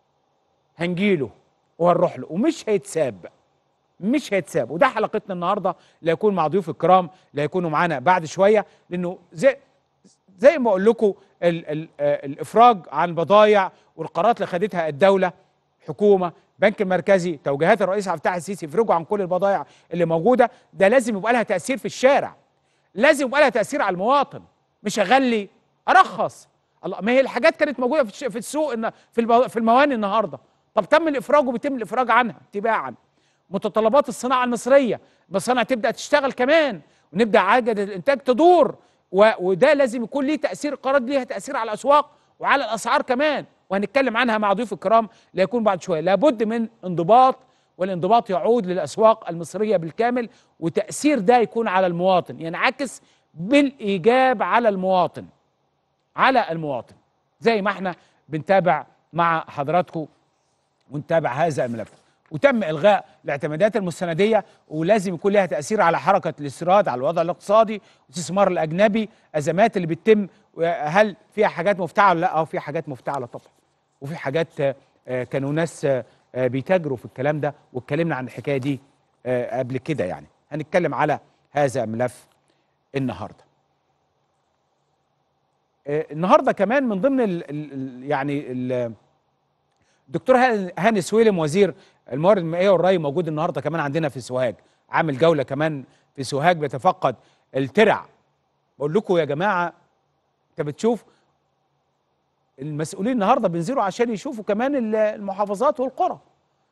هنجيله وهنروح له ومش هيتساب مش هيتساب وده حلقتنا النهارده اللي هيكون مع ضيوف الكرام اللي هيكونوا معانا بعد شويه لانه زي زي ما اقول لكم ال ال آه، الافراج عن البضائع والقرارات اللي خدتها الدوله حكومه بنك المركزي توجيهات الرئيس عبد الفتاح السيسي يفرجوا عن كل البضائع اللي موجوده ده لازم يبقى لها تاثير في الشارع لازم يبقى لها تاثير على المواطن مش اغلي ارخص الله ما هي الحاجات كانت موجوده في الش- في السوق إن- في الب- في المواني النهارده طب تم الافراج وبيتم الافراج عنها تباعا متطلبات الصناعه المصريه المصانع تبدا تشتغل كمان ونبدا عجله الانتاج تدور و... وده لازم يكون ليه تاثير القرارات دي ليها تاثير على الاسواق وعلى الاسعار كمان وهنتكلم عنها مع ضيوف الكرام لا يكون بعد شويه لابد من انضباط والانضباط يعود للاسواق المصريه بالكامل وتاثير ده يكون على المواطن ينعكس بالايجاب على المواطن على المواطن زي ما احنا بنتابع مع حضراتكم ونتابع هذا الملف وتم الغاء الاعتمادات المستنديه ولازم يكون لها تاثير على حركه الاستيراد على الوضع الاقتصادي الاستثمار الاجنبي ازمات اللي بتتم هل فيها حاجات مفتعله ولا لا اه في حاجات مفتعله طبعا وفي حاجات آه، آه، كانوا ناس آه، آه، بيتاجروا في الكلام ده واتكلمنا عن الحكايه دي آه، قبل كده يعني هنتكلم على هذا الملف النهارده آه، النهارده كمان من ضمن ال ال يعني ال الدكتور هاني- هاني سويلم وزير الموارد المائيه والري موجود النهارده كمان عندنا في سوهاج عامل جوله كمان في سوهاج بيتفقد الترع بقول لكم يا جماعه انت بتشوف المسؤولين النهارده بينزلوا عشان يشوفوا كمان ال- المحافظات والقرى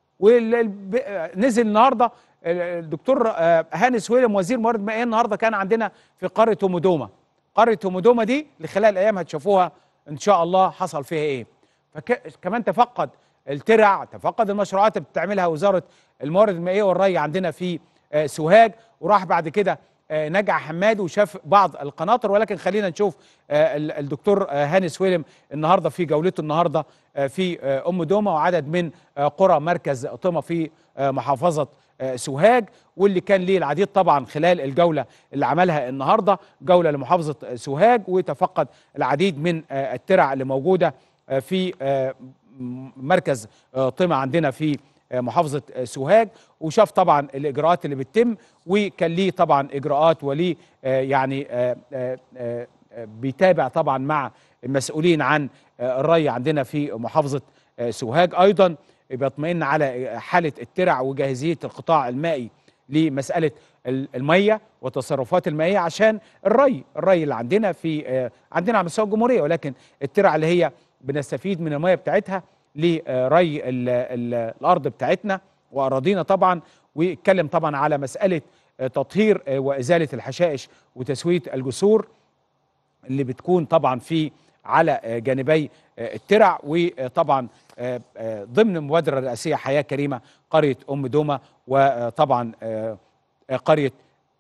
ونزل النهارده ال- الدكتور آه، هاني سويلم وزير موارد مائيه النهارده كان عندنا في قريه هومودوما قريه هومودوما دي اللي خلال الايام هتشوفوها ان شاء الله حصل فيها ايه فكمان تفقد الترع تفقد المشروعات اللي بتعملها وزاره الموارد المائيه والري عندنا في آه، سوهاج وراح بعد كده آه، نجع حماد وشاف بعض القناطر ولكن خلينا نشوف آه، ال- الدكتور آه، هاني سويلم النهارده في جولته النهارده آه، في آه، ام دومه وعدد من آه، قرى مركز طمه في آه، محافظه آه، سوهاج واللي كان ليه العديد طبعا خلال الجوله اللي عملها النهارده جوله لمحافظه آه، سوهاج وتفقد العديد من آه، الترع اللي موجوده آه، في آه، م- مركز آه، طمع عندنا في آه، محافظه آه، سوهاج وشاف طبعا الاجراءات اللي بتتم وكان ليه طبعا اجراءات وليه آه، يعني آه، آه، آه، آه، بيتابع طبعا مع المسؤولين عن آه، الري عندنا في محافظه آه، سوهاج ايضا بيطمئن على حاله الترع وجاهزيه القطاع المائي لمساله ال- الميه وتصرفات المائيه عشان الري الري اللي عندنا في آه، عندنا على مستوى الجمهوريه ولكن الترع اللي هي بنستفيد من الميه بتاعتها لري ال- ال- الارض بتاعتنا واراضينا طبعا واتكلم طبعا على مساله آه، تطهير آه، وازاله الحشائش وتسويه الجسور اللي بتكون طبعا في على آه، جانبي آه، الترع وطبعا آه، آه، ضمن المبادره الرئاسيه حياه كريمه قريه ام دومه وطبعا آه، آه، قريه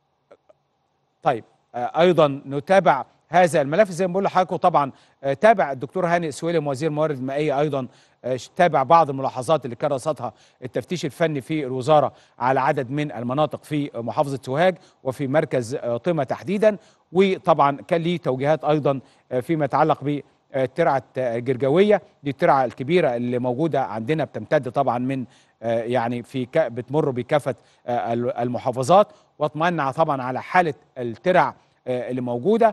طيب آه، ايضا نتابع هذا الملف زي ما بقول لحضراتكم طبعا آه، تابع الدكتور هاني سويلم وزير الموارد المائيه ايضا آه، ش- تابع بعض الملاحظات اللي كان رصدها التفتيش الفني في الوزاره على عدد من المناطق في محافظه سوهاج وفي مركز آه، طمة تحديدا وطبعا كان ليه توجيهات ايضا آه، فيما يتعلق ب الترعه الجرجويه دي الترعه الكبيره اللي موجوده عندنا بتمتد طبعا من آه، يعني في ك- بتمر بكافه آه، المحافظات واطمئن طبعا على حاله الترع آه، اللي موجوده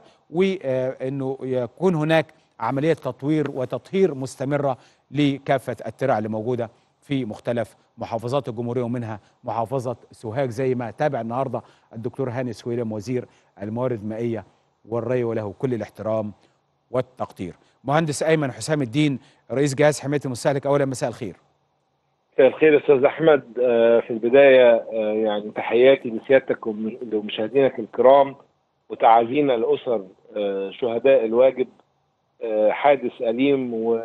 وانه يكون هناك عمليه تطوير وتطهير مستمره لكافه الترع اللي موجوده في مختلف محافظات الجمهوريه ومنها محافظه سوهاج زي ما تابع النهارده الدكتور هاني سويلم وزير الموارد المائيه والري وله كل الاحترام والتقدير. مهندس ايمن حسام الدين رئيس جهاز حمايه المستهلك اولا مساء الخير. مساء الخير استاذ احمد آه، في البدايه آه، يعني تحياتي لسيادتك وم- ومشاهدينك الكرام وتعازينا لاسر آه، شهداء الواجب آه، حادث اليم و-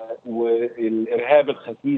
والارهاب الخسيس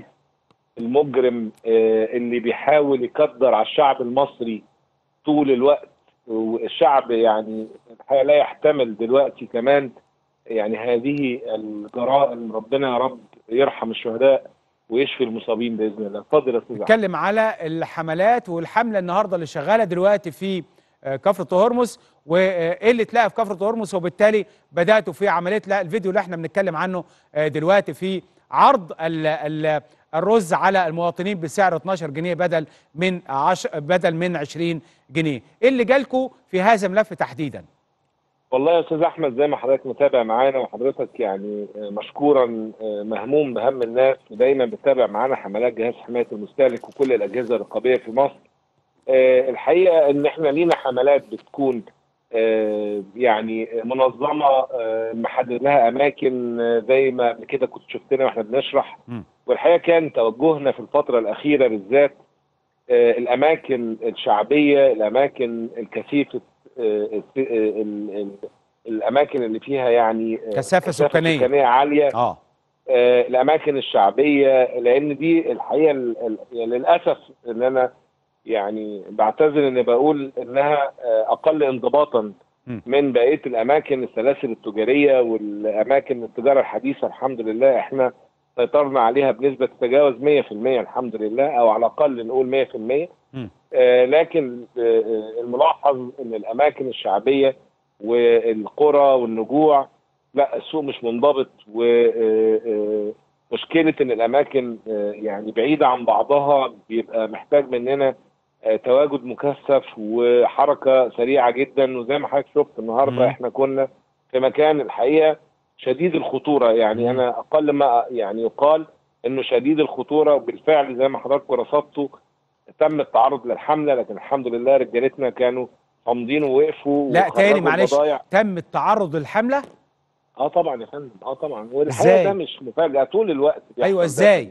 المجرم آه، اللي بيحاول يقدر على الشعب المصري طول الوقت والشعب يعني الحقيقه لا يحتمل دلوقتي كمان يعني هذه الجرائم ربنا يا رب يرحم الشهداء ويشفي المصابين باذن الله اتفضل يا استاذ أحمد. نتكلم على الحملات والحمله النهارده اللي شغاله دلوقتي في آه، كفر هرمز وايه اللي اتلقى في كفر هرمز وبالتالي بداتوا في عمليه لا الفيديو اللي احنا بنتكلم عنه آه، دلوقتي في عرض ال ال الرز على المواطنين بسعر 12 جنيه بدل من 10 بدل من 20 جنيه ايه اللي جالكم في هذا الملف تحديدا والله يا استاذ احمد زي ما حضرتك متابع معانا وحضرتك يعني آه، مشكورا آه، مهموم بهم الناس ودايما بتتابع معانا حملات جهاز حمايه المستهلك وكل الاجهزه الرقابيه في مصر آه، الحقيقه ان احنا لينا حملات بتكون آه، يعني منظمه آه، محدد لها اماكن آه، زي ما قبل كده كنت شفتنا واحنا بنشرح والحقيقه كان توجهنا في الفتره الاخيره بالذات آه، الاماكن الشعبيه الاماكن الكثيفه آه، الس- آه، ال- ال- الاماكن اللي فيها يعني آه، كثافة سكانية. سكانيه عاليه اه آه، الاماكن الشعبيه لان دي الحقيقه ال- ال- يعني للاسف ان انا يعني بعتذر اني بقول انها آه، اقل انضباطا م. من بقيه الاماكن السلاسل التجاريه والاماكن التجاره الحديثه الحمد لله احنا سيطرنا عليها بنسبه تتجاوز 100% الحمد لله او على الاقل نقول 100% م. آه، لكن آه، آه، الملاحظ ان الاماكن الشعبيه والقرى والنجوع لا السوق مش منضبط ومشكله ان الاماكن آه، يعني بعيده عن بعضها بيبقى محتاج مننا آه، تواجد مكثف وحركه سريعه جدا وزي ما حضرتك شفت النهارده مم. احنا كنا في مكان الحقيقه شديد الخطوره يعني مم. انا اقل ما يعني يقال انه شديد الخطوره وبالفعل زي ما حضرتك رصدتوا تم التعرض للحمله لكن الحمد لله رجالتنا كانوا صامدين ووقفوا لا تاني وخرجوا معلش البضايع. تم التعرض للحمله اه طبعا يا فندم اه طبعا والحقيقه إزاي؟ ده مش مفاجاه طول الوقت بيحصل ايوه ده. ازاي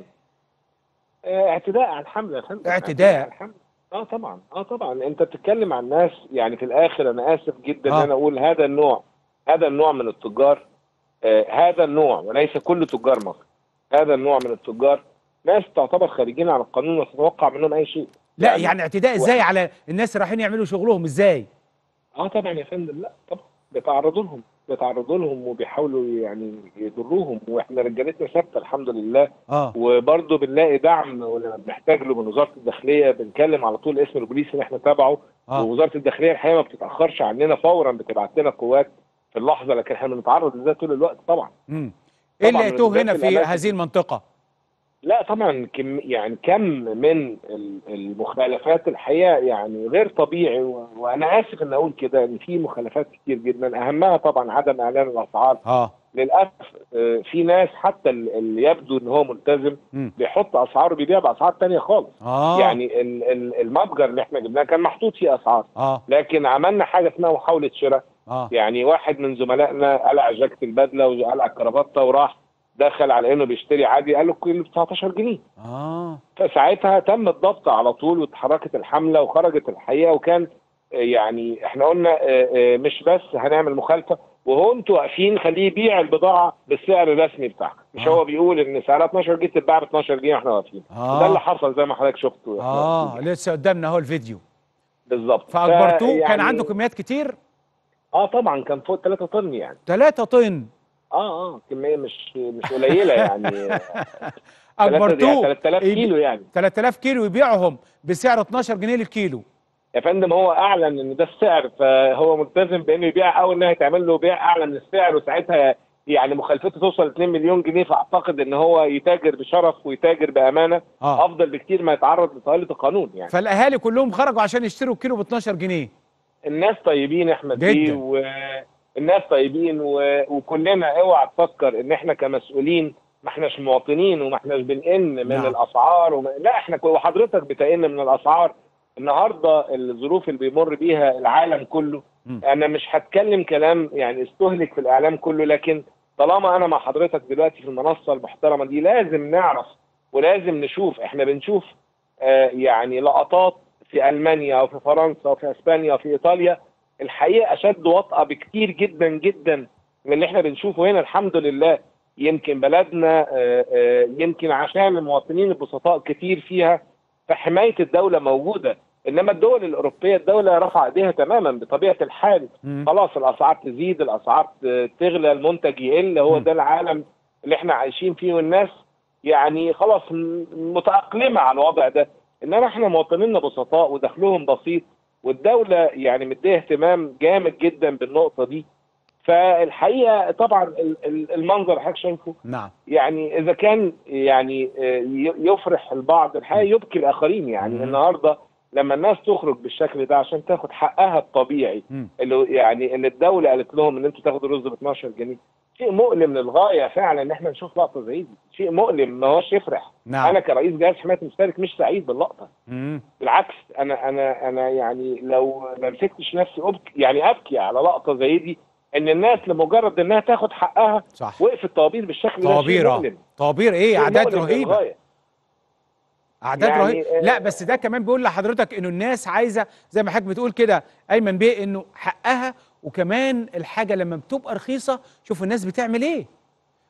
آه اعتداء على الحمله يا فندم اعتداء. على الحمله اه طبعا اه طبعا انت بتتكلم عن ناس يعني في الاخر انا اسف جدا آه. ان انا اقول هذا النوع هذا النوع من التجار آه هذا النوع وليس كل تجار مصر هذا النوع من التجار ناس تعتبر خارجين عن القانون وتتوقع منهم اي شيء لا يعني اعتداء ازاي على الناس اللي رايحين يعملوا شغلهم ازاي اه طبعا يا فندم لا طبعا بيتعرضوا لهم بيتعرضوا لهم وبيحاولوا يعني يضروهم واحنا رجالتنا ثابته الحمد لله اه وبرضه بنلاقي دعم ولما بنحتاج له من وزاره الداخليه بنكلم على طول اسم البوليس اللي احنا تابعه اه ووزاره الداخليه الحقيقه ما بتتاخرش عننا فورا بتبعت لنا قوات في اللحظه لكن احنا بنتعرض لده طول الوقت طبعا امم ايه اللي طبعاً لقيتوه بالذات هنا في الأماكن. هذه المنطقه لا طبعا كم يعني كم من ال- المخالفات الحقيقه يعني غير طبيعي و- وانا اسف ان اقول كده ان في مخالفات كتير جدا اهمها طبعا عدم اعلان الاسعار اه للاسف آه، في ناس حتى ال- اللي يبدو ان هو ملتزم مم. بيحط اسعاره بيبيع باسعار تانية خالص اه يعني ال- ال- المتجر اللي احنا جبناه كان محطوط فيه اسعار اه لكن عملنا حاجه اسمها محاوله شراء اه يعني واحد من زملائنا قلع جاكيت البدله وقلع الكرافته وراح دخل على انه بيشتري عادي قال له كله ب 19 جنيه اه فساعتها تم الضبط على طول واتحركت الحمله وخرجت الحقيقه وكان آه، يعني احنا قلنا آه، آه، مش بس هنعمل مخالفه وهو انتوا واقفين خليه يبيع البضاعه بالسعر الرسمي بتاعها مش آه. هو بيقول ان سعرها 12 جنيه تتباع ب 12 جنيه واحنا واقفين آه. ده اللي حصل زي ما حضرتك شفته إحنا اه واقفين. لسه قدامنا اهو الفيديو بالظبط فاجبرتوه كان فيعني- عنده كميات كتير اه طبعا كان فوق 3 طن يعني 3 طن اه اه كميه مش مش قليله يعني اجبرتوه 3000 يبي- كيلو يعني 3000 كيلو يبيعهم بسعر 12 جنيه للكيلو يا فندم هو اعلن ان ده السعر فهو ملتزم بانه يبيع اول انها يتعمل له بيع اعلى من السعر وساعتها يعني مخالفته توصل 2 مليون جنيه فاعتقد ان هو يتاجر بشرف ويتاجر بامانه اه افضل بكتير ما يتعرض لطائله القانون يعني فالاهالي كلهم خرجوا عشان يشتروا الكيلو ب 12 جنيه الناس طيبين يا احمد جداً. بيه والناس طيبين و... وكلنا اوعى تفكر ان احنا كمسؤولين ما احناش مواطنين وما احناش بنئن من نعم. الاسعار وما... لا احنا كو- وحضرتك بتئن من الاسعار النهارده الظروف اللي بيمر بيها العالم كله م. انا مش هتكلم كلام يعني استهلك في الاعلام كله لكن طالما انا مع حضرتك دلوقتي في المنصه المحترمه دي لازم نعرف ولازم نشوف احنا بنشوف آه يعني لقطات في المانيا وفي فرنسا وفي اسبانيا وفي ايطاليا الحقيقه اشد وطأه بكتير جدا جدا من اللي احنا بنشوفه هنا الحمد لله يمكن بلدنا آه، آه، يمكن عشان المواطنين البسطاء كتير فيها فحمايه الدوله موجوده انما الدول الاوروبيه الدوله رفع ايديها تماما بطبيعه الحال مم. خلاص الاسعار تزيد الاسعار ت- تغلى المنتج يقل هو م. ده العالم اللي احنا عايشين فيه والناس يعني خلاص م- متاقلمه على الوضع ده انما احنا مواطنينا بسطاء ودخلهم بسيط والدوله يعني مديه اهتمام جامد جدا بالنقطه دي فالحقيقه طبعا ال- ال- المنظر اللي حضرتك شايفه نعم يعني اذا كان يعني آه، ي- يفرح البعض الحقيقه يبكي الاخرين يعني مم. النهارده لما الناس تخرج بالشكل ده عشان تاخد حقها الطبيعي مم. اللي يعني اللي الدوله قالت لهم ان انتوا تاخدوا رز ب 12 جنيه شيء مؤلم للغايه فعلا ان احنا نشوف لقطه زي دي شيء مؤلم ما هوش يفرح نعم انا كرئيس جهاز حمايه المشترك مش سعيد باللقطه مم. بالعكس انا انا انا يعني لو ما مسكتش نفسي أبكي يعني ابكي على لقطه زي دي ان الناس لمجرد انها تاخد حقها صح وقفت طوابير بالشكل ده شيء طوابير آه. مؤلم طوابير ايه شيء اعداد مؤلم رهيبه للغاية. اعداد يعني، رهيبه آه، لا بس ده كمان بيقول لحضرتك انه الناس عايزه زي ما حضرتك بتقول كده ايمن بيه انه حقها وكمان الحاجه لما بتبقى رخيصه شوف الناس بتعمل ايه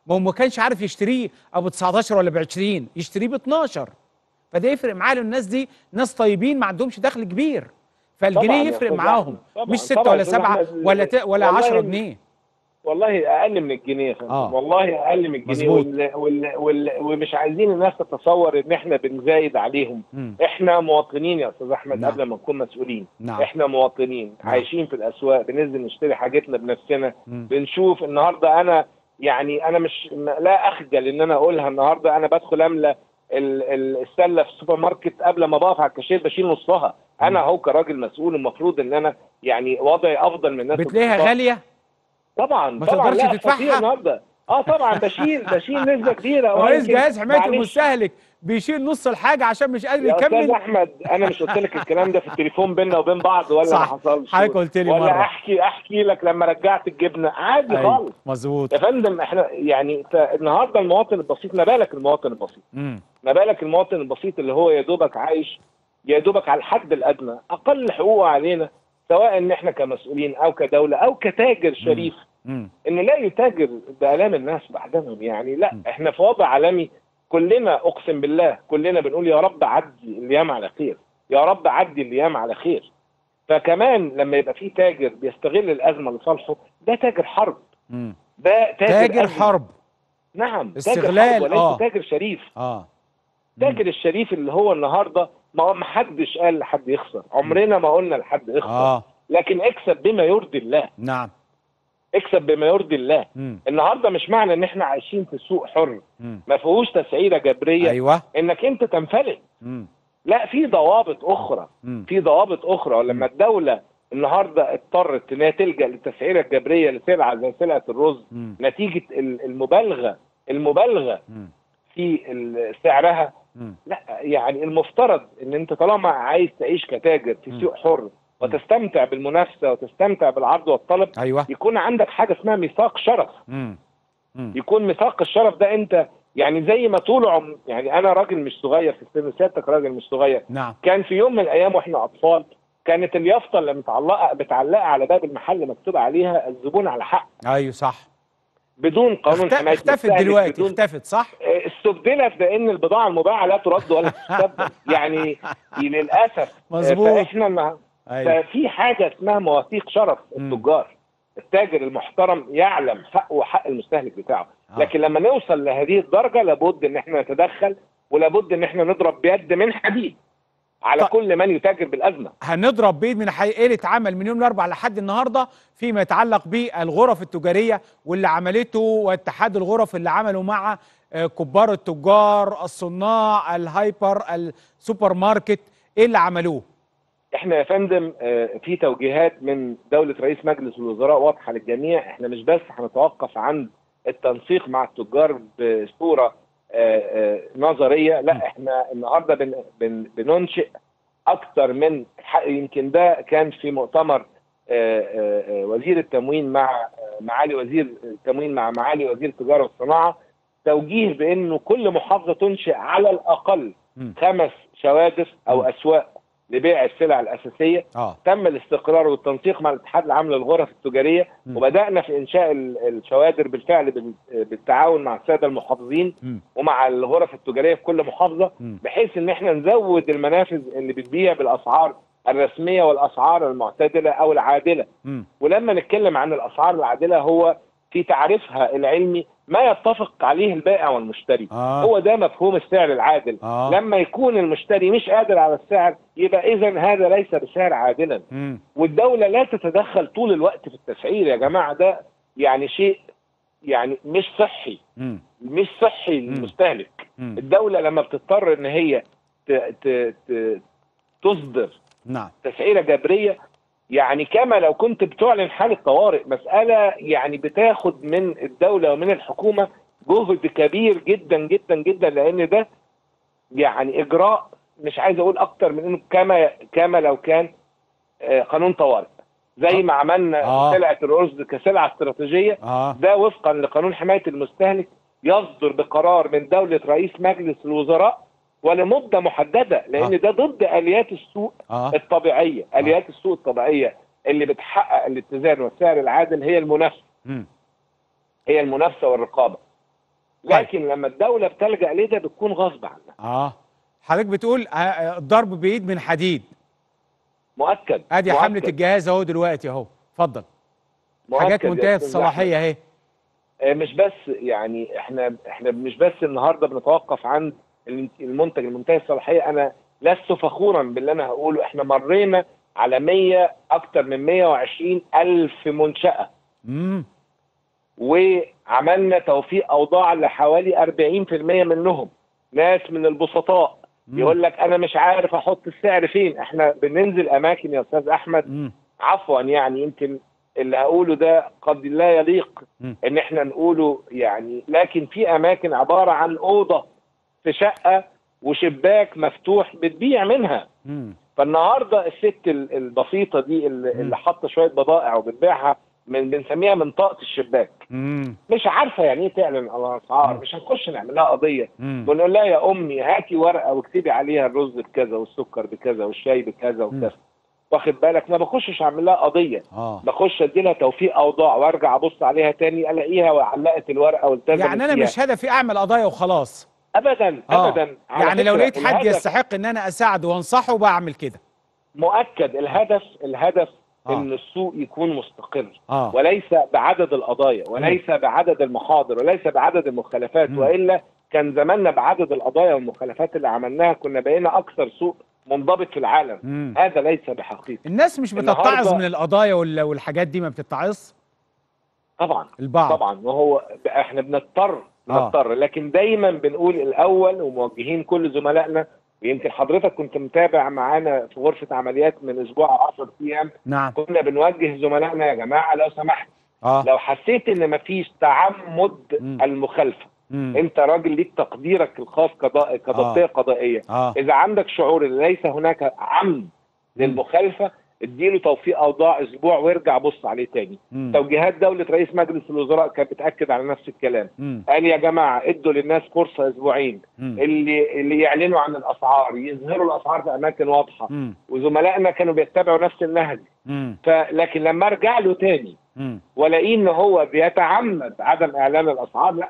ما هو ما كانش عارف يشتريه ابو 19 ولا ب 20 يشتريه ب 12 فده يفرق معاه لأن الناس دي ناس طيبين ما عندهمش دخل كبير طبعاً فالجنيه يا يفرق أستاذ معاهم أحمد، طبعاً، مش 6 طبعاً ولا يا أستاذ 7 أحمد، ولا ت... ولا والله 10 ال- جنيه والله اقل من الجنيه يا فندم آه. والله اقل من الجنيه مظبوط. وال... وال... وال... ومش عايزين الناس تتصور ان احنا بنزايد عليهم مم. احنا مواطنين يا استاذ احمد نعم. قبل ما نكون مسؤولين نعم. احنا مواطنين نعم. عايشين في الاسواق بننزل نشتري حاجتنا بنفسنا مم. بنشوف النهارده انا يعني انا مش لا اخجل ان انا اقولها النهارده انا بدخل املى ال- ال- السله في السوبر ماركت قبل ما بقف على الكاشير بشيل نصها انا اهو كراجل مسؤول المفروض ان انا يعني وضعي افضل من الناس بتلاقيها البسيطة. غالية طبعا ما طبعا تقدرش لا تدفعها؟ خطير النهارده اه طبعا بشيل بشيل نسبه كبيره رئيس ولكن جهاز حماية معلش المستهلك بيشيل نص الحاجة عشان مش قادر يا استاذ يكمل احمد انا مش قلت لك الكلام ده في التليفون بيننا وبين بعض ولا صح. ما حصلش حضرتك قلت لي ولا مرة. احكي احكي لك لما رجعت الجبنه عادي أيوة، خالص مظبوط يا فندم احنا يعني ت- النهارده المواطن البسيط ما بالك المواطن البسيط مم. ما بالك المواطن البسيط اللي هو يا دوبك عايش يا دوبك على الحد الادنى اقل حقوقه علينا سواء ان احنا كمسؤولين او كدوله او كتاجر شريف مم. ان لا يتاجر بالام الناس بعدمهم يعني لا احنا في وضع عالمي كلنا اقسم بالله كلنا بنقول يا رب عدي الايام على خير يا رب عدي الايام على خير فكمان لما يبقى في تاجر بيستغل الازمه لصالحه ده تاجر حرب مم. ده تاجر, تاجر أزمة. حرب نعم تاجر استغلال، حرب وليس آه. تاجر شريف اه تاجر الشريف اللي هو النهارده ما ما حدش قال لحد يخسر عمرنا ما قلنا لحد يخسر اه لكن اكسب بما يرضي الله نعم اكسب بما يرضي الله مم. النهارده مش معنى ان احنا عايشين في سوق حر مم. ما فيهوش تسعيره جبريه ايوه انك انت تنفلت مم. لا في ضوابط اخرى مم. في ضوابط اخرى ولما الدوله النهارده اضطرت ان هي تلجا للتسعيره الجبريه لسلعه زي سلعه الرز مم. نتيجه ال- المبالغه المبالغه مم. في ال- سعرها مم. لا يعني المفترض ان انت طالما عايز تعيش كتاجر في سوق حر وتستمتع بالمنافسه وتستمتع بالعرض والطلب ايوه يكون عندك حاجه اسمها ميثاق شرف مم. مم. يكون ميثاق الشرف ده انت يعني زي ما طول عم يعني انا راجل مش صغير في السن سيادتك راجل مش صغير نعم كان في يوم من الايام واحنا اطفال كانت اليافطه اللي متعلقه متعلقه على باب المحل مكتوب عليها الزبون على حق ايوه صح بدون قانون اخت- حمايه اختفت المستهلك، دلوقتي بدون اختفت صح آه، استبدلت بان البضاعه المباعه لا ترد ولا تستبدل يعني للاسف آه، مظبوط. فاحنا النه- ايوه ففي حاجه اسمها مواثيق شرف التجار التاجر المحترم يعلم حقه وحق المستهلك بتاعه آه. لكن لما نوصل لهذه الدرجه لابد ان احنا نتدخل ولابد ان احنا نضرب بيد من حديد على طب- كل من يتاجر بالازمه هنضرب بيد من حقيقة عمل من يوم الاربعاء لحد النهارده فيما يتعلق بالغرف التجاريه واللي عملته واتحاد الغرف اللي عمله مع آه، كبار التجار الصناع الهايبر السوبر ماركت ايه اللي عملوه؟ احنا يا فندم آه، في توجيهات من دوله رئيس مجلس الوزراء واضحه للجميع احنا مش بس هنتوقف عند التنسيق مع التجار بصوره آه، آه، نظريه لا احنا النهارده بن بن بننشئ اكتر من ح- يمكن ده كان في مؤتمر آه، آه، آه، وزير التموين مع آه، معالي وزير التموين مع معالي وزير التجاره والصناعه توجيه بانه كل محافظه تنشئ على الاقل مم. خمس شوادر او اسواق لبيع السلع الاساسيه اه تم الاستقرار والتنسيق مع الاتحاد العام للغرف التجاريه مم. وبدانا في انشاء ال- الشوادر بالفعل بال- بالتعاون مع الساده المحافظين مم. ومع الغرف التجاريه في كل محافظه مم. بحيث ان احنا نزود المنافذ اللي بتبيع بالاسعار الرسميه والاسعار المعتدله او العادله مم. ولما نتكلم عن الاسعار العادله هو في تعريفها العلمي ما يتفق عليه البائع والمشتري آه. هو ده مفهوم السعر العادل آه. لما يكون المشتري مش قادر على السعر يبقى اذا هذا ليس بسعر عادلا مم. والدوله لا تتدخل طول الوقت في التسعير يا جماعه ده يعني شيء يعني مش صحي مم. مش صحي للمستهلك مم. الدوله لما بتضطر ان هي ت- ت- ت- تصدر نعم تسعيره جبريه يعني كما لو كنت بتعلن حاله طوارئ مساله يعني بتاخد من الدوله ومن الحكومه جهد كبير جدا جدا جدا لان ده يعني اجراء مش عايز اقول اكتر من انه كما كما لو كان آه، قانون طوارئ زي ما عملنا آه. سلعه الرز كسلعه استراتيجيه اه ده وفقا لقانون حمايه المستهلك يصدر بقرار من دوله رئيس مجلس الوزراء ولمده محدده لان آه. ده ضد اليات السوق اه الطبيعيه اليات السوق الطبيعيه اللي بتحقق الاتزان والسعر العادل هي المنافسه مم. هي المنافسه والرقابه لكن لما الدوله بتلجا لده بتكون غصب عنها اه حضرتك بتقول آه، آه، الضرب بايد من حديد مؤكد ادي مؤكد. حمله الجهاز اهو دلوقتي اهو اتفضل مؤكد حاجات يا منتهيه أستاذ الصلاحيه اهي آه، مش بس يعني احنا احنا مش بس النهارده بنتوقف عن المنتج المنتهي الصلاحيه انا لست فخورا باللي انا هقوله احنا مرينا على 100 اكتر من 120 الف منشاه امم وعملنا توفيق اوضاع لحوالي 40% منهم ناس من البسطاء يقول لك انا مش عارف احط السعر فين احنا بننزل اماكن يا استاذ احمد عفوا يعني يمكن اللي هقوله ده قد لا يليق ان احنا نقوله يعني لكن في اماكن عباره عن اوضه في شقه وشباك مفتوح بتبيع منها فالنهارده الست ال- البسيطه دي اللي, اللي حاطه شويه بضائع وبتبيعها من بنسميها منطقه الشباك امم مش عارفه يعني ايه تعلن على الاسعار مش هنخش نعمل لها قضيه مم. بنقول لها يا امي هاتي ورقه واكتبي عليها الرز بكذا والسكر بكذا والشاي بكذا وكذا واخد بالك ما بخشش اعمل لها قضيه اه بخش ادي لها توفيق اوضاع وارجع ابص عليها تاني الاقيها وعلقت الورقه والتزمت يعني انا فيها. مش هدفي اعمل قضايا وخلاص ابدا آه. ابدا على يعني لو فكرة لقيت حد الهدف يستحق ان انا اساعده وانصحه بعمل كده مؤكد الهدف الهدف آه. ان السوق يكون مستقر اه وليس بعدد القضايا وليس بعدد المحاضر وليس بعدد المخالفات مم. والا كان زماننا بعدد القضايا والمخالفات اللي عملناها كنا بقينا اكثر سوق منضبط في العالم مم. هذا ليس بحقيقه الناس مش بتتعظ النهاردة- من القضايا وال- والحاجات دي ما بتتعظ طبعا البعض طبعا وهو احنا بنضطر آه. بنضطر لكن دايما بنقول الاول وموجهين كل زملائنا ويمكن حضرتك كنت متابع معانا في غرفه عمليات من اسبوع او 10 ايام نعم كنا بنوجه زملائنا يا جماعه لو سمحت اه لو حسيت ان مفيش تعمد مم. المخالفه مم. انت راجل ليك تقديرك الخاص كض- كضبطيه آه. قضائيه اه اذا عندك شعور ان ليس هناك عمد للمخالفه اديله توفيق اوضاع اسبوع وارجع بص عليه تاني مم. توجيهات دوله رئيس مجلس الوزراء كانت بتاكد على نفس الكلام مم. قال يا جماعه ادوا للناس فرصه اسبوعين مم. اللي اللي يعلنوا عن الاسعار يظهروا الاسعار في اماكن واضحه مم. وزملائنا كانوا بيتبعوا نفس النهج مم. فلكن لما ارجع له تاني مم. والاقيه ان هو بيتعمد عدم اعلان الاسعار لا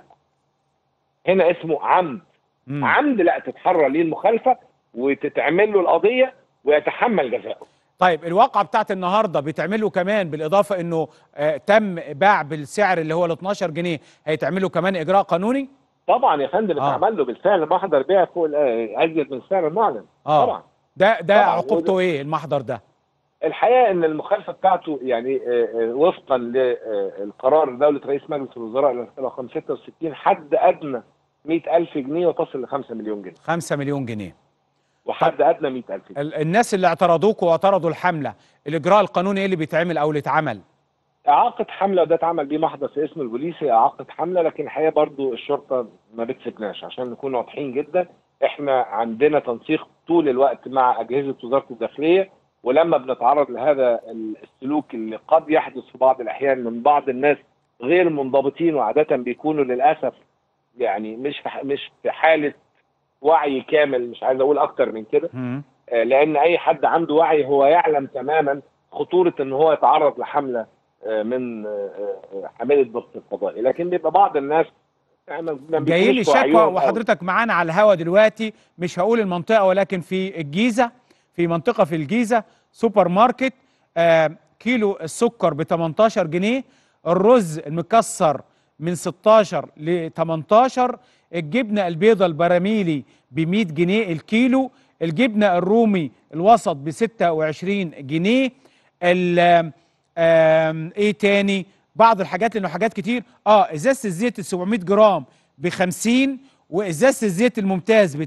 هنا اسمه عمد مم. عمد لا تتحرى ليه المخالفه وتتعمل له القضيه ويتحمل جزاؤه طيب الواقعة بتاعت النهارده بيتعملوا كمان بالاضافه انه آه تم باع بالسعر اللي هو ال 12 جنيه هيتعملوا كمان اجراء قانوني؟ طبعا يا فندم آه. اتعمل له بالفعل محضر بيع فوق ال- آه، ازيد من السعر المعلن اه طبعا ده ده طبعاً. عقوبته ايه المحضر ده؟ الحقيقه ان المخالفه بتاعته يعني آه، آه، وفقا للقرار دوله رئيس مجلس الوزراء رقم 66 حد ادنى 100000 جنيه وتصل ل 5 مليون جنيه 5 مليون جنيه وحد ادنى 100000 جنيه ال- الناس اللي اعترضوكوا واعترضوا الحمله الاجراء القانوني ايه اللي بيتعمل او اللي اتعمل؟ اعاقه حمله وده اتعمل بيه محضر في اسم البوليسي اعاقه حمله لكن الحقيقه برضو الشرطه ما بتسيبناش عشان نكون واضحين جدا احنا عندنا تنسيق طول الوقت مع اجهزه وزاره الداخليه ولما بنتعرض لهذا السلوك اللي قد يحدث في بعض الاحيان من بعض الناس غير منضبطين وعاده بيكونوا للاسف يعني مش في ح- مش في حاله وعي كامل مش عايز اقول اكتر من كده مم. آه، لان اي حد عنده وعي هو يعلم تماما خطوره ان هو يتعرض لحمله آه، من آه، آه، حامله ضغط القضائي لكن بيبقى بعض الناس يعني ما- ما جايين لي بيكونوش في شكوى وعيهم أوي. وحضرتك معانا على الهوا دلوقتي مش هقول المنطقه ولكن في الجيزه في منطقه في الجيزه سوبر ماركت آه كيلو السكر ب 18 جنيه الرز المكسر من 16 ل 18 الجبنه البيضاء البراميلي ب 100 جنيه الكيلو الجبنه الرومي الوسط ب 26 جنيه ال- آم، ايه تاني بعض الحاجات لانه حاجات كتير اه ازازه الزيت ال 700 جرام ب 50 وازازه الزيت الممتاز ب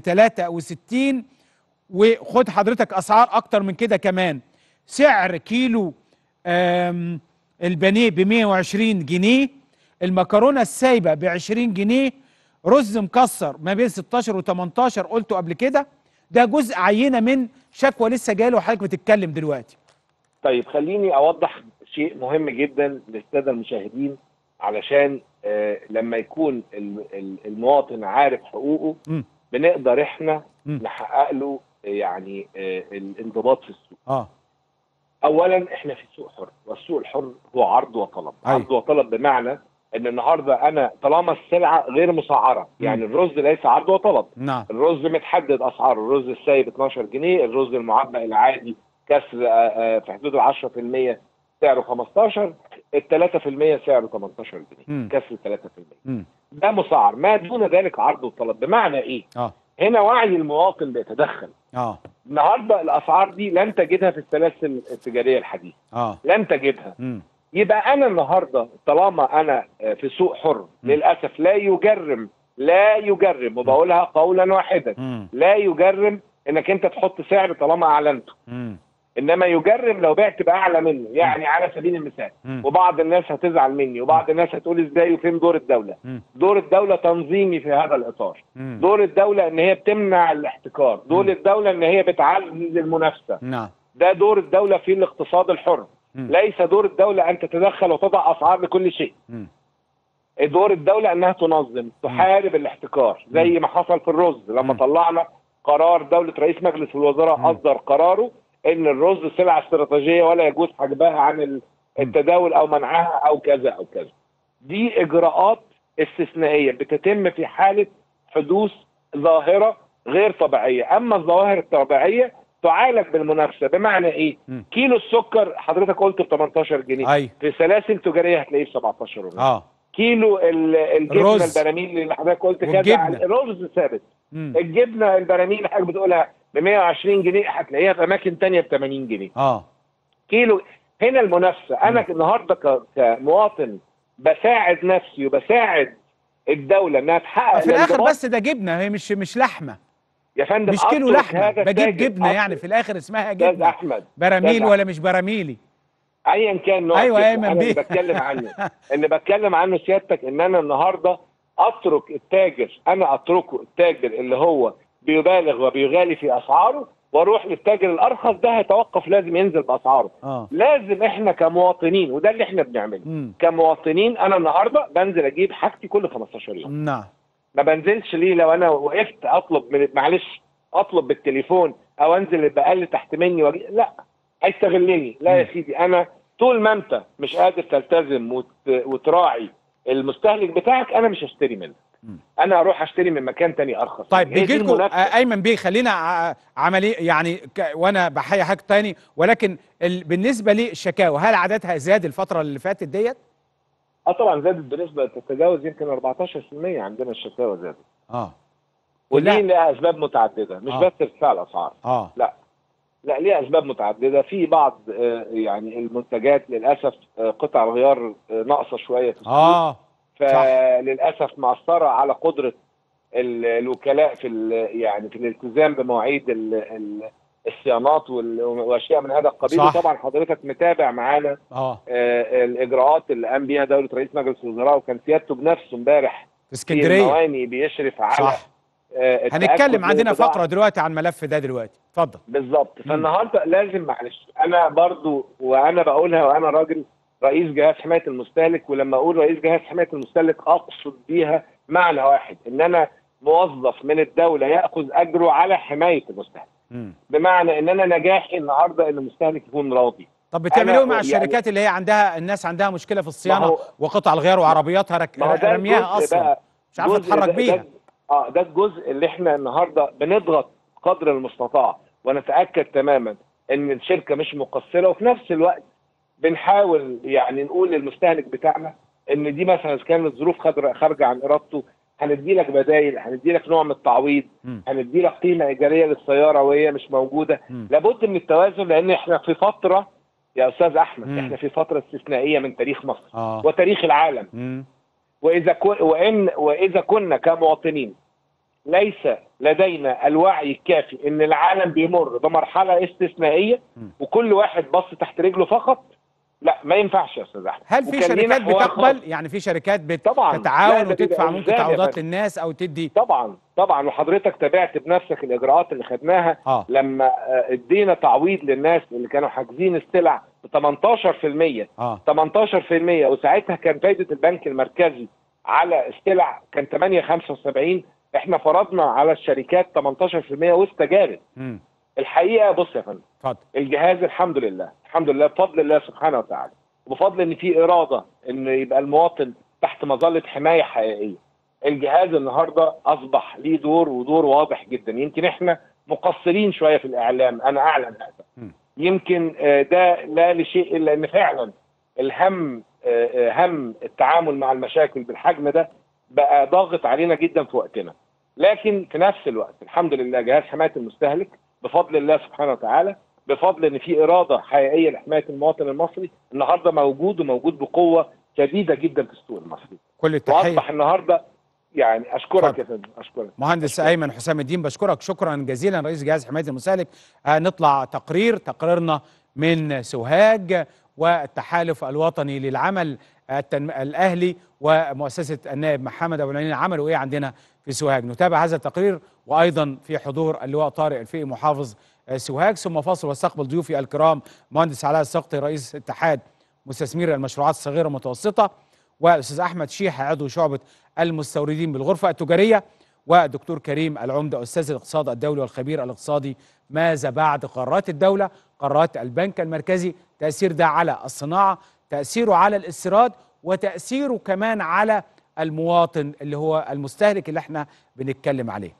63 وخد حضرتك اسعار اكتر من كده كمان سعر كيلو آم، البانيه ب 120 جنيه المكرونه السايبه ب 20 جنيه رز مكسر ما بين 16 و18 قلته قبل كده ده جزء عينه من شكوى لسه جايه له وحضرتك بتتكلم دلوقتي طيب خليني اوضح شيء مهم جدا للساده المشاهدين علشان آه لما يكون ال- ال- المواطن عارف حقوقه مم. بنقدر احنا مم. نحقق له آه، يعني آه الانضباط في السوق اه اولا احنا في سوق حر والسوق الحر هو عرض وطلب أيوة. عرض وطلب بمعنى ان النهارده انا طالما السلعه غير مسعره يعني الرز ليس عرض وطلب نعم الرز متحدد اسعاره الرز السايب 12 جنيه الرز المعبأ العادي كسر آه، آه، في حدود ال 10% سعره 15 ال 3% سعره 18 جنيه مم. كسر 3% مم. ده مسعر ما دون ذلك عرض وطلب بمعنى ايه؟ اه هنا وعي المواطن بيتدخل اه النهارده الاسعار دي لن تجدها في السلاسل التجاريه الحديثه اه لن تجدها مم. يبقى انا النهارده طالما انا في سوق حر للاسف لا يجرم لا يجرم وبقولها قولا واحدا مم. لا يجرم انك انت تحط سعر طالما اعلنته مم. انما يجرم لو بعت باعلى منه يعني على سبيل المثال مم. وبعض الناس هتزعل مني وبعض الناس هتقول ازاي وفين دور الدوله مم. دور الدوله تنظيمي في هذا الاطار مم. دور الدوله ان هي بتمنع الاحتكار دور الدوله ان هي بتعزز المنافسه نعم ده دور الدوله في الاقتصاد الحر مم. ليس دور الدوله ان تتدخل وتضع اسعار لكل شيء مم. دور الدوله انها تنظم تحارب الاحتكار زي ما حصل في الرز لما طلعنا قرار دوله رئيس مجلس الوزراء اصدر قراره ان الرز سلعه استراتيجيه ولا يجوز حجبها عن ال- التداول او منعها او كذا او كذا دي اجراءات استثنائيه بتتم في حاله حدوث ظاهره غير طبيعيه اما الظواهر الطبيعيه تعالج بالمنافسه بمعنى ايه مم. كيلو السكر حضرتك قلت ب 18 جنيه أي. في سلاسل تجاريه هتلاقيه ب 17 ونص اه كيلو ال- الجبنه الرز. البراميل اللي حضرتك قلت كذا والجبنة. عن- الرز ثابت مم. الجبنه البراميل اللي حضرتك بتقولها ب 120 جنيه هتلاقيها في اماكن تانية ب 80 جنيه اه كيلو هنا المنافسه انا النهارده ك- كمواطن بساعد نفسي وبساعد الدوله انها تحقق في الاخر الانضباط. بس ده جبنه هي مش مش لحمه يا فندم مش كيلو أترك لحمه هذا بجيب التاجر، جبنه يعني أترك- في الاخر اسمها استاذ جبنه احمد براميل أستاذ ولا مش براميلي ايا كان نوع أيوة، الجبنة، أيمن انا اللي بيه. بتكلم عنه اللي بتكلم عنه سيادتك ان انا النهارده اترك التاجر انا اتركه التاجر اللي هو بيبالغ وبيغالي في اسعاره واروح للتاجر الارخص ده هيتوقف لازم ينزل باسعاره اه لازم احنا كمواطنين وده اللي احنا بنعمله مم. كمواطنين انا النهارده بنزل اجيب حاجتي كل 15 يوم نعم ما بنزلش ليه لو انا وقفت اطلب من معلش اطلب بالتليفون او انزل البقال تحت مني وأجي... لا هيستغلني لا يا سيدي انا طول ما انت مش قادر تلتزم وت... وتراعي المستهلك بتاعك انا مش هشتري منك انا اروح اشتري من مكان تاني ارخص طيب هي دي بيجي لكم المنافسة. ايمن بيه خلينا ع- عملي يعني ك وانا بحيي حاجه تاني ولكن ال بالنسبه للشكاوى هل عددها زاد الفتره اللي فاتت ديت؟ اه طبعا زادت بنسبه تتجاوز يمكن 14% عندنا الشكاوى زادت اه ودي كلها- لها اسباب متعدده مش آه. بس ارتفاع الاسعار اه لا لا ليها اسباب متعدده في بعض آه، يعني المنتجات للاسف آه، قطع الغيار آه، ناقصه شويه في السوق اه فللاسف مأثره على قدره ال- الوكلاء في ال- يعني في الالتزام بمواعيد ال- ال- الصيانات وال- واشياء من هذا القبيل صح. وطبعا حضرتك متابع معانا اه آه، الاجراءات اللي قام بيها دوله رئيس مجلس الوزراء وكان سيادته بنفسه امبارح في في اسكندريه المواني بيشرف على صح آه، التأكد هنتكلم من عندنا البضاعة. فقره دلوقتي عن الملف ده دلوقتي اتفضل بالظبط فالنهارده لازم معلش انا برضو وانا بقولها وانا راجل رئيس جهاز حمايه المستهلك ولما اقول رئيس جهاز حمايه المستهلك اقصد بيها معنى واحد ان انا موظف من الدوله ياخذ اجره على حمايه المستهلك مم. بمعنى ان انا نجاحي النهارده ان المستهلك يكون راضي طب بتعملوا ايه مع يعني- الشركات اللي هي عندها الناس عندها مشكله في الصيانه هو- وقطع الغيار وعربياتها رك... ما هو ده رمياها الجزء اصلا بقى مش عارفه جزء تتحرك ده- بيها ده اه ده الجزء اللي احنا النهارده بنضغط قدر المستطاع ونتاكد تماما ان الشركه مش مقصره وفي نفس الوقت بنحاول يعني نقول للمستهلك بتاعنا ان دي مثلا إذا كانت ظروف خضر- خارجه عن ارادته هندي لك بدايل هندي لك نوع من التعويض مم. هندي لك قيمه ايجاريه للسياره وهي مش موجوده مم. لابد من التوازن لان احنا في فتره يا استاذ احمد مم. احنا في فتره استثنائيه من تاريخ مصر اه وتاريخ العالم مم. واذا كن وان واذا كنا كمواطنين ليس لدينا الوعي الكافي ان العالم بيمر بمرحله استثنائيه م. وكل واحد بص تحت رجله فقط لا ما ينفعش يا استاذ احمد هل في وكان لينا شركات حوار بتقبل خاص. يعني في شركات بت... طبعا لا، تتعاون ده بيبقى وتدفع ممكن إلزام يا تعويضات فندم. للناس او تدي طبعا طبعا وحضرتك تابعت بنفسك الاجراءات اللي خدناها اه لما آه، ادينا تعويض للناس اللي كانوا حاجزين السلع ب 18% اه 18% وساعتها كان فايده البنك المركزي على السلع كان 8 75 احنا فرضنا على الشركات 18% واستجابت امم الحقيقه بص يا فندم اتفضل الجهاز الحمد لله الحمد لله بفضل الله سبحانه وتعالى وبفضل ان في اراده ان يبقى المواطن تحت مظله حمايه حقيقيه الجهاز النهارده اصبح ليه دور ودور واضح جدا يمكن احنا مقصرين شويه في الاعلام انا اعلن هذا يمكن آه، ده لا لشيء الا ان فعلا الهم آه، آه، هم التعامل مع المشاكل بالحجم ده بقى ضاغط علينا جدا في وقتنا لكن في نفس الوقت الحمد لله جهاز حمايه المستهلك بفضل الله سبحانه وتعالى بفضل ان في اراده حقيقيه لحمايه المواطن المصري النهارده موجود وموجود بقوه شديده جدا في السوق المصري كل التحيه واصبح النهارده يعني اشكرك يا فندم اشكرك مهندس ايمن حسام الدين بشكرك شكرا جزيلا رئيس جهاز حمايه المستهلك هنطلع تقرير تقريرنا من سوهاج والتحالف الوطني للعمل التنم... الاهلي ومؤسسه النائب محمد ابو العينين عملوا ايه عندنا في سوهاج نتابع هذا التقرير وايضا في حضور اللواء طارق الفقي محافظ آه، سوهاج ثم فاصل واستقبل ضيوفي الكرام مهندس علاء السقطي رئيس اتحاد مستثمري المشروعات الصغيره والمتوسطه والاستاذ احمد شيحه عضو شعبه المستوردين بالغرفه التجاريه ودكتور كريم العمده استاذ الاقتصاد الدولي والخبير الاقتصادي ماذا بعد قرارات الدوله قرارات البنك المركزي تاثير ده على الصناعه تاثيره على الاستيراد وتاثيره كمان على المواطن اللي هو المستهلك اللي احنا بنتكلم عليه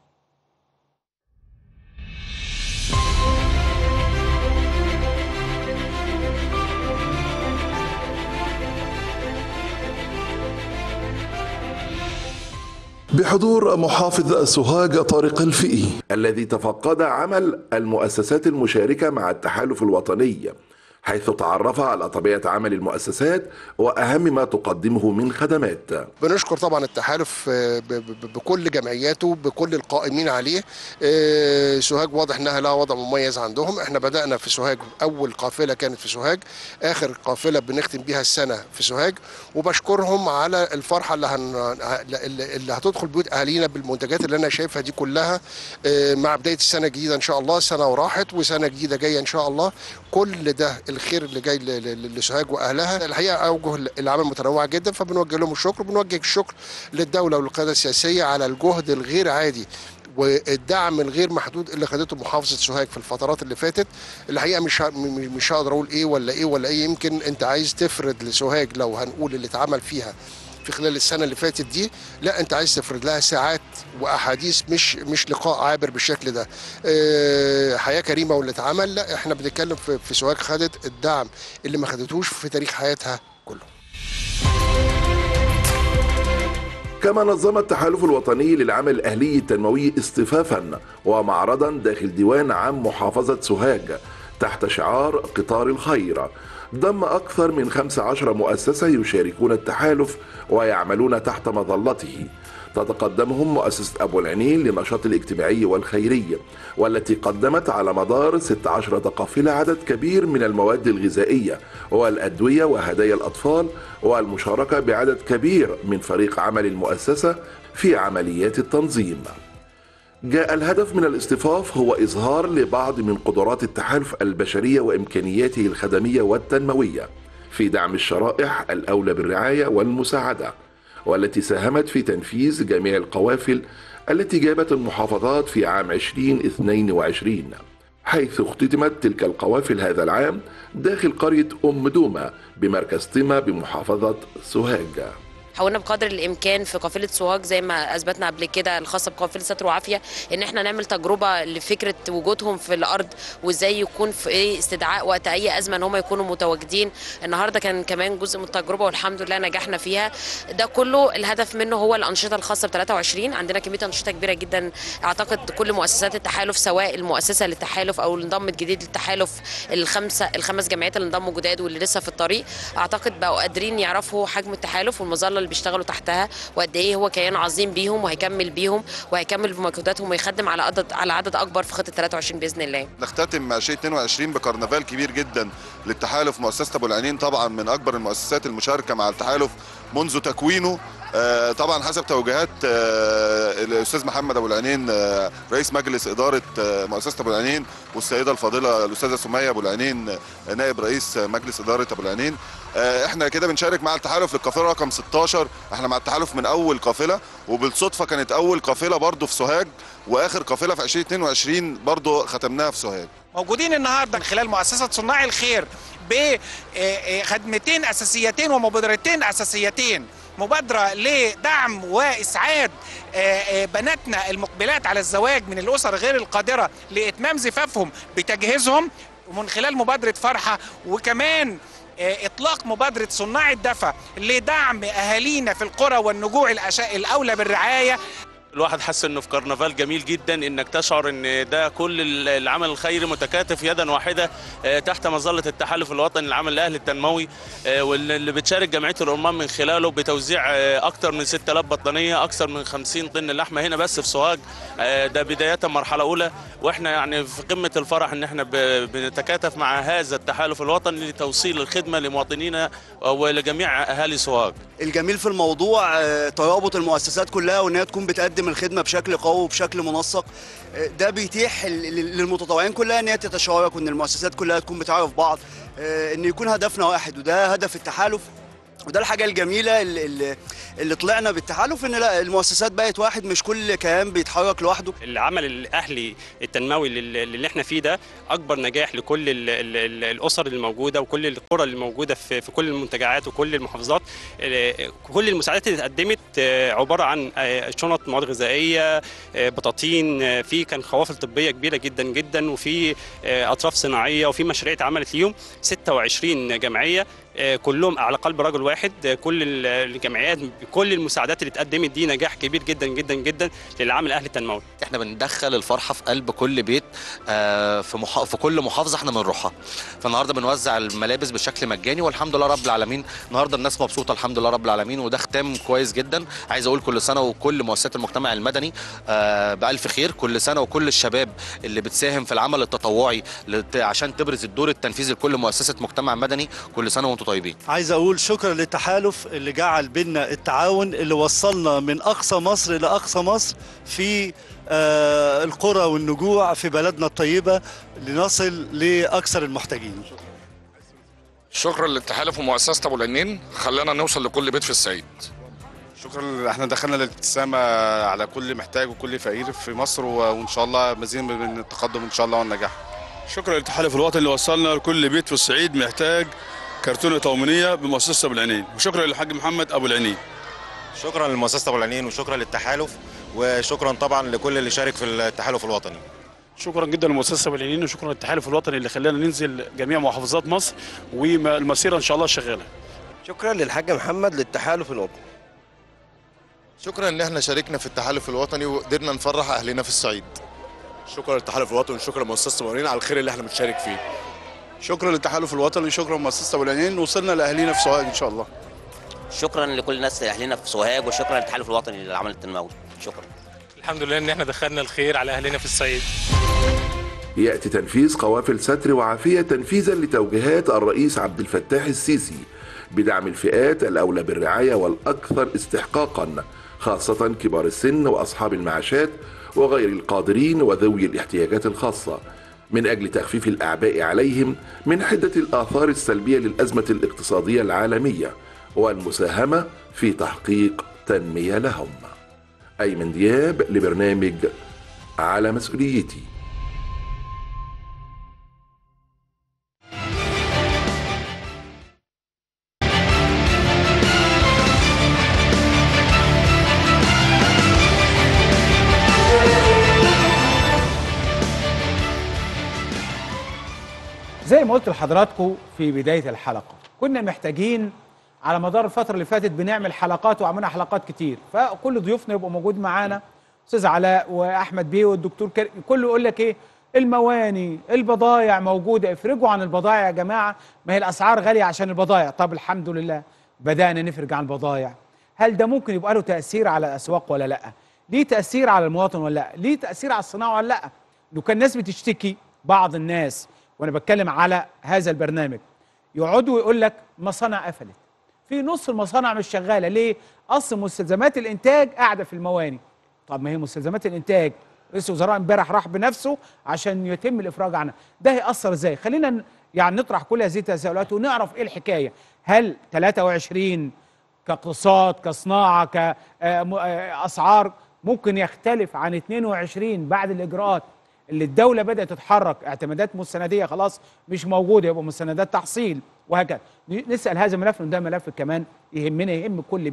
بحضور محافظ سوهاج طارق الفقي الذي تفقد عمل المؤسسات المشاركة مع التحالف الوطني حيث تعرف على طبيعة عمل المؤسسات وأهم ما تقدمه من خدمات بنشكر طبعا التحالف آه، ب- ب- بكل جمعياته بكل القائمين عليه آه، سوهاج واضح انها لها وضع مميز عندهم احنا بدأنا في سوهاج اول قافلة كانت في سوهاج اخر قافلة بنختم بيها السنة في سوهاج وبشكرهم على الفرحة اللي, هن... اللي اللي هتدخل بيوت اهالينا بالمنتجات اللي انا شايفها دي كلها آه، مع بداية السنة الجديدة ان شاء الله سنة وراحت وسنة جديدة جاية ان شاء الله كل ده الخير اللي جاي ل- ل- لسوهاج واهلها الحقيقه اوجه العمل متنوعه جدا فبنوجه لهم الشكر بنوجه الشكر للدوله والقياده السياسيه على الجهد الغير عادي والدعم الغير محدود اللي خدته محافظه سوهاج في الفترات اللي فاتت الحقيقه مش ه- م- مش هقدر اقول ايه ولا ايه ولا ايه يمكن انت عايز تفرد لسوهاج لو هنقول اللي اتعمل فيها في خلال السنه اللي فاتت دي لا انت عايز تفرد لها ساعات واحاديث مش مش لقاء عابر بالشكل ده آه، حياه كريمه واللي اتعمل لا احنا بنتكلم في, في سوهاج خدت الدعم اللي ما خدتوش في تاريخ حياتها كله كما نظم التحالف الوطني للعمل الأهلي التنموي اصطفافا ومعرضا داخل ديوان عام محافظة سوهاج تحت شعار قطار الخير ضم أكثر من 15 مؤسسة يشاركون التحالف ويعملون تحت مظلته تتقدمهم مؤسسة أبو العينين للنشاط الاجتماعي والخيري والتي قدمت على مدار 16 قافلة عدد كبير من المواد الغذائية والأدوية وهدايا الأطفال والمشاركة بعدد كبير من فريق عمل المؤسسة في عمليات التنظيم جاء الهدف من الاصطفاف هو إظهار لبعض من قدرات التحالف البشرية وإمكانياته الخدمية والتنموية في دعم الشرائح الأولى بالرعاية والمساعدة والتي ساهمت في تنفيذ جميع القوافل التي جابت المحافظات في عام 2022 حيث اختتمت تلك القوافل هذا العام داخل قرية أم دومة بمركز طمة بمحافظة سوهاج حاولنا بقدر الامكان في قافله سوهاج زي ما اثبتنا قبل كده الخاصه بقافله ستر وعافيه ان احنا نعمل تجربه لفكره وجودهم في الارض وازاي يكون في ايه استدعاء وقت اي ازمه ان هم يكونوا متواجدين النهارده كان كمان جزء من التجربه والحمد لله نجحنا فيها ده كله الهدف منه هو الانشطه الخاصه ب 23 عندنا كميه انشطه كبيره جدا اعتقد كل مؤسسات التحالف سواء المؤسسه للتحالف او اللي انضمت جديد للتحالف الخمسه الخمس جمعيات اللي انضموا جداد واللي لسه في الطريق اعتقد بقوا قادرين يعرفوا حجم التحالف والمظله اللي بيشتغلوا تحتها وقد ايه هو كيان عظيم بيهم وهيكمل بيهم وهيكمل بمجهوداتهم ويخدم على عدد على عدد اكبر في خطه 23 باذن الله نختتم 2022 بكرنفال كبير جدا للتحالف مؤسسه ابو العينين طبعا من اكبر المؤسسات المشاركه مع التحالف منذ تكوينه آه، طبعا حسب توجيهات آه، الاستاذ محمد ابو العينين آه، رئيس مجلس اداره آه، مؤسسه ابو العينين والسيده الفاضله الاستاذه سميه ابو العينين آه، نائب رئيس مجلس اداره ابو العينين آه، احنا كده بنشارك مع التحالف للقافله رقم 16 احنا مع التحالف من اول قافله وبالصدفه كانت اول قافله برضه في سوهاج واخر قافله في 2022 برضه ختمناها في سوهاج موجودين النهارده من خلال مؤسسه صناع الخير بخدمتين اساسيتين ومبادرتين اساسيتين مبادره لدعم واسعاد آه، آه، بناتنا المقبلات على الزواج من الاسر غير القادره لاتمام زفافهم بتجهيزهم ومن خلال مبادره فرحه وكمان آه، اطلاق مبادره صناع الدفا لدعم اهالينا في القرى والنجوع الأشا- الاولى بالرعايه الواحد حس انه في كرنفال جميل جدا انك تشعر ان ده كل ال- العمل الخيري متكاتف يدا واحده آه، تحت مظله التحالف الوطني للعمل الاهلي التنموي آه، واللي بتشارك جمعيه الامم من خلاله بتوزيع آه، اكثر من 6000 بطانيه اكثر من 50 طن لحمه هنا بس في سوهاج آه، ده بدايه مرحله اولى واحنا يعني في قمه الفرح ان احنا ب- بنتكاتف مع هذا التحالف الوطني لتوصيل الخدمه لمواطنينا ولجميع اهالي سوهاج الجميل في الموضوع آه، ترابط المؤسسات كلها وان هي تكون بتقدم الخدمه بشكل قوي وبشكل منسق آه، ده بيتيح ال- ال- للمتطوعين كلها ان هي تتشارك وان المؤسسات كلها تكون بتعرف بعض آه، ان يكون هدفنا واحد وده هدف التحالف وده الحاجه الجميله اللي, اللي- اللي طلعنا بالتحالف ان لا المؤسسات بقت واحد مش كل كيان بيتحرك لوحده العمل الاهلي التنموي اللي اللي احنا فيه ده اكبر نجاح لكل ال ال ال الاسر اللي موجوده وكل القرى اللي موجوده في, في كل المنتجعات وكل المحافظات ال- كل المساعدات اللي اتقدمت آه، عباره عن آه، شنط مواد غذائيه آه، بطاطين آه، في كان خوافل طبيه كبيره جدا جدا وفي آه، اطراف صناعيه وفي مشاريع اتعملت ليهم 26 جمعيه آه، كلهم على قلب رجل واحد آه، كل ال- الجمعيات كل المساعدات اللي اتقدمت دي نجاح كبير جدا جدا جدا للعمل الاهلي التنموي احنا بندخل الفرحه في قلب كل بيت آه، في مح... في كل محافظه احنا بنروحها فالنهارده بنوزع الملابس بشكل مجاني والحمد لله رب العالمين النهارده الناس مبسوطه الحمد لله رب العالمين وده ختام كويس جدا عايز اقول كل سنه وكل مؤسسات المجتمع المدني آه، بالف خير كل سنه وكل الشباب اللي بتساهم في العمل التطوعي لت- عشان تبرز الدور التنفيذي لكل مؤسسه مجتمع مدني كل سنه وانتم طيبين عايز اقول شكرا للتحالف اللي جعل بينا التعاون اللي وصلنا من اقصى مصر لاقصى مصر في آه، القرى والنجوع في بلدنا الطيبه لنصل لاكثر المحتاجين شكرا للتحالف ومؤسسه ابو العنين خلانا نوصل لكل بيت في الصعيد شكرا احنا دخلنا الابتسامه على كل محتاج وكل فقير في مصر و- وان شاء الله مزيد من التقدم ان شاء الله والنجاح شكرا للتحالف الوطني اللي وصلنا لكل بيت في الصعيد محتاج كرتونه طومانيه بمؤسسه ابو العينين وشكرا للحاج محمد ابو العينين شكرا لمؤسسه ابو العنين وشكرا للتحالف وشكرا طبعا لكل اللي شارك في التحالف الوطني شكرا جدا لمؤسسه بالعنين وشكرا للتحالف الوطني اللي خلانا ننزل جميع محافظات مصر والمسيره ان شاء الله شغاله شكرا للحاج محمد للتحالف الوطني شكرا ان احنا شاركنا في التحالف الوطني وقدرنا نفرح اهلنا في الصعيد شكرا للتحالف الوطني وشكرا لمؤسسه ابو العينين على الخير اللي احنا بنشارك فيه شكرا للتحالف الوطني وشكرا لمؤسسه ابو العينين وصلنا لاهالينا في سوهاج ان شاء الله شكرا لكل الناس اهلنا في سوهاج وشكرا للتحالف الوطني للعمل التنموي شكرا الحمد لله ان احنا دخلنا الخير على اهلنا في الصعيد يأتي تنفيذ قوافل ستر وعافية تنفيذا لتوجيهات الرئيس عبد الفتاح السيسي بدعم الفئات الأولى بالرعاية والأكثر استحقاقا خاصة كبار السن وأصحاب المعاشات وغير القادرين وذوي الاحتياجات الخاصة من أجل تخفيف الأعباء عليهم من حدة الآثار السلبية للأزمة الاقتصادية العالمية والمساهمة في تحقيق تنمية لهم أيمن دياب لبرنامج على مسؤوليتي زي ما قلت لحضراتكم في بدايه الحلقه كنا محتاجين على مدار الفتره اللي فاتت بنعمل حلقات وعملنا حلقات كتير فكل ضيوفنا يبقوا موجود معانا استاذ علاء واحمد بيه والدكتور كريم كله يقول لك ايه المواني البضايع موجوده افرجوا عن البضايع يا جماعه ما هي الاسعار غاليه عشان البضايع طب الحمد لله بدانا نفرج عن البضايع هل ده ممكن يبقى له تاثير على الاسواق ولا لا ليه تاثير على المواطن ولا لا ليه تاثير على الصناعه ولا لا لو كان الناس بتشتكي بعض الناس وانا بتكلم على هذا البرنامج يقعدوا يقول لك مصانع قفلت في نص المصانع مش شغاله ليه اصل مستلزمات الانتاج قاعده في المواني طب ما هي مستلزمات الانتاج رئيس الوزراء امبارح راح بنفسه عشان يتم الافراج عنها ده هيأثر ازاي خلينا ن- يعني نطرح كل هذه التساؤلات ونعرف ايه الحكايه هل 23 كاقتصاد كصناعه كاسعار ممكن يختلف عن 22 بعد الاجراءات اللي الدوله بدات تتحرك اعتمادات مستنديه خلاص مش موجوده يبقى مستندات تحصيل وهكذا ن- نسال هذا الملف لأن ده ملف كمان يهمنا يهم كل بيت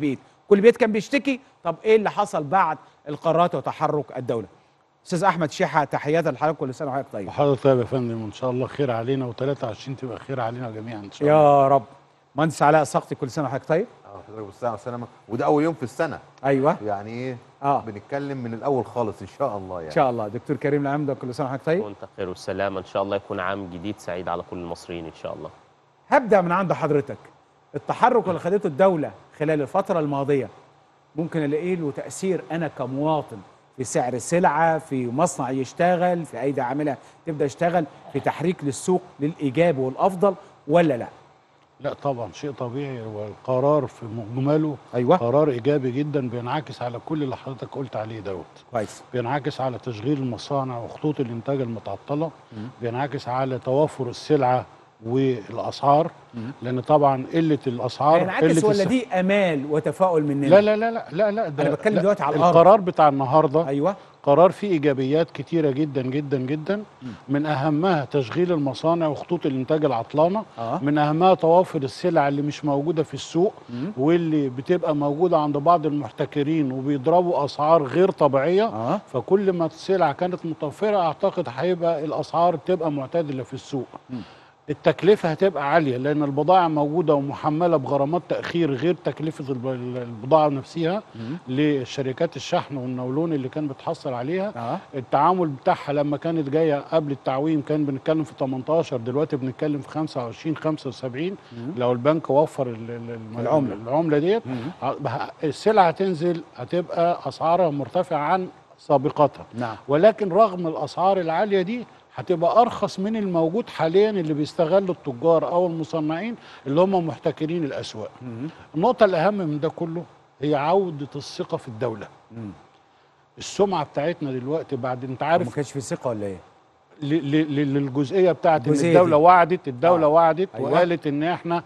كل بيت كان بيشتكي طب ايه اللي حصل بعد القرارات وتحرك الدوله استاذ احمد شيحه تحياتي لحضرتك كل سنه وحضرتك طيب وحضرتك طيب يا فندم وان شاء الله خير علينا و23 تبقى خير علينا جميعا ان شاء الله يا رب مهندس علاء سقطي كل سنه وحضرتك طيب اه حضرتك بالسلامه والسلامه وده اول يوم في السنه ايوه يعني ايه اه بنتكلم من الاول خالص ان شاء الله يعني ان شاء الله دكتور كريم العمده كل سنه وحضرتك طيب وانت خير والسلامة ان شاء الله يكون عام جديد سعيد على كل المصريين ان شاء الله هبدا من عند حضرتك التحرك اللي خدته الدوله خلال الفتره الماضيه ممكن الاقي له تاثير انا كمواطن في سعر السلعه في مصنع يشتغل في ايدي عامله تبدا يشتغل في تحريك للسوق للايجاب والافضل ولا لا لا طبعا شيء طبيعي والقرار في مجمله ايوه قرار ايجابي جدا بينعكس على كل اللي حضرتك قلت عليه دوت كويس بينعكس على تشغيل المصانع وخطوط الانتاج المتعطله بينعكس على توافر السلعه والاسعار لان طبعا قله الاسعار هينعكس قله ولا الس- دي امال وتفاؤل مننا لا لا لا لا لا لا أنا بتكلم لا، دلوقتي على الأرض. القرار بتاع النهارده ايوه قرار فيه ايجابيات كتيره جدا جدا جدا من اهمها تشغيل المصانع وخطوط الانتاج العطلانه آه. من اهمها توافر السلع اللي مش موجوده في السوق واللي بتبقى موجوده عند بعض المحتكرين وبيضربوا اسعار غير طبيعيه آه. فكل ما السلع كانت متوفره اعتقد هيبقى الاسعار تبقى معتدله في السوق التكلفة هتبقى عالية لأن البضائع موجودة ومحملة بغرامات تأخير غير تكلفة الب- البضاعة نفسها لشركات الشحن والنولون اللي كان بتحصل عليها آه. التعامل بتاعها لما كانت جاية قبل التعويم كان بنتكلم في 18 دلوقتي بنتكلم في 25 75 لو البنك وفر ال- ال- الم- العملة. العملة ديت ه- السلعة هتنزل هتبقى أسعارها مرتفعة عن سابقتها نعم ولكن رغم الاسعار العاليه دي هتبقى ارخص من الموجود حاليا اللي بيستغلوا التجار او المصنعين اللي هم محتكرين الاسواق النقطه الاهم من ده كله هي عوده الثقه في الدوله السمعه بتاعتنا دلوقتي بعد انت عارف ما كانش في ثقه ولا ايه ل- ل- ل- للجزئيه بتاعت ان الجزئية الدوله دي. وعدت الدوله آه. وعدت أيوة. وقالت ان احنا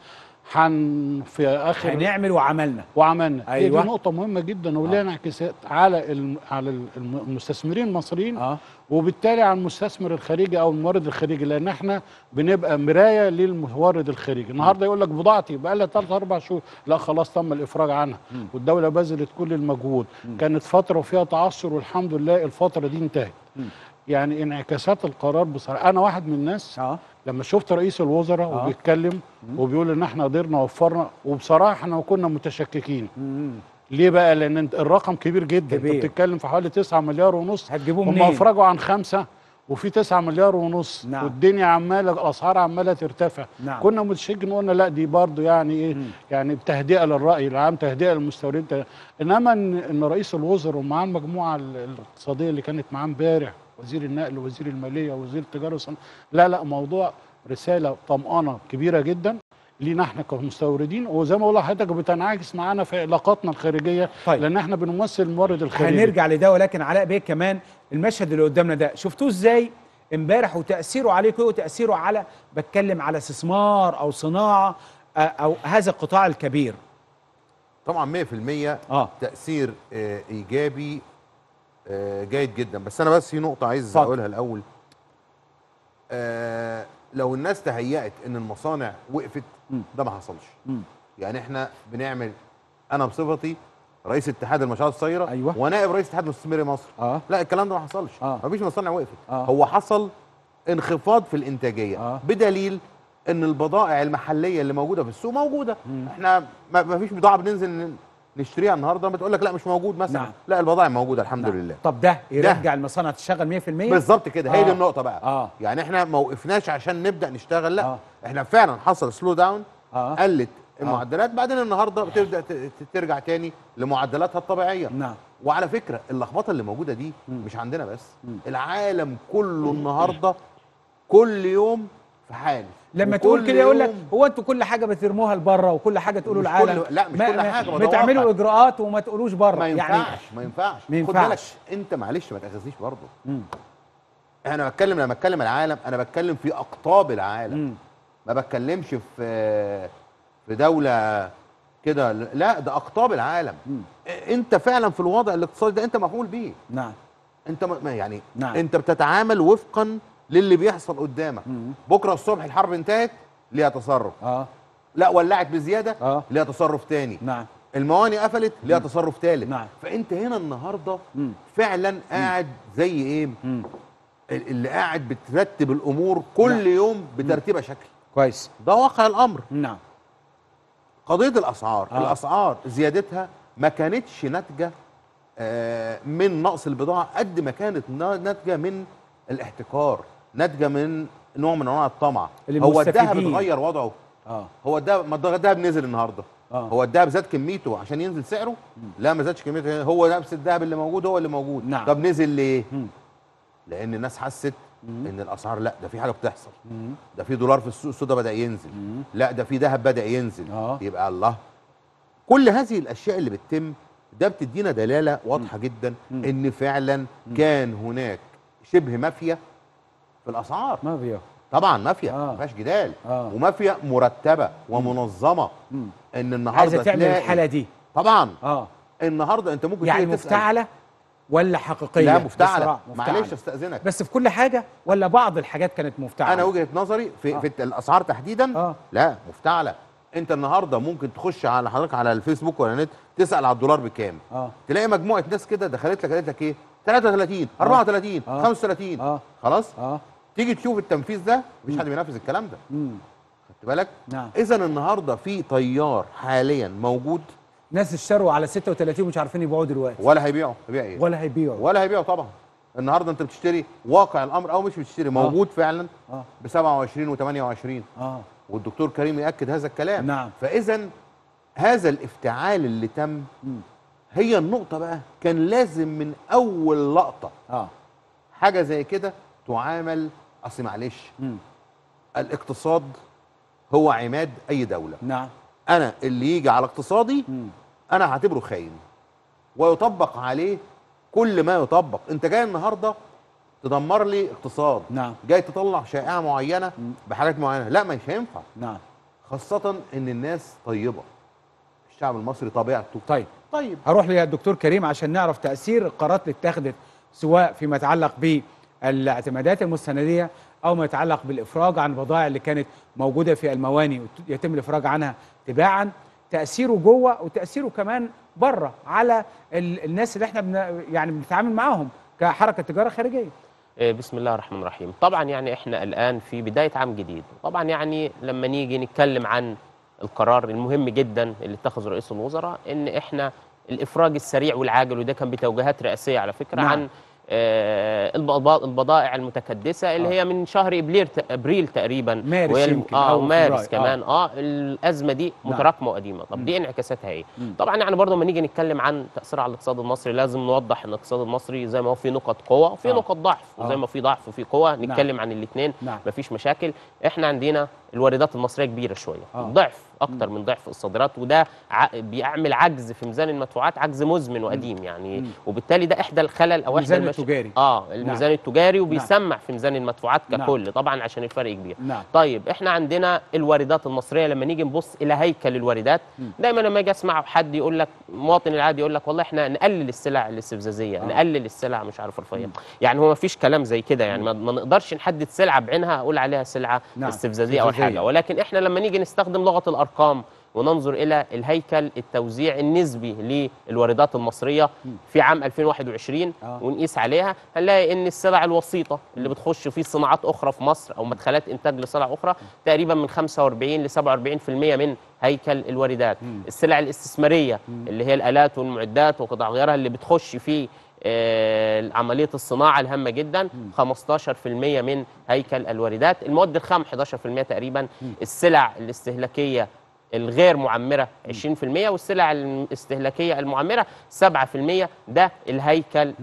حن في اخر هنعمل وعملنا وعملنا أيوة. أيوة. هي دي نقطة مهمة جدا ولها انعكاسات على الم... على الم- المستثمرين المصريين آه. وبالتالي على المستثمر الخارجي او المورد الخارجي لان احنا بنبقى مراية للمورد الخارجي النهارده يقول لك بضاعتي بقى لها 3 4 شهور لا خلاص تم الافراج عنها والدولة بذلت كل المجهود كانت فترة وفيها تعثر والحمد لله الفترة دي انتهت يعني انعكاسات القرار بصراحة انا واحد من الناس آه. لما شفت رئيس الوزراء آه. وبيتكلم وبيقول ان احنا قدرنا وفرنا وبصراحه احنا كنا متشككين ليه بقى لان انت الرقم كبير جدا كبير. انت بتتكلم في حوالي 9 مليار ونص هتجيبوه هم منين؟ افرجوا عن خمسة وفي 9 مليار ونص نعم. والدنيا عماله الاسعار عماله ترتفع نعم. كنا متشكين قلنا لا دي برضو يعني ايه يعني تهدئه للراي العام تهدئه للمستوردين ته- انما ان ان رئيس الوزراء ومعاه المجموعه ال- الاقتصاديه اللي كانت معاه امبارح وزير النقل ووزير الماليه ووزير التجاره والصناعه لا لا موضوع رساله طمانه كبيره جدا لينا احنا كمستوردين وزي ما بقول لحضرتك بتنعكس معانا في علاقاتنا الخارجيه طيب. لان احنا بنمثل المورد الخارجي هنرجع لده ولكن علاء بيه كمان المشهد اللي قدامنا ده شفتوه ازاي امبارح وتاثيره عليكم وتاثيره على بتكلم على استثمار او صناعه آه، او هذا القطاع الكبير طبعا 100% اه تاثير آه، ايجابي آه، جيد جدا بس انا بس في نقطه عايز اتفضل. اقولها الاول آه، لو الناس تهيأت ان المصانع وقفت ده ما حصلش مم. يعني احنا بنعمل انا بصفتي رئيس اتحاد المشروعات الصغيره أيوة. ونائب رئيس اتحاد مستثمري مصر اه لا الكلام ده ما حصلش آه. مفيش مصانع وقفت آه. هو حصل انخفاض في الانتاجيه آه. بدليل ان البضائع المحليه اللي موجوده في السوق موجوده احنا ما ما فيش بضاعه بننزل ن- نشتريها النهارده بتقول لك لا مش موجود مثلا نعم. لا البضائع موجوده الحمد لله طب ده يرجع المصانع تشتغل 100% بالظبط كده هي آه. دي النقطه بقى اه يعني احنا ما وقفناش عشان نبدا نشتغل لا آه. احنا فعلا حصل سلو داون اه قلت المعدلات بعدين النهارده بتبدا ت- ت- ترجع تاني لمعدلاتها الطبيعيه نعم وعلى فكره اللخبطه اللي موجوده دي مش عندنا بس العالم كله النهارده كل يوم في حال لما تقول وكل كده يقول لك يوم هو انتوا كل حاجه بترموها لبره وكل حاجه تقولوا مش العالم كل- لا، مش ما- كل ما- حاجة، ما ده بتعملوا واقع. اجراءات وما تقولوش بره ما يعني ينفعش ما ينفعش ما خد بالك ينفعش. انت معلش ما تاخذنيش برضه مم. انا بتكلم لما بتكلم العالم انا بتكلم في اقطاب العالم مم. ما بتكلمش في في دوله كده لا ده اقطاب العالم مم. انت فعلا في الوضع الاقتصادي ده انت مفعول بيه نعم انت م- ما يعني نعم. انت بتتعامل وفقا للي بيحصل قدامك مم. بكره الصبح الحرب انتهت ليها تصرف اه لا ولعت بزياده اه ليها تصرف تاني نعم المواني قفلت ليها تصرف ثالث نعم. فانت هنا النهارده فعلا قاعد زي ايه ال- اللي قاعد بترتب الامور كل نعم. يوم بترتيبها شكل كويس ده واقع الامر نعم قضيه الاسعار آه. آه. الاسعار زيادتها ما كانتش ناتجه آه، من نقص البضاعه قد ما كانت نا- ناتجه من الاحتكار ناتجه من نوع من انواع الطمع اللي هو الذهب مستفيدين. اتغير وضعه اه هو الدهب ما الدهب الدهب نزل النهارده آه. هو الدهب زاد كميته عشان ينزل سعره لا ما زادش كميته هو نفس الدهب اللي موجود هو اللي موجود نعم. طب نزل ليه لان الناس حست ان الاسعار لا ده في حاجه بتحصل ده في دولار في السوق السوداء بدا ينزل لا ده في ذهب بدا ينزل آه. يبقى الله كل هذه الاشياء اللي بتتم ده بتدينا دلاله واضحه جدا ان فعلا كان هناك شبه مافيا في الاسعار مافيا طبعا مافيا آه. ما فيهاش جدال آه. ومافيا مرتبه ومنظمه ان النهارده عايزه تعمل تلاقي- الحاله دي طبعا اه النهارده انت ممكن يعني تيجي تسأل- مفتعله ولا حقيقيه لا مفتعله بصراحة، مفتعلة. معلش استاذنك بس في كل حاجه ولا بعض الحاجات كانت مفتعله انا وجهه نظري في, آه. في الاسعار تحديدا آه. لا مفتعله انت النهارده ممكن تخش على حضرتك على الفيسبوك ولا النت تسال على الدولار بكام اه تلاقي مجموعه ناس كده دخلت لك قالت لك ايه 33 34 آه. 35 آه. خلاص اه تيجي تشوف التنفيذ ده مفيش حد بينفذ الكلام ده امم خدت بالك نعم اذا النهارده في طيار حاليا موجود ناس اشتروا على 36 ومش عارفين يبيعوا دلوقتي ولا هيبيعوا هيبيع ايه ولا هيبيعوا ولا هيبيعوا طبعا النهارده انت بتشتري واقع الامر او مش بتشتري موجود فعلا اه ب 27 و28 اه والدكتور كريم ياكد هذا الكلام نعم. فاذا هذا الافتعال اللي تم هي النقطه بقى كان لازم من اول لقطه اه حاجه زي كده تعامل اصل معلش مم. الاقتصاد هو عماد اي دوله نعم انا اللي يجي على اقتصادي مم. انا هعتبره خاين ويطبق عليه كل ما يطبق انت جاي النهارده تدمر لي اقتصاد نعم جاي تطلع شائعه معينه بحاجات معينه لا مش هينفع نعم خاصه ان الناس طيبه الشعب المصري طبيعته طيب طيب هروح للدكتور كريم عشان نعرف تاثير القرارات اللي اتخذت سواء فيما يتعلق بالاعتمادات المستنديه او ما يتعلق بالافراج عن البضائع اللي كانت موجوده في المواني ويتم الافراج عنها تباعا تاثيره جوه وتاثيره كمان بره على ال- الناس اللي احنا بن يعني بنتعامل معاهم كحركه تجاره خارجيه آه، بسم الله الرحمن الرحيم طبعا يعني احنا الان في بدايه عام جديد طبعا يعني لما نيجي نتكلم عن القرار المهم جدا اللي اتخذه رئيس الوزراء ان احنا الافراج السريع والعاجل وده كان بتوجيهات رئاسيه على فكره نعم. عن آه، البضا- البضائع المتكدسه اللي آه. هي من شهر ابريل ابريل تقريبا مارس وهي الم- يمكن اه أو مارس فبراير. كمان اه الازمه دي نعم. متراكمه وقديمه طب دي انعكاساتها ايه طبعا يعني برضه لما نيجي نتكلم عن تاثير على الاقتصاد المصري لازم نوضح ان الاقتصاد المصري زي ما هو فيه نقط قوه وفيه آه. نقط ضعف وزي آه. ما في ضعف وفي قوه نعم. نتكلم عن الاثنين نعم. مفيش مشاكل احنا عندنا الواردات المصريه كبيره شويه آه. ضعف اكتر من ضعف الصادرات وده ع... بيعمل عجز في ميزان المدفوعات عجز مزمن وقديم يعني وبالتالي ده احدى الخلل او احدى الميزان المش... التجاري. اه الميزان نعم. التجاري وبيسمع في ميزان المدفوعات نعم. ككل طبعا عشان الفرق كبير نعم طيب احنا عندنا الواردات المصريه لما نيجي نبص الى هيكل الواردات دايما لما اجي اسمع حد يقول لك مواطن العادي يقول لك والله احنا نقلل السلع الاستفزازيه آه. نقلل السلع مش عارف الرفاهيه يعني هو ما فيش كلام زي كده يعني ما, ما نقدرش نحدد سلعه بعينها اقول عليها سلعه نعم. استفزازيه او استفزازية. حاجه ولكن احنا لما نيجي نستخدم لغه الارقام وننظر الى الهيكل التوزيع النسبي للواردات المصريه في عام 2021 آه. ونقيس عليها هنلاقي ان السلع الوسيطه اللي بتخش في صناعات اخرى في مصر او مدخلات انتاج لسلع اخرى تقريبا من 45 ل 47% من هيكل الواردات السلع الاستثماريه اللي هي الالات والمعدات وقطع غيارها اللي بتخش في آه، عمليه الصناعه الهامه جدا 15% من هيكل الواردات المواد الخام 11% تقريبا السلع الاستهلاكيه الغير معمره 20% والسلع الاستهلاكيه المعمره 7% ده الهيكل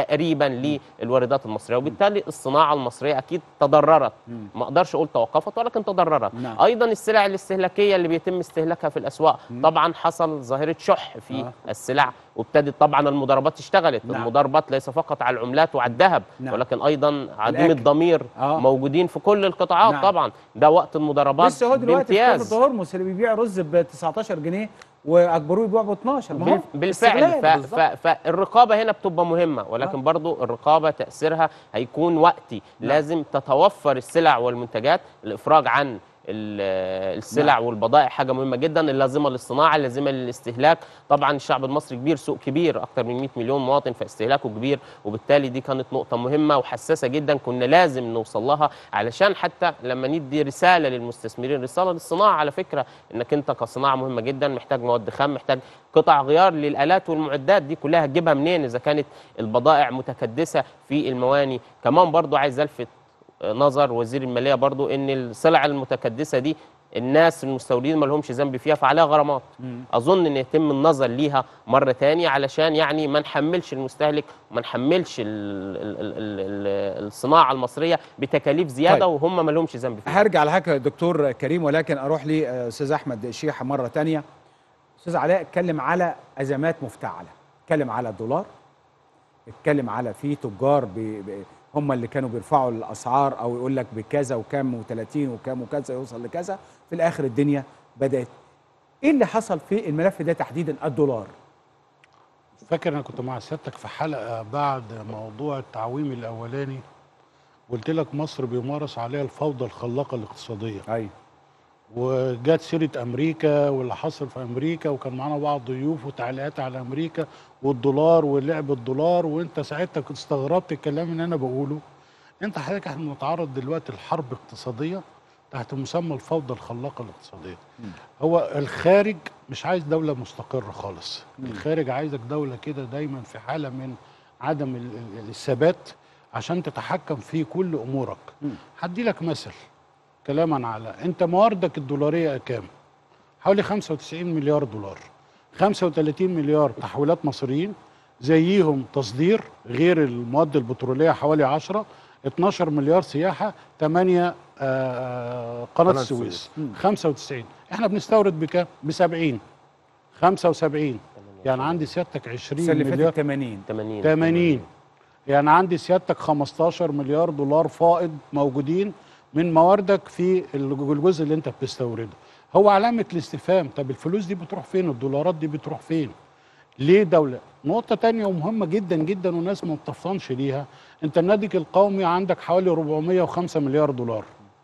تقريبا للواردات المصريه وبالتالي الصناعه المصريه اكيد تضررت ما اقدرش اقول توقفت ولكن تضررت نعم. ايضا السلع الاستهلاكيه اللي بيتم استهلاكها في الاسواق طبعا حصل ظاهره شح في آه. السلع وابتدت طبعا المضاربات اشتغلت نعم. المضاربات ليس فقط على العملات وعلى الذهب نعم. ولكن ايضا عديم الأكل. الضمير آه. موجودين في كل القطاعات نعم. طبعا ده وقت المضاربات لسه هو دلوقتي في بامتياز كفر هرمس اللي بيبيع رز ب 19 جنيه واجبروه يبيع ب 12 ما هو بال- بالفعل استغلال. ف... ف... فالرقابه هنا بتبقى مهمه ولكن آه. برضو الرقابه تاثيرها هيكون وقتي نعم. لازم تتوفر السلع والمنتجات الافراج عن ال- السلع والبضائع حاجه مهمه جدا اللازمه للصناعه اللازمه للاستهلاك طبعا الشعب المصري كبير سوق كبير اكثر من 100 مليون مواطن فاستهلاكه كبير وبالتالي دي كانت نقطه مهمه وحساسه جدا كنا لازم نوصل لها علشان حتى لما ندي رساله للمستثمرين رساله للصناعه على فكره انك انت كصناعه مهمه جدا محتاج مواد خام محتاج قطع غيار للالات والمعدات دي كلها هتجيبها منين اذا كانت البضائع متكدسه في المواني كمان برضو عايز الفت نظر وزير الماليه برضو ان السلع المتكدسه دي الناس المستوردين ما لهمش ذنب فيها فعليها غرامات اظن ان يتم النظر ليها مره تانية علشان يعني ما نحملش المستهلك وما نحملش ال ال ال ال الصناعه المصريه بتكاليف زياده طيب. وهم ما لهمش ذنب فيها هرجع لحضرتك يا دكتور كريم ولكن اروح لاستاذ احمد شيحه مره تانية استاذ علاء اتكلم على ازمات مفتعله اتكلم على الدولار اتكلم على في تجار بي بي هم اللي كانوا بيرفعوا الاسعار او يقول لك بكذا وكام و30 وكام وكذا يوصل لكذا في الاخر الدنيا بدات ايه اللي حصل في الملف ده تحديدا الدولار فاكر انا كنت مع سيادتك في حلقه بعد موضوع التعويم الاولاني قلت لك مصر بيمارس عليها الفوضى الخلاقه الاقتصاديه ايوه وجات سيره امريكا واللي حصل في امريكا وكان معانا بعض ضيوف وتعليقات على امريكا والدولار ولعب الدولار وانت ساعتها كنت استغربت الكلام اللي انا بقوله انت حضرتك احنا بنتعرض دلوقتي لحرب اقتصاديه تحت مسمى الفوضى الخلاقه الاقتصاديه هو الخارج مش عايز دوله مستقره خالص الخارج عايزك دوله كده دايما في حاله من عدم ال- ال- الثبات عشان تتحكم في كل امورك هدي لك مثل كلاما على انت مواردك الدولاريه كام حوالي 95 مليار دولار 35 مليار تحويلات مصريين زيهم تصدير غير المواد البتروليه حوالي 10 12 مليار سياحه 8 آه قناه قناة السويس السويس. 95 احنا بنستورد بكام ب 70 75 يعني عندي سيادتك 20 السنه اللي مليار فاتت 80 80 80 يعني عندي سيادتك 15 مليار دولار فائض موجودين من مواردك في الجزء اللي انت بتستورده هو علامة الاستفهام طب الفلوس دي بتروح فين الدولارات دي بتروح فين ليه دولة نقطة تانية ومهمة جدا جدا والناس ما بتفطنش ليها انت الناتج القومي عندك حوالي 405 مليار دولار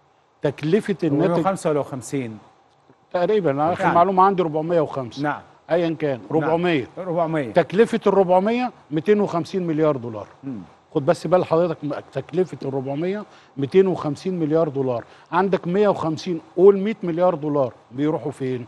تكلفة الناتج 405 ولا 50 تقريبا انا اخر نعم. معلومه عندي 405 نعم ايا كان 400 400 تكلفه ال 400 250 مليار دولار خد بس بال حضرتك م- تكلفه ال 400 250 مليار دولار عندك 150 قول 100 مليار دولار بيروحوا فين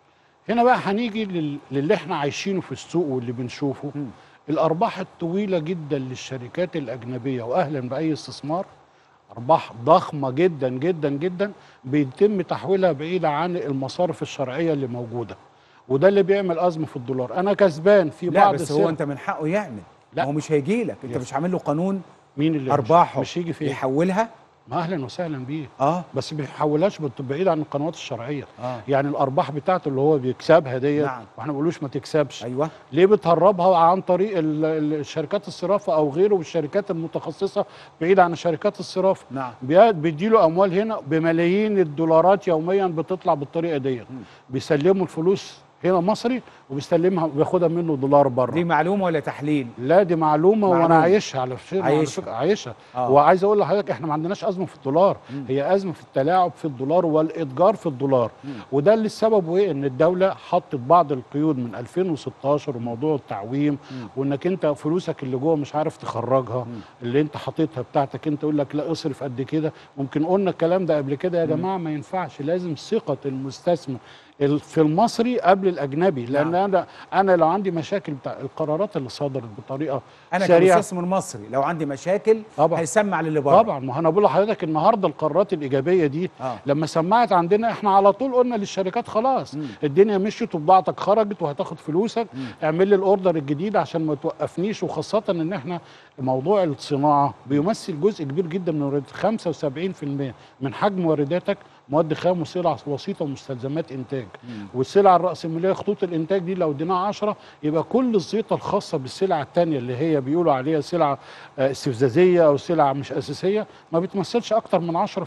هنا بقى هنيجي لل- للي احنا عايشينه في السوق واللي بنشوفه الارباح الطويله جدا للشركات الاجنبيه واهلا باي استثمار ارباح ضخمه جدا جدا جدا بيتم تحويلها بعيده عن المصارف الشرعيه اللي موجوده وده اللي بيعمل ازمه في الدولار انا كسبان في لا بعض بس هو السلع- انت من حقه يعمل لا. هو مش هيجي لك انت يس. مش عامل له قانون مين اللي ارباحه مش هيجي فين يحولها ما اهلا وسهلا بيه اه بس بيحولهاش بت- بعيد عن القنوات الشرعيه اه يعني الارباح بتاعته اللي هو بيكسبها ديت نعم. واحنا ما بنقولوش ما تكسبش ايوه ليه بتهربها عن طريق ال- ال- الشركات الصرافه او غيره والشركات المتخصصه بعيد عن شركات الصرافه نعم بي- بيديله اموال هنا بملايين الدولارات يوميا بتطلع بالطريقه ديت بيسلموا الفلوس هنا مصري وبيستلمها وبياخدها منه دولار بره دي معلومه ولا تحليل لا دي معلومه, وانا معلومة. عايشها على فكره على عايشها. فكره عايشها آه. وعايز اقول لحضرتك احنا ما عندناش ازمه في الدولار هي ازمه في التلاعب في الدولار والاتجار في الدولار وده اللي السبب ايه ان الدوله حطت بعض القيود من 2016 وموضوع التعويم وانك انت فلوسك اللي جوه مش عارف تخرجها اللي انت حاططها بتاعتك انت يقول لك لا اصرف قد كده ممكن قلنا الكلام ده قبل كده يا جماعه ما ينفعش لازم ثقه المستثمر ال- في المصري قبل الاجنبي لان انا انا لو عندي مشاكل بتاع القرارات اللي صدرت بطريقه انا سريعه كمستثمر مصري لو عندي مشاكل طبعا هيسمع للي بره طبعا ما انا بقول لحضرتك النهارده القرارات الايجابيه دي آه. لما سمعت عندنا احنا على طول قلنا للشركات خلاص مم. الدنيا مشيت وبضاعتك خرجت وهتاخد فلوسك اعمل لي الاوردر الجديد عشان ما توقفنيش وخاصه ان احنا موضوع الصناعه بيمثل جزء كبير جدا من واردات 75% من حجم وارداتك مواد خام وسلع وسيطه ومستلزمات انتاج والسلع الراسماليه خطوط الانتاج دي لو اديناها 10 يبقى كل الزيطه الخاصه بالسلع الثانيه اللي هي بيقولوا عليها سلع آه، استفزازيه او سلع مش اساسيه ما بتمثلش اكتر من 10%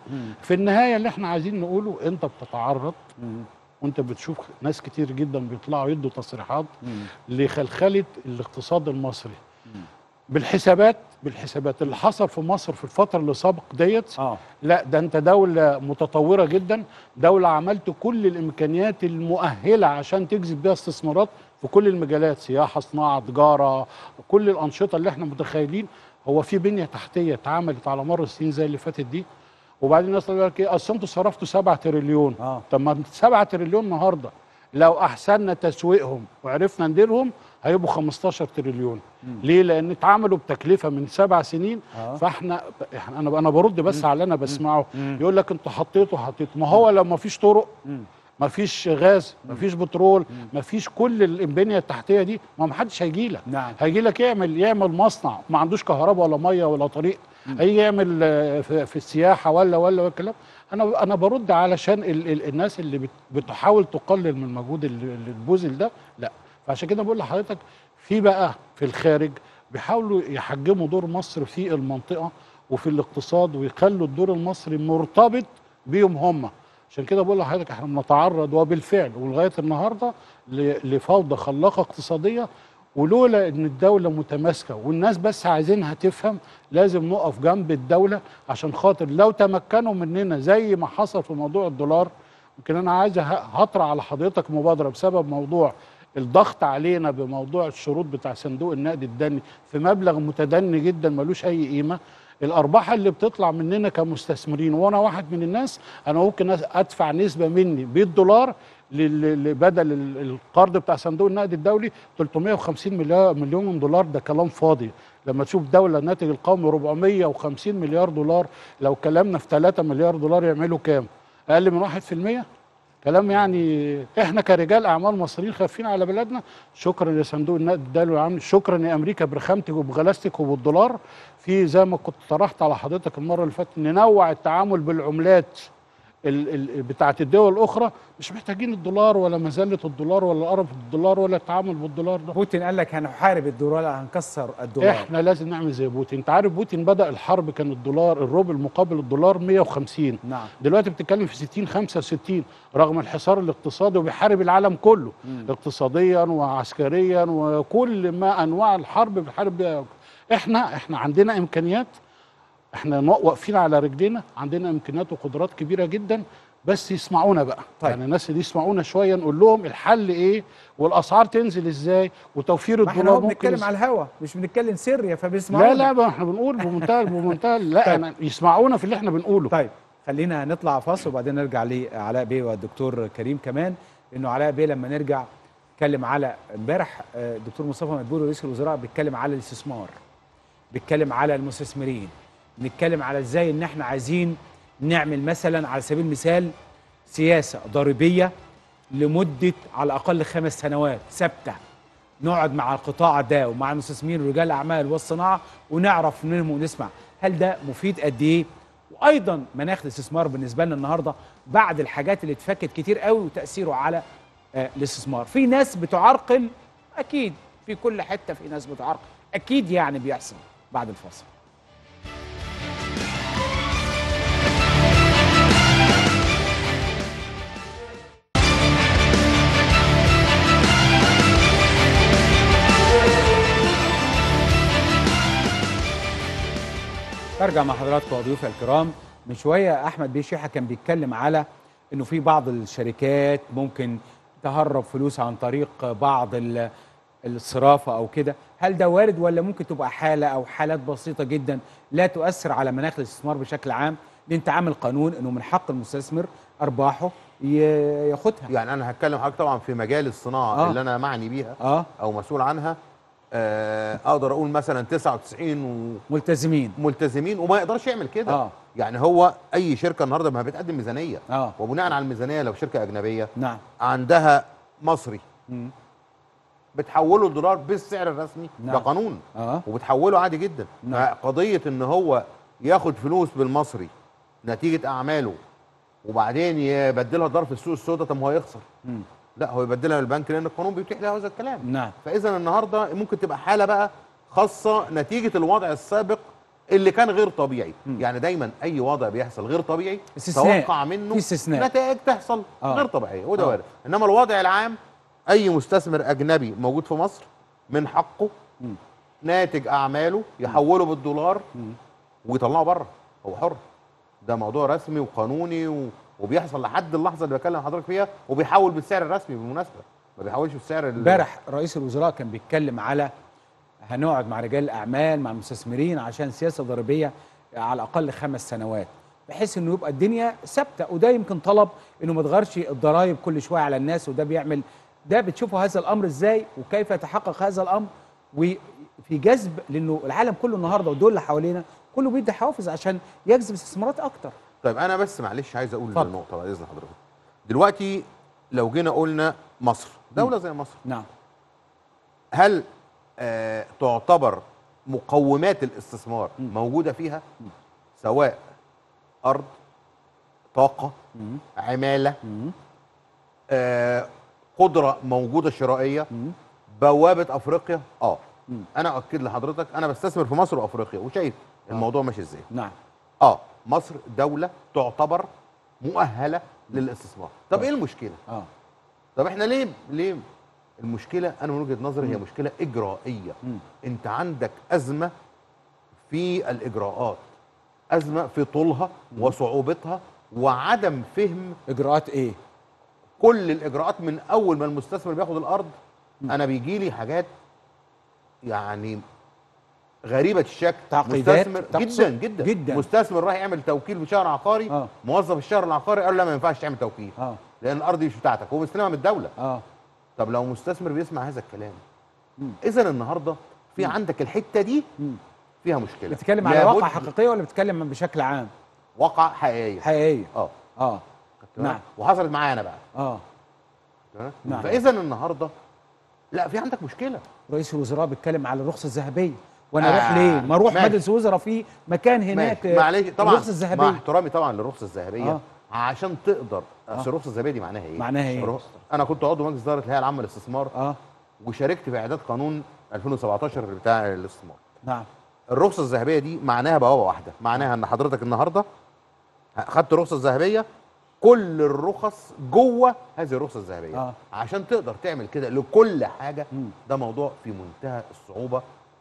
في النهايه اللي احنا عايزين نقوله انت بتتعرض وانت بتشوف ناس كتير جدا بيطلعوا يدوا تصريحات لخلخله الاقتصاد المصري بالحسابات بالحسابات اللي حصل في مصر في الفتره اللي سبق ديت اه لا ده انت دوله متطوره جدا دوله عملت كل الامكانيات المؤهله عشان تجذب بيها استثمارات في كل المجالات سياحه صناعه تجاره كل الانشطه اللي احنا متخيلين هو في بنيه تحتيه اتعملت على مر السنين زي اللي فاتت دي وبعدين الناس تقول لك ايه اصل انتوا صرفتوا 7 تريليون اه طب ما 7 تريليون النهارده لو احسننا تسويقهم وعرفنا نديرهم هيبقوا 15 تريليون مم. ليه لان اتعملوا بتكلفه من سبع سنين آه. فاحنا احنا انا انا برد بس مم. على اللي انا بسمعه مم. يقول لك انتوا حطيتوا حطيتوا ما هو لو ما فيش طرق مم. ما فيش غاز ما فيش بترول ما فيش كل البنيه التحتيه دي ما ما حدش هيجي لك نعم هيجي لك يعمل يعمل مصنع ما عندوش كهرباء ولا ميه ولا طريق هيجي يعمل آه، في, في السياحه ولا ولا ولا الكلام انا انا برد علشان ال ال الناس اللي بت بتحاول تقلل من المجهود ال- ال- البذل ده لا فعشان كده بقول لحضرتك في بقى في الخارج بيحاولوا يحجموا دور مصر في المنطقه وفي الاقتصاد ويخلوا الدور المصري مرتبط بيهم هم عشان كده بقول لحضرتك احنا بنتعرض وبالفعل ولغايه النهارده ل- لفوضى خلاقه اقتصاديه ولولا ان الدوله متماسكه والناس بس عايزينها تفهم لازم نقف جنب الدوله عشان خاطر لو تمكنوا مننا زي ما حصل في موضوع الدولار يمكن انا عايز أه- هطرح على حضرتك مبادره بسبب موضوع الضغط علينا بموضوع الشروط بتاع صندوق النقد الدني في مبلغ متدني جدا ملوش اي قيمه الارباح اللي بتطلع مننا كمستثمرين وانا واحد من الناس انا ممكن أس- ادفع نسبه مني بالدولار لل- لل- بدل ال- القرض بتاع صندوق النقد الدولي 350 مليار مليون دولار ده كلام فاضي لما تشوف دوله الناتج القومي 450 مليار دولار لو كلامنا في 3 مليار دولار يعملوا كام اقل من 1% كلام يعني احنا كرجال اعمال مصريين خايفين على بلدنا شكرا لصندوق النقد الدولي والعام شكرا لامريكا برخامتك وبغلاستك وبالدولار في زي ما كنت طرحت على حضرتك المره اللي فاتت ننوع التعامل بالعملات ال ال بتاعت الدول الاخرى مش محتاجين الدولار ولا مزله الدولار ولا قرف الدولار ولا التعامل بالدولار ده بوتين قال لك هنحارب الدولار هنكسر الدولار احنا لازم نعمل زي بوتين انت عارف بوتين بدا الحرب كان الدولار الروبل مقابل الدولار 150 نعم دلوقتي بتتكلم في 60 65 رغم الحصار الاقتصادي وبيحارب العالم كله مم. اقتصاديا وعسكريا وكل ما انواع الحرب بيحارب بيها احنا احنا عندنا امكانيات احنا نا- واقفين على رجلينا عندنا امكانيات وقدرات كبيره جدا بس يسمعونا بقى طيب. يعني الناس اللي يسمعونا شويه نقول لهم الحل ايه والاسعار تنزل ازاي وتوفير ما احنا الدولار هو ممكن بنتكلم يس- على الهوا مش بنتكلم سرية فبيسمعونا لا لا ما احنا بنقول بمنتهى بمنتهى لا طيب. أنا يسمعونا في اللي احنا بنقوله طيب خلينا نطلع فاصل وبعدين نرجع لعلاء بيه والدكتور كريم كمان انه علاء بيه لما نرجع اتكلم على امبارح آه، الدكتور مصطفى مدبولي رئيس الوزراء بيتكلم على الاستثمار بيتكلم على المستثمرين بنتكلم على ازاي ان احنا عايزين نعمل مثلا على سبيل المثال سياسه ضريبيه لمده على الاقل خمس سنوات ثابته نقعد مع القطاع ده ومع المستثمرين ورجال الاعمال والصناعه ونعرف منهم ونسمع هل ده مفيد قد ايه وايضا مناخ الاستثمار بالنسبه لنا النهارده بعد الحاجات اللي اتفكت كتير قوي وتاثيره على آه، الاستثمار في ناس بتعرقل اكيد في كل حته في ناس بتعرقل اكيد يعني بيحصل بعد الفاصل ارجع مع حضراتكم وضيوفي الكرام من شويه احمد بيه شيحه كان بيتكلم على انه في بعض الشركات ممكن تهرب فلوس عن طريق بعض ال- الصرافه او كده هل ده وارد ولا ممكن تبقى حاله او حالات بسيطه جدا لا تؤثر على مناخ الاستثمار بشكل عام لان انت عامل قانون انه من حق المستثمر ارباحه ي- ياخدها يعني انا هتكلم حضرتك طبعا في مجال الصناعه آه. آه. اللي انا معني بيها اه او مسؤول عنها آه اقدر اقول مثلا 99 و... ملتزمين ملتزمين وما يقدرش يعمل كده آه. يعني هو اي شركه النهارده ما بتقدم ميزانيه اه وبناء على الميزانيه لو شركه اجنبيه نعم عندها مصري مم. بتحوله الدولار بالسعر الرسمي نعم. ده قانون اه وبتحوله عادي جدا نعم. قضيه ان هو ياخد فلوس بالمصري نتيجه اعماله وبعدين يبدلها ضرب في السوق السوداء طب ما هو يخسر مم. لا هو يبدلها للبنك لان القانون بيتيح له هذا الكلام نعم فاذا النهارده ممكن تبقى حاله بقى خاصه نتيجه الوضع السابق اللي كان غير طبيعي مم. يعني دايما اي وضع بيحصل غير طبيعي استثناء. توقع منه في استثناء. نتائج تحصل آه. آه. غير طبيعيه وده آه. وارد انما الوضع العام اي مستثمر اجنبي موجود في مصر من حقه مم. ناتج اعماله يحوله بالدولار ويطلعه بره هو حر ده موضوع رسمي وقانوني و... وبيحصل لحد اللحظه اللي بكلم حضرتك فيها وبيحول بالسعر الرسمي بالمناسبه ما بيحولش بالسعر ال- امبارح رئيس الوزراء كان بيتكلم على هنقعد مع رجال الاعمال مع المستثمرين عشان سياسه ضريبيه على الاقل خمس سنوات بحيث انه يبقى الدنيا ثابته وده يمكن طلب انه ما تغيرش الضرائب كل شويه على الناس وده بيعمل ده بتشوفوا هذا الامر ازاي وكيف يتحقق هذا الامر وفي جذب لانه العالم كله النهارده والدول اللي حوالينا كله بيدي حوافز عشان يجذب استثمارات اكتر طيب انا بس معلش عايز اقول اتفضل. نقطه بعد اذن حضرتك دلوقتي لو جينا قلنا مصر دوله زي مصر نعم هل آه تعتبر مقومات الاستثمار موجوده فيها سواء ارض طاقه عماله آه قدره موجوده شرائيه بوابه افريقيا اه انا اؤكد لحضرتك انا بستثمر في مصر وافريقيا وشايف الموضوع ماشي ازاي نعم اه مصر دوله تعتبر مؤهله للاستثمار طب ايه المشكله اه طب احنا ليه ليه المشكله انا من وجهه نظري هي مم. مشكله اجرائيه مم. انت عندك ازمه في الاجراءات ازمه في طولها وصعوبتها وعدم فهم اجراءات ايه كل الاجراءات من اول ما المستثمر بياخد الارض انا بيجي لي حاجات يعني غريبه الشكل تعقيدات مستثمر تقصد؟ جدا جدا جدا. مستثمر راح يعمل توكيل في شهر عقاري آه. موظف الشهر العقاري قال له لا ما ينفعش تعمل توكيل اه لان الارض دي مش بتاعتك هو مستلمها من الدوله اه طب لو مستثمر بيسمع هذا الكلام مم. اذا النهارده في عندك الحته دي مم. فيها مشكله بتتكلم على لابد- واقع حقيقيه ولا بتتكلم بشكل عام واقع حقيقيه حقيقيه اه اه تمام؟ نعم وحصلت معايا انا بقى اه تمام نعم. فاذا النهارده لا في عندك مشكله رئيس الوزراء بيتكلم على الرخصه الذهبيه وانا آه، اروح ليه ما اروح ماشي. مجلس وزراء في مكان هناك ماشي. معلش طبعا الرخصه مع الذهبيه احترامي طبعا للرخصه الذهبيه آه. آه. عشان تقدر اصل آه. الرخصه الذهبيه دي معناها ايه؟ معناها إيه؟ الرخ- انا كنت عضو مجلس اداره الهيئه العامه للاستثمار اه وشاركت في اعداد قانون 2017 بتاع الاستثمار نعم الرخصه الذهبيه دي معناها بوابه واحده معناها ان حضرتك النهارده خدت الرخصه الذهبيه كل الرخص جوه هذه الرخصه الذهبيه آه. عشان تقدر تعمل كده لكل حاجه مم. ده موضوع في منتهى الصعوبه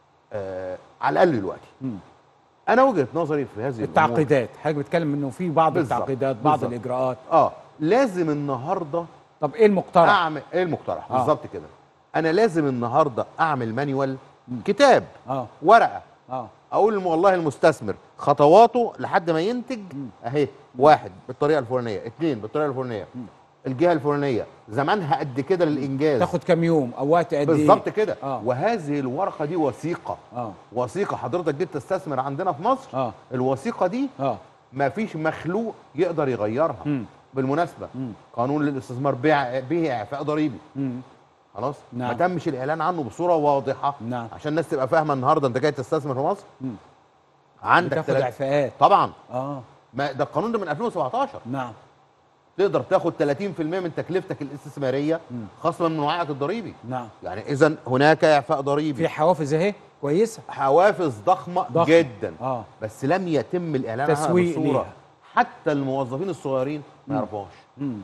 آه على الاقل دلوقتي مم. انا وجهه نظري في هذه الأمور- التعقيدات حضرتك بتتكلم انه في بعض بالظبط، التعقيدات بعض بالظبط. الاجراءات اه لازم النهارده طب ايه المقترح اعمل ايه المقترح آه. بالظبط كده انا لازم النهارده اعمل مانيوال كتاب اه ورقه اه اقول لهم والله المستثمر خطواته لحد ما ينتج اهي واحد بالطريقه الفلانيه اثنين بالطريقه الفلانيه الجهه الفلانيه زمانها قد كده للانجاز تاخد كام يوم او وقت قد ايه بالظبط كده آه. وهذه الورقه دي وثيقه اه وثيقه حضرتك جيت تستثمر عندنا في مصر اه الوثيقه دي اه ما فيش مخلوق يقدر يغيرها مم. بالمناسبه مم. قانون للاستثمار بيع به اعفاء ضريبي مم. خلاص نعم. ما تمش الاعلان عنه بصوره واضحه نعم عشان الناس تبقى فاهمه النهارده انت جاي تستثمر في مصر مم. عندك بتاخد تلات- اعفاءات طبعا اه ما ده القانون ده من 2017 نعم تقدر تاخد 30% من تكلفتك الاستثماريه مم. خصما من وعائك الضريبي نعم يعني اذا هناك اعفاء ضريبي في حوافز اهي كويسه حوافز ضخمه, ضخمة. جدا اه بس لم يتم الاعلان عنها تسويق بصوره ليها. حتى الموظفين الصغيرين ما مم. يعرفوهاش مم.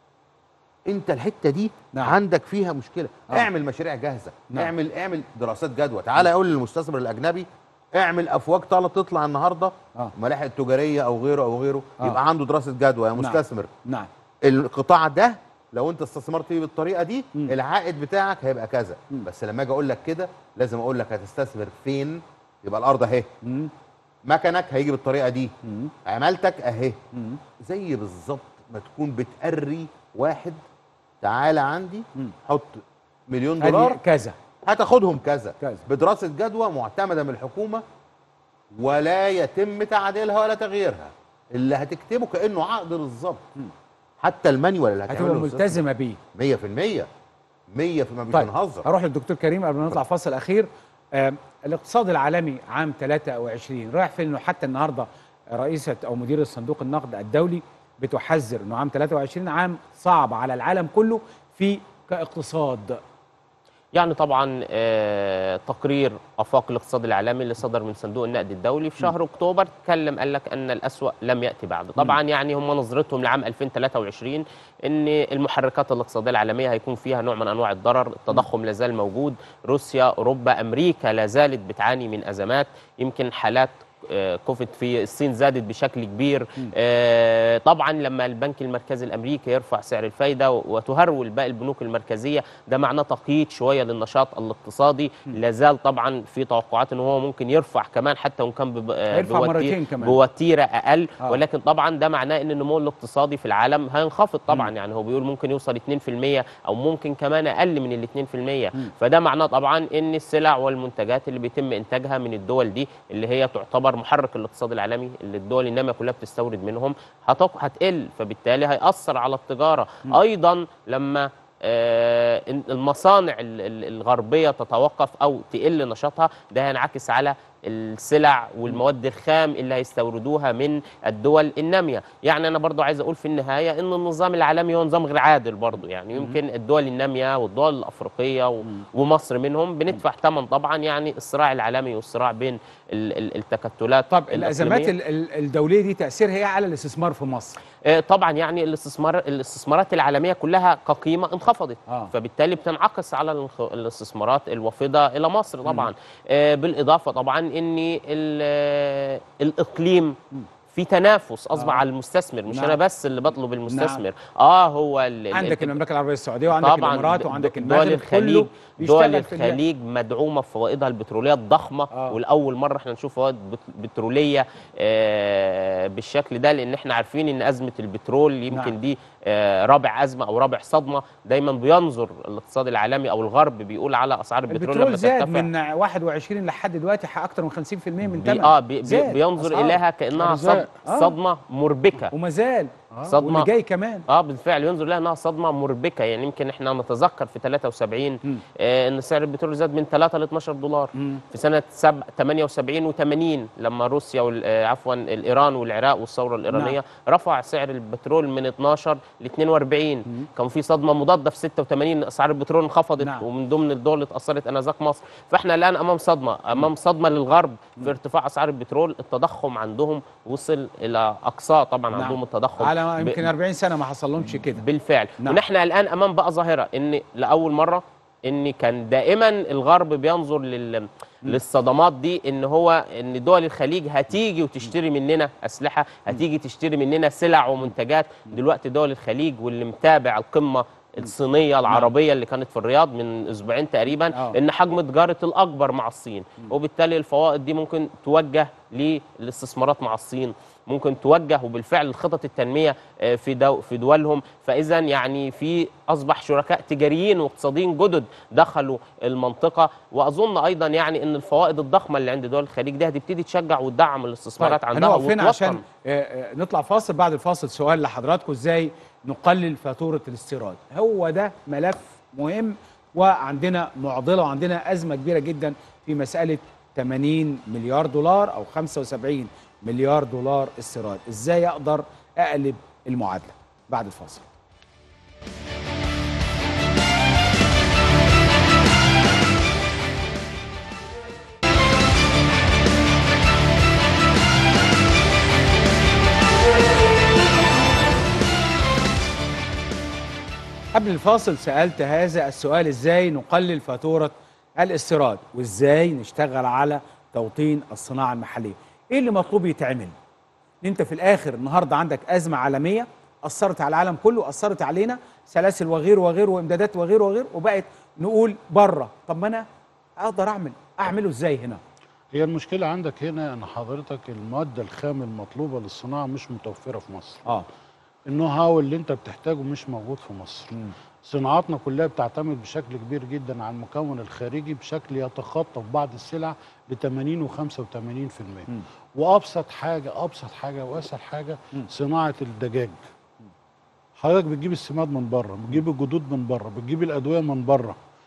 انت الحته دي نعم. عندك فيها مشكله آه. آه. اعمل مشاريع جاهزه نعم. اعمل اعمل دراسات جدوى تعالى اقول للمستثمر الاجنبي اعمل افواج طالة تطلع النهارده آه. ملاحق تجاريه او غيره او غيره آه. يبقى عنده دراسه جدوى يا نعم. مستثمر نعم القطاع ده لو انت استثمرت فيه بالطريقه دي مم. العائد بتاعك هيبقى كذا مم. بس لما اجي اقول لك كده لازم اقول لك هتستثمر فين يبقى الارض اهي مم. مكنك هيجي بالطريقه دي مم. عمالتك اهي مم. زي بالظبط ما تكون بتقري واحد تعالى عندي مم. حط مليون هذه دولار كذا هتاخدهم كذا كذا. بدراسه جدوى معتمده من الحكومه ولا يتم تعديلها ولا تغييرها اللي هتكتبه كانه عقد بالظبط حتى المانيوال اللي هتبقى هتعمله ملتزمه بيه 100% 100% مش طيب بنهزر هروح للدكتور كريم قبل ما نطلع فاصل اخير آم، الاقتصاد العالمي عام 23 رايح فين انه حتى النهارده رئيسه او مدير الصندوق النقد الدولي بتحذر انه عام 23 عام صعب على العالم كله في كاقتصاد يعني طبعا آه، تقرير افاق الاقتصاد العالمي اللي صدر من صندوق النقد الدولي في شهر اكتوبر اتكلم قال لك ان الاسوا لم ياتي بعد طبعا يعني هم نظرتهم لعام 2023 ان المحركات الاقتصاديه العالميه هيكون فيها نوع من انواع الضرر التضخم لا زال موجود روسيا اوروبا امريكا لا زالت بتعاني من ازمات يمكن حالات آه، كوفيد في الصين زادت بشكل كبير آه، طبعا لما البنك المركزي الامريكي يرفع سعر الفايده وتهرول باقي البنوك المركزيه ده معناه تقييد شويه للنشاط الاقتصادي لا زال طبعا في توقعات ان هو ممكن يرفع كمان حتى وان كان بب- آه، هيرفع بوتير- مرتين كمان. بوتيره اقل آه. ولكن طبعا ده معناه ان النمو الاقتصادي في العالم هينخفض طبعا يعني هو بيقول ممكن يوصل 2% او ممكن كمان اقل من ال 2% فده معناه طبعا ان السلع والمنتجات اللي بيتم انتاجها من الدول دي اللي هي تعتبر محرك الاقتصاد العالمي اللي الدول الناميه كلها بتستورد منهم هتق- هتقل فبالتالي هيأثر على التجاره ايضا لما آه، إن المصانع ال- ال- الغربيه تتوقف او تقل نشاطها ده هينعكس على السلع والمواد الخام اللي هيستوردوها من الدول الناميه يعني انا برضو عايز اقول في النهايه ان النظام العالمي هو نظام غير عادل برضو يعني يمكن الدول الناميه والدول الافريقيه و- ومصر منهم بندفع ثمن طبعا يعني الصراع العالمي والصراع بين ال- ال- التكتلات طب الازمات الإقليمية. ال- ال- الدوليه دي تاثيرها ايه على الاستثمار في مصر آه، طبعا يعني الاستثمار الاستثمارات العالميه كلها كقيمه انخفضت آه. فبالتالي بتنعكس على الانخ- الاستثمارات الوافده الى مصر طبعا آه، بالاضافه طبعا ان ال- آه، الاقليم في تنافس اصبح آه. على المستثمر مش نعم. انا بس اللي بطلب المستثمر اه هو ال- ال- عندك ال- المملكه العربيه السعوديه وعندك طبعا الامارات د- وعندك دول المغرب الخليج كله دول بيشتغل في ال- الخليج مدعومه بفوائدها البتروليه الضخمه آه. ولاول مره احنا نشوف فوائد بت- بتروليه آه، بالشكل ده لان احنا عارفين ان ازمه البترول يمكن نعم. دي آه، رابع ازمه او رابع صدمه دايما بينظر الاقتصاد العالمي او الغرب بيقول على اسعار البترول, البترول لما زاد ترتفع من 21 لحد دلوقتي حق اكتر من 50% من بي ثمن اه بي بي بينظر اليها كانها صد صدمه مربكه وما زال صدمه واللي جاي كمان اه بالفعل ينظر لها انها صدمه مربكه يعني يمكن احنا نتذكر في 73 آه ان سعر البترول زاد من 3 ل 12 دولار في سنه سب 78 و80 لما روسيا وال- آه، عفوا الايران والعراق والثوره الايرانيه نعم. رفع سعر البترول من 12 ل 42 كان في صدمه مضاده في 86 اسعار البترول انخفضت نعم. ومن ضمن الدول اللي اتاثرت انذاك مصر فاحنا الان امام صدمه امام صدمه للغرب في ارتفاع اسعار البترول التضخم عندهم وصل الى اقصاه طبعا نعم. عندهم التضخم على ب- يمكن 40 سنه ما حصل لهمش كده بالفعل نعم. ونحن الان امام بقى ظاهره ان لاول مره ان كان دائما الغرب بينظر لل للصدمات دي ان هو ان دول الخليج هتيجي وتشتري مننا اسلحه هتيجي تشتري مننا سلع ومنتجات دلوقتي دول الخليج واللي متابع القمه الصينيه العربيه اللي كانت في الرياض من اسبوعين تقريبا آه. ان حجم تجاره الاكبر مع الصين وبالتالي الفوائد دي ممكن توجه للاستثمارات مع الصين ممكن توجه وبالفعل خطط التنميه آه، في دو في دولهم فاذا يعني في اصبح شركاء تجاريين واقتصاديين جدد دخلوا المنطقه واظن ايضا يعني ان الفوائد الضخمه اللي عند دول الخليج دي هتبتدي تشجع وتدعم الاستثمارات طيب عندها هنقف هنا وتوطن. عشان آه، آه، نطلع فاصل بعد الفاصل سؤال لحضراتكم ازاي نقلل فاتوره الاستيراد هو ده ملف مهم وعندنا معضله وعندنا ازمه كبيره جدا في مساله 80 مليار دولار او 75 مليار دولار استيراد ازاي اقدر اقلب المعادله بعد الفاصل قبل الفاصل سألت هذا السؤال ازاي نقلل فاتورة الاستيراد وازاي نشتغل على توطين الصناعة المحلية ايه اللي مطلوب يتعمل انت في الاخر النهاردة عندك ازمة عالمية اثرت على العالم كله اثرت علينا سلاسل وغيره وغيره وامدادات وغيره وغيره وبقت نقول بره طب ما انا اقدر اعمل اعمله ازاي هنا هي المشكلة عندك هنا ان حضرتك المادة الخام المطلوبة للصناعة مش متوفرة في مصر اه النو هاو اللي انت بتحتاجه مش موجود في مصر صناعاتنا كلها بتعتمد بشكل كبير جدا على المكون الخارجي بشكل يتخطى في بعض السلع ب 80 و 85% وابسط حاجه ابسط حاجه واسهل حاجه صناعه الدجاج حضرتك بتجيب السماد من بره بتجيب الجدود من بره بتجيب الادويه من بره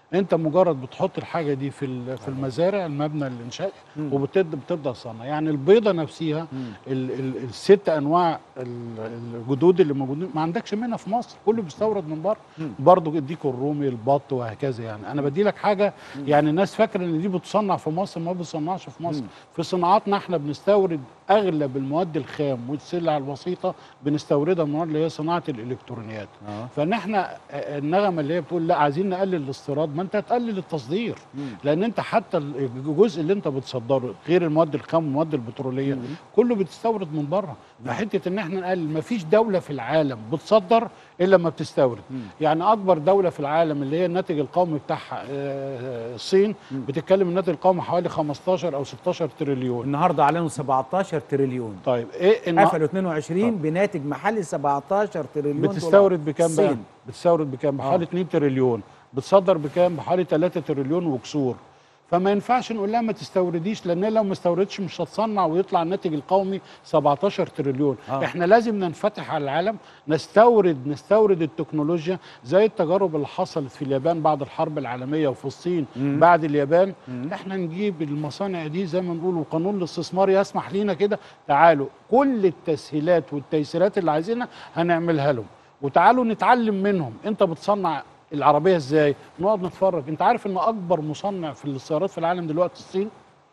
انت مجرد بتحط الحاجه دي في ال- في المزارع المبنى الانشائي وبتبدا بتبدا تصنع يعني البيضه نفسها ال ال الست انواع ال- الجدود اللي موجودين ما عندكش منها في مصر كله بيستورد من بره برضه اديك الرومي البط وهكذا يعني انا بدي لك حاجه يعني الناس فاكره ان دي بتصنع في مصر ما بتصنعش في مصر في صناعاتنا احنا بنستورد اغلب المواد الخام والسلع البسيطه بنستوردها من اللي هي صناعه الالكترونيات فان احنا آه، النغمه اللي هي بتقول لا عايزين نقلل الاستيراد ما انت هتقلل التصدير لان انت حتى الجزء اللي انت بتصدره غير المواد الخام والمواد البتروليه كله بتستورد من بره فحته ان احنا نقلل ما فيش دوله في العالم بتصدر الا لما بتستورد يعني اكبر دوله في العالم اللي هي الناتج القومي بتاعها آه، الصين بتتكلم الناتج القومي حوالي 15 او 16 تريليون النهارده اعلنوا 17 تريليون طيب ايه النا- قفلوا 22 بناتج محلي 17 تريليون دولار. بتستورد بكام بقى؟ الصين. بتستورد بكام؟ بحوالي 2 تريليون بتصدر بكام؟ بحوالي 3 تريليون وكسور فما ينفعش نقول لها ما تستورديش لان لو ما استوردتش مش هتصنع ويطلع الناتج القومي 17 تريليون آه. آه. احنا لازم ننفتح على العالم نستورد نستورد التكنولوجيا زي التجارب اللي حصلت في اليابان بعد الحرب العالميه وفي الصين مم. بعد اليابان احنا نجيب المصانع دي زي ما نقول وقانون الاستثمار يسمح لينا كده تعالوا كل التسهيلات والتيسيرات اللي عايزينها هنعملها لهم وتعالوا نتعلم منهم انت بتصنع العربيه ازاي نقعد نتفرج انت عارف ان اكبر مصنع في السيارات في العالم دلوقتي الصين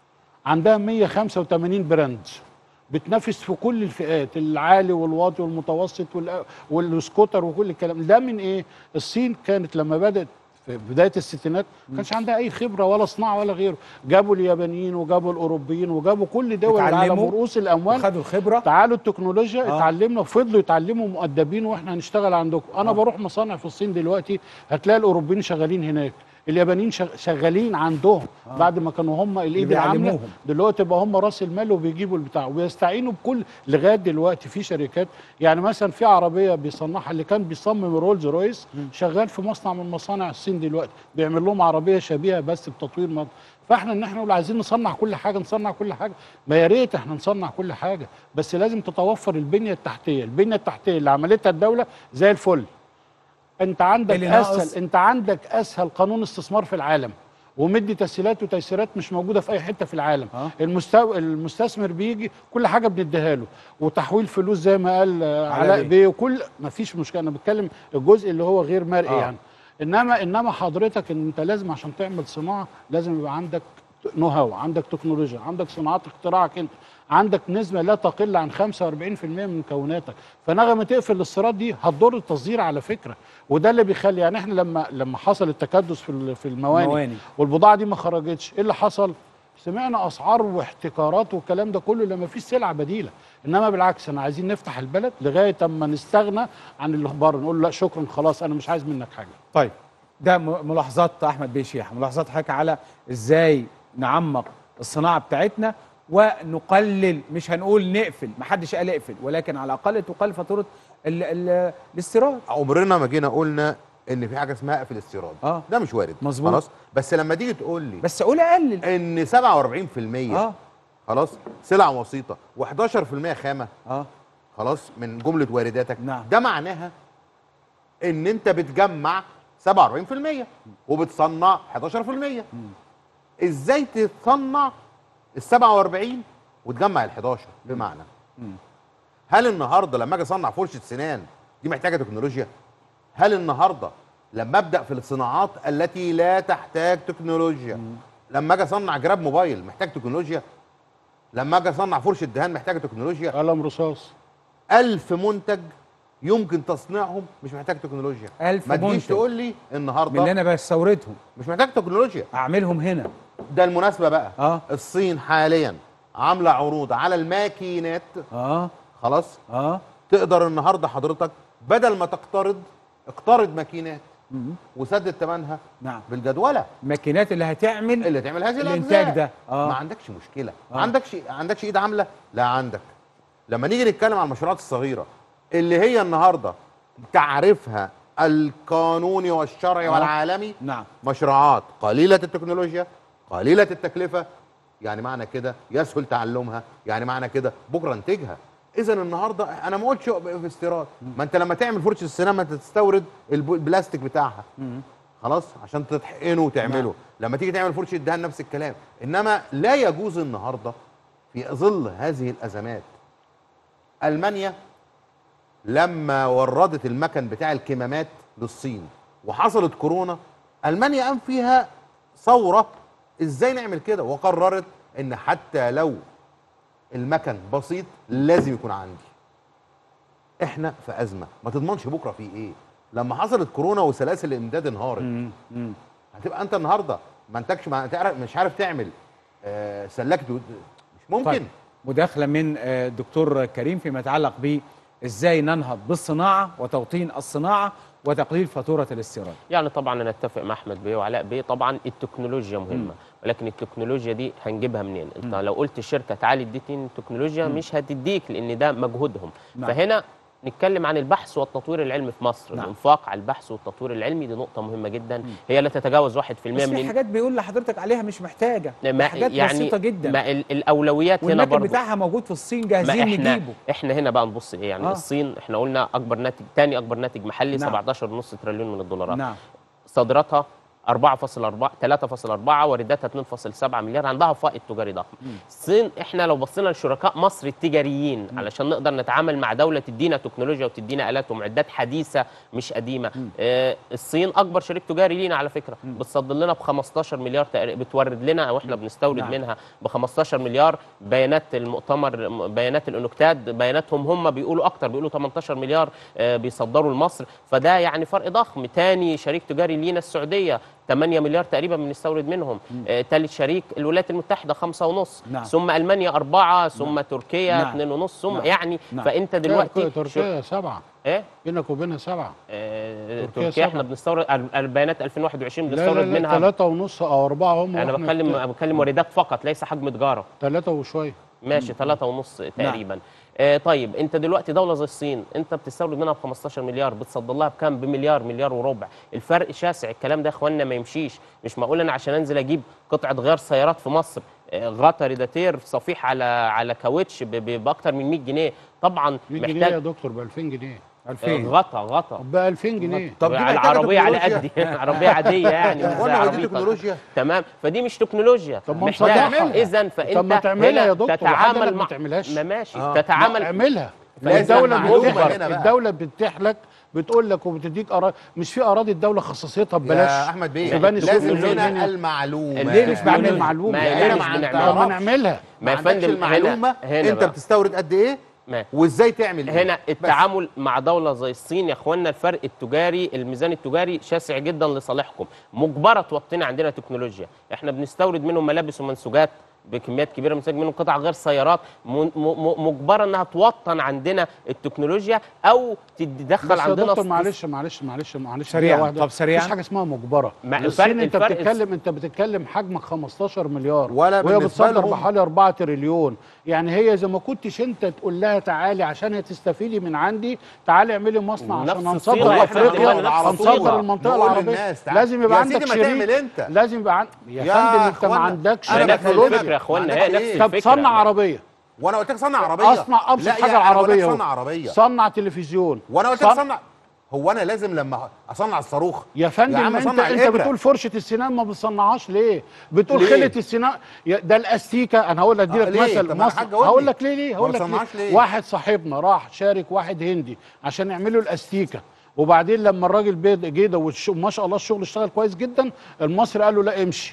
عندها 185 براند بتنافس في كل الفئات العالي والواطي والمتوسط وال- والسكوتر وكل الكلام ده من ايه الصين كانت لما بدات في بدايه الستينات ما كانش عندها اي خبره ولا صناعه ولا غيره جابوا اليابانيين وجابوا الاوروبيين وجابوا كل دول العالم اتعلموا ورؤوس الاموال وخدوا الخبره تعالوا التكنولوجيا آه. آه. اتعلمنا وفضلوا يتعلموا مؤدبين واحنا هنشتغل عندكم انا آه. آه. بروح مصانع في الصين دلوقتي هتلاقي الاوروبيين شغالين هناك اليابانيين شغ- شغالين عندهم آه. آه. بعد ما كانوا هم الايد اللي العامله بيعلموهم. دلوقتي بقى هم راس المال وبيجيبوا البتاع ويستعينوا بكل لغايه دلوقتي في شركات يعني مثلا في عربيه بيصنعها اللي كان بيصمم رولز رويس شغال في مصنع من مصانع الصين دلوقتي بيعمل لهم عربيه شبيهه بس بتطوير مد... فاحنا ان احنا نقول عايزين نصنع كل حاجه نصنع كل حاجه ما يا ريت احنا نصنع كل حاجه بس لازم تتوفر البنيه التحتيه البنيه التحتيه اللي عملتها الدوله زي الفل انت عندك اللي ناقص- اسهل انت عندك اسهل قانون استثمار في العالم ومدي تسهيلات وتيسيرات مش موجوده في اي حته في العالم آه. المستو... المستثمر بيجي كل حاجه بنديها له وتحويل فلوس زي ما قال آه، علاء علاء بيه. بيه وكل ما فيش مشكله انا بتكلم الجزء اللي هو غير مرئي آه. آه. يعني انما انما حضرتك ان انت لازم عشان تعمل صناعه لازم يبقى عندك نو هاو عندك تكنولوجيا عندك صناعات اختراعك انت عندك نسبه لا تقل عن 45% من مكوناتك فنغمه تقفل الاستيراد دي هتضر التصدير على فكره وده اللي بيخلي يعني احنا لما لما حصل التكدس في ال- في المواني, مواني. والبضاعه دي ما خرجتش ايه اللي حصل سمعنا اسعار واحتكارات والكلام ده كله لما فيش سلعه بديله انما بالعكس انا عايزين نفتح البلد لغايه اما نستغنى عن اللي بره نقول لا شكرا خلاص انا مش عايز منك حاجه طيب ده م- ملاحظات احمد بيه شيح ملاحظات حضرتك على ازاي نعمق الصناعه بتاعتنا ونقلل مش هنقول نقفل محدش قال اقفل ولكن على الاقل تقلل فاتوره ال- ال- الاستيراد عمرنا ما جينا قلنا ان في حاجه اسمها اقفل استيراد اه ده مش وارد مظبوط. خلاص بس لما تيجي تقول لي بس قول اقلل ان 47% اه خلاص سلع وسيطه و11% خامه اه خلاص من جمله وارداتك نعم. ده معناها ان انت بتجمع 47% وبتصنع 11% ازاي تصنع ال 47 وتجمع ال 11 بمعنى هل النهارده لما اجي اصنع فرشه سنان دي محتاجه تكنولوجيا هل النهارده لما ابدا في الصناعات التي لا تحتاج تكنولوجيا لما اجي اصنع جراب موبايل محتاج تكنولوجيا لما اجي اصنع فرشه دهان محتاجه تكنولوجيا قلم رصاص ألف منتج يمكن تصنيعهم مش محتاج تكنولوجيا ألف ما تجيش منتج. تقول لي من النهارده اللي انا بستوردهم مش محتاج تكنولوجيا اعملهم هنا ده المناسبه بقى اه الصين حاليا عامله عروض على الماكينات اه خلاص اه تقدر النهارده حضرتك بدل ما تقترض اقترض ماكينات مم. وسدد ثمنها نعم بالجدوله الماكينات اللي هتعمل اللي تعمل هذه الانتاج الأجزاء. ده اه ما عندكش مشكله آه. ما عندكش عندكش ايد عامله لا عندك لما نيجي نتكلم عن المشروعات الصغيره اللي هي النهارده تعريفها القانوني والشرعي آه. والعالمي نعم مشروعات قليله التكنولوجيا قليله التكلفه يعني معنى كده يسهل تعلمها يعني معنى كده بكره انتجها اذا النهارده انا ما قلتش في استيراد ما انت لما تعمل فرشه السينما انت تستورد الب- البلاستيك بتاعها مم. خلاص عشان تطحنه وتعمله نعم. لما تيجي تعمل فرشه دهان نفس الكلام انما لا يجوز النهارده في ظل هذه الازمات المانيا لما وردت المكن بتاع الكمامات للصين وحصلت كورونا المانيا قام فيها ثوره ازاي نعمل كده وقررت ان حتى لو المكن بسيط لازم يكون عندي احنا في ازمه ما تضمنش بكره في ايه لما حصلت كورونا وسلاسل الامداد انهارت هتبقى انت النهارده ما انتكش ما تعرف مش عارف تعمل آه سلاك دود مش ممكن طيب مداخله من آه، الدكتور كريم فيما يتعلق ب ازاي ننهض بالصناعه وتوطين الصناعه وتقليل فاتوره الاستيراد يعني طبعا انا اتفق مع احمد بيه وعلاء بيه طبعا التكنولوجيا مهمه ولكن التكنولوجيا دي هنجيبها منين انت لو قلت الشركه تعالي اديتني تكنولوجيا مش هتديك لان ده مجهودهم نعم. فهنا نتكلم عن البحث والتطوير العلمي في مصر نعم. الانفاق على البحث والتطوير العلمي دي نقطه مهمه جدا هي لا تتجاوز 1% بس من في حاجات بيقول لحضرتك عليها مش محتاجه ما حاجات يعني بسيطه جدا ما ال- الاولويات هنا والمكن برضه بتاعها موجود في الصين ما جاهزين احنا نجيبه احنا هنا بقى نبص ايه يعني آه. آه. الصين احنا قلنا اكبر ناتج تاني اكبر ناتج محلي نعم. 17.5 تريليون من الدولارات نعم صادراتها 4.4 3.4 وارداتها 2.7 مليار عندها فائض تجاري ضخم الصين احنا لو بصينا لشركاء مصر التجاريين علشان نقدر نتعامل مع دوله تدينا تكنولوجيا وتدينا الات ومعدات حديثه مش قديمه آه الصين اكبر شريك تجاري لينا على فكره بتصدر لنا ب 15 مليار تقريبا بتورد لنا واحنا بنستورد نعم. منها ب 15 مليار بيانات المؤتمر بيانات الانكتاد بياناتهم هم بيقولوا اكتر بيقولوا 18 مليار آه، بيصدروا لمصر فده يعني فرق ضخم تاني شريك تجاري لينا السعوديه 8 مليار تقريبا بنستورد منهم آه، تالت شريك الولايات المتحده خمسة ونص نعم. ثم المانيا أربعة ثم تركيا نعم. اتنين ونص ثم نعم. يعني نعم. فانت دلوقتي لا، تركيا سبعه ايه بينك وبينها سبعه آه، تركيا تركيا سبعة. احنا بنستورد ال- البيانات 2021 لا لا بنستورد لا منها ثلاثة ونص او اربعه هم انا وإحنا بتكلم بت- بتكلم واردات فقط ليس حجم تجاره ثلاثة وشويه ماشي ثلاثة ونص تقريبا آه طيب انت دلوقتي دوله زي الصين انت بتستورد منها ب 15 مليار بتصدر لها بكام بمليار مليار وربع الفرق شاسع الكلام ده يا اخوانا ما يمشيش مش معقول انا عشان انزل اجيب قطعه غيار سيارات في مصر آه، غطا ريداتير صفيح على على كاوتش ب- ب- باكتر من 100 جنيه طبعا 100 جنيه يا محتاج دكتور ب 2000 جنيه آه، غطا غطا ب 2000 جنيه طب دي محتاجة العربيه على تكنولوجيا. قدي عربيه عاديه يعني يا مش زي اخوانا هو دي عربيتك. تكنولوجيا تمام فدي مش تكنولوجيا طب ما محتاج نصدقها. اذا فانت طب ما تعملها هنا يا دكتور وحد تتعامل قالك ما مع تعملش. ما ماشي آه. تتعامل اعملها لازم الدولة معلومة بتتيح هنا بقى. الدولة بتتيح لك بتقول لك وبتديك أراضي مش في أراضي الدولة خصصتها ببلاش يا احمد بيه في بني سويف لازم والجنينة. لنا المعلومه ليه مش بعمل التكنولوجيا. معلومة ما هي هي ما مش عندها- بنعملها طب ما نعملها ما يا عندكش فندم المعلومه هنا هنا انت بقى. بتستورد قد ايه ما. وازاي تعمل إيه؟ هنا بس. التعامل مع دولة زي الصين يا اخوانا الفرق التجاري الميزان التجاري شاسع جدا لصالحكم مجبرة توطينا عندنا تكنولوجيا احنا بنستورد منهم ملابس ومنسوجات بكميات كبيره بنستورد منهم قطع غير سيارات م- م- م- مجبره انها توطن عندنا التكنولوجيا او تدخل بس يا عندنا دكتور است- معلش معلش معلش معلش سريعاً. دقيقة واحدة. طب سريعاً. مفيش حاجة اسمها مجبرة ما الصين الفرق- انت الفرق بتتكلم انت بتتكلم حجمك 15 مليار ولا وهي بالنسبة بتصدر لهم- بحوالي 4 تريليون يعني هي اذا ما كنتش انت تقول لها تعالي عشان هي تستفيدي من عندي تعالي اعملي مصنع نفس عشان الصين نصدر هو افريقيا احنا على طول. هنصدر المنطقه نقول العربيه للناس تعالى. لازم يبقى يا عندك سيدي ما تعمل شريك انت. لازم يبقى عندك يا, يا فندم انت ما اخوانا، عندكش أنا ما نفس بكلمك. الفكره يا اخوانا عندك هي نفس إيه؟ طب الفكره صنع عربيه وانا قلت لك صنع عربيه اصنع ابسط لا حاجه يعني أنا قلت لك العربيه صنع اهو. عربيه صنع تلفزيون وانا قلت لك صن- صنع هو انا لازم لما اصنع الصاروخ يا فندم عم انت صنع انت الإبرة. بتقول فرشه السنان ما بتصنعهاش ليه؟ بتقول ليه؟ خله السنان يا- ده الاستيكه انا هقول لك ادي آه، لك ليه؟ مثل طب ما مصر الحاج قول لي. هقول لك ليه ليه؟ ما هقول لك بتصنعهاش ليه؟ ليه؟ واحد صاحبنا راح شارك واحد هندي عشان يعملوا الاستيكه وبعدين لما الراجل بيض جه ده والش- وما شاء الله الشغل اشتغل كويس جدا المصري قال له لا امشي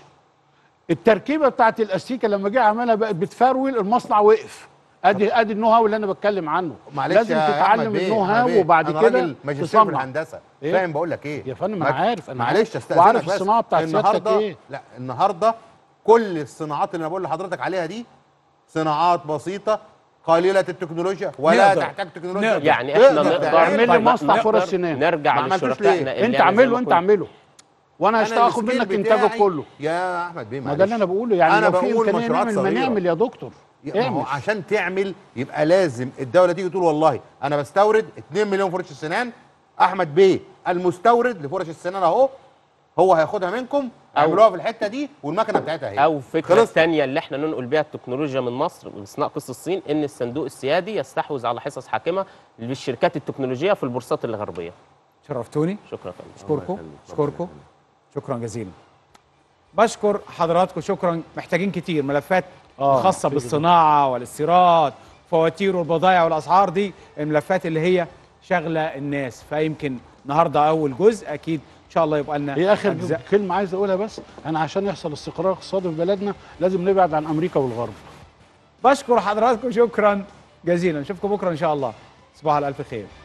التركيبه بتاعت الاستيكه لما جه عملها بقت بتفرول المصنع وقف ادي ادي النو هاو اللي انا بتكلم عنه معلش لازم يا تتعلم أحمد بيه، النو أحمد هاو بيه، وبعد أنا كده راجل ماجستير في تصنع. الهندسه إيه؟ فاهم بقول لك ايه يا فندم ما- انا عارف انا معلش عارف. استاذنك وعارف بس. الصناعه بتاعت سيادتك النهارده ايه لا النهارده كل الصناعات اللي انا بقول لحضرتك عليها دي صناعات بسيطه قليله التكنولوجيا ولا نقدر. تحتاج تكنولوجيا نقدر. يعني احنا تقدر نقدر اعمل لي طيب، مصنع نقدر فرص سنان. نرجع ما عملتوش لشركائنا ليه؟ اللي انت أنا زي اعمله ما انت كنت- اعمله وانا أنا هشتاخد السكيل منك بتاعي- انتاجك كله يا احمد بيه ما معلش ده اللي انا بقوله يعني أنا لو في بقول امكانيه مشروعات نعمل ما صغيرة. نعمل يا دكتور ما هو اعمل عشان تعمل يبقى لازم الدوله تيجي تقول والله انا بستورد 2 مليون فرشه سنان احمد بيه المستورد لفرش السنان اهو هو هياخدها منكم اعملوها في الحته دي والمكنه بتاعتها اهي او فكره خلصت. ثانيه اللي احنا ننقل بيها التكنولوجيا من مصر باستثناء قصه الصين ان الصندوق السيادي يستحوذ على حصص حاكمه للشركات التكنولوجيه في البورصات الغربيه شرفتوني شكرا يا فندم اشكركم اشكركم شكرا جزيلا بشكر حضراتكم شكرا محتاجين كتير ملفات آه، خاصه محتاجين. بالصناعه والاستيراد فواتير والبضائع والاسعار دي الملفات اللي هي شاغله الناس فيمكن النهارده اول جزء اكيد ان شاء الله يبقى لنا هي اخر أجزاء. كلمه عايز اقولها بس انا عشان يحصل استقرار اقتصادي في بلدنا لازم نبعد عن امريكا والغرب بشكر حضراتكم شكرا جزيلا نشوفكم بكره ان شاء الله تصبحوا على الف خير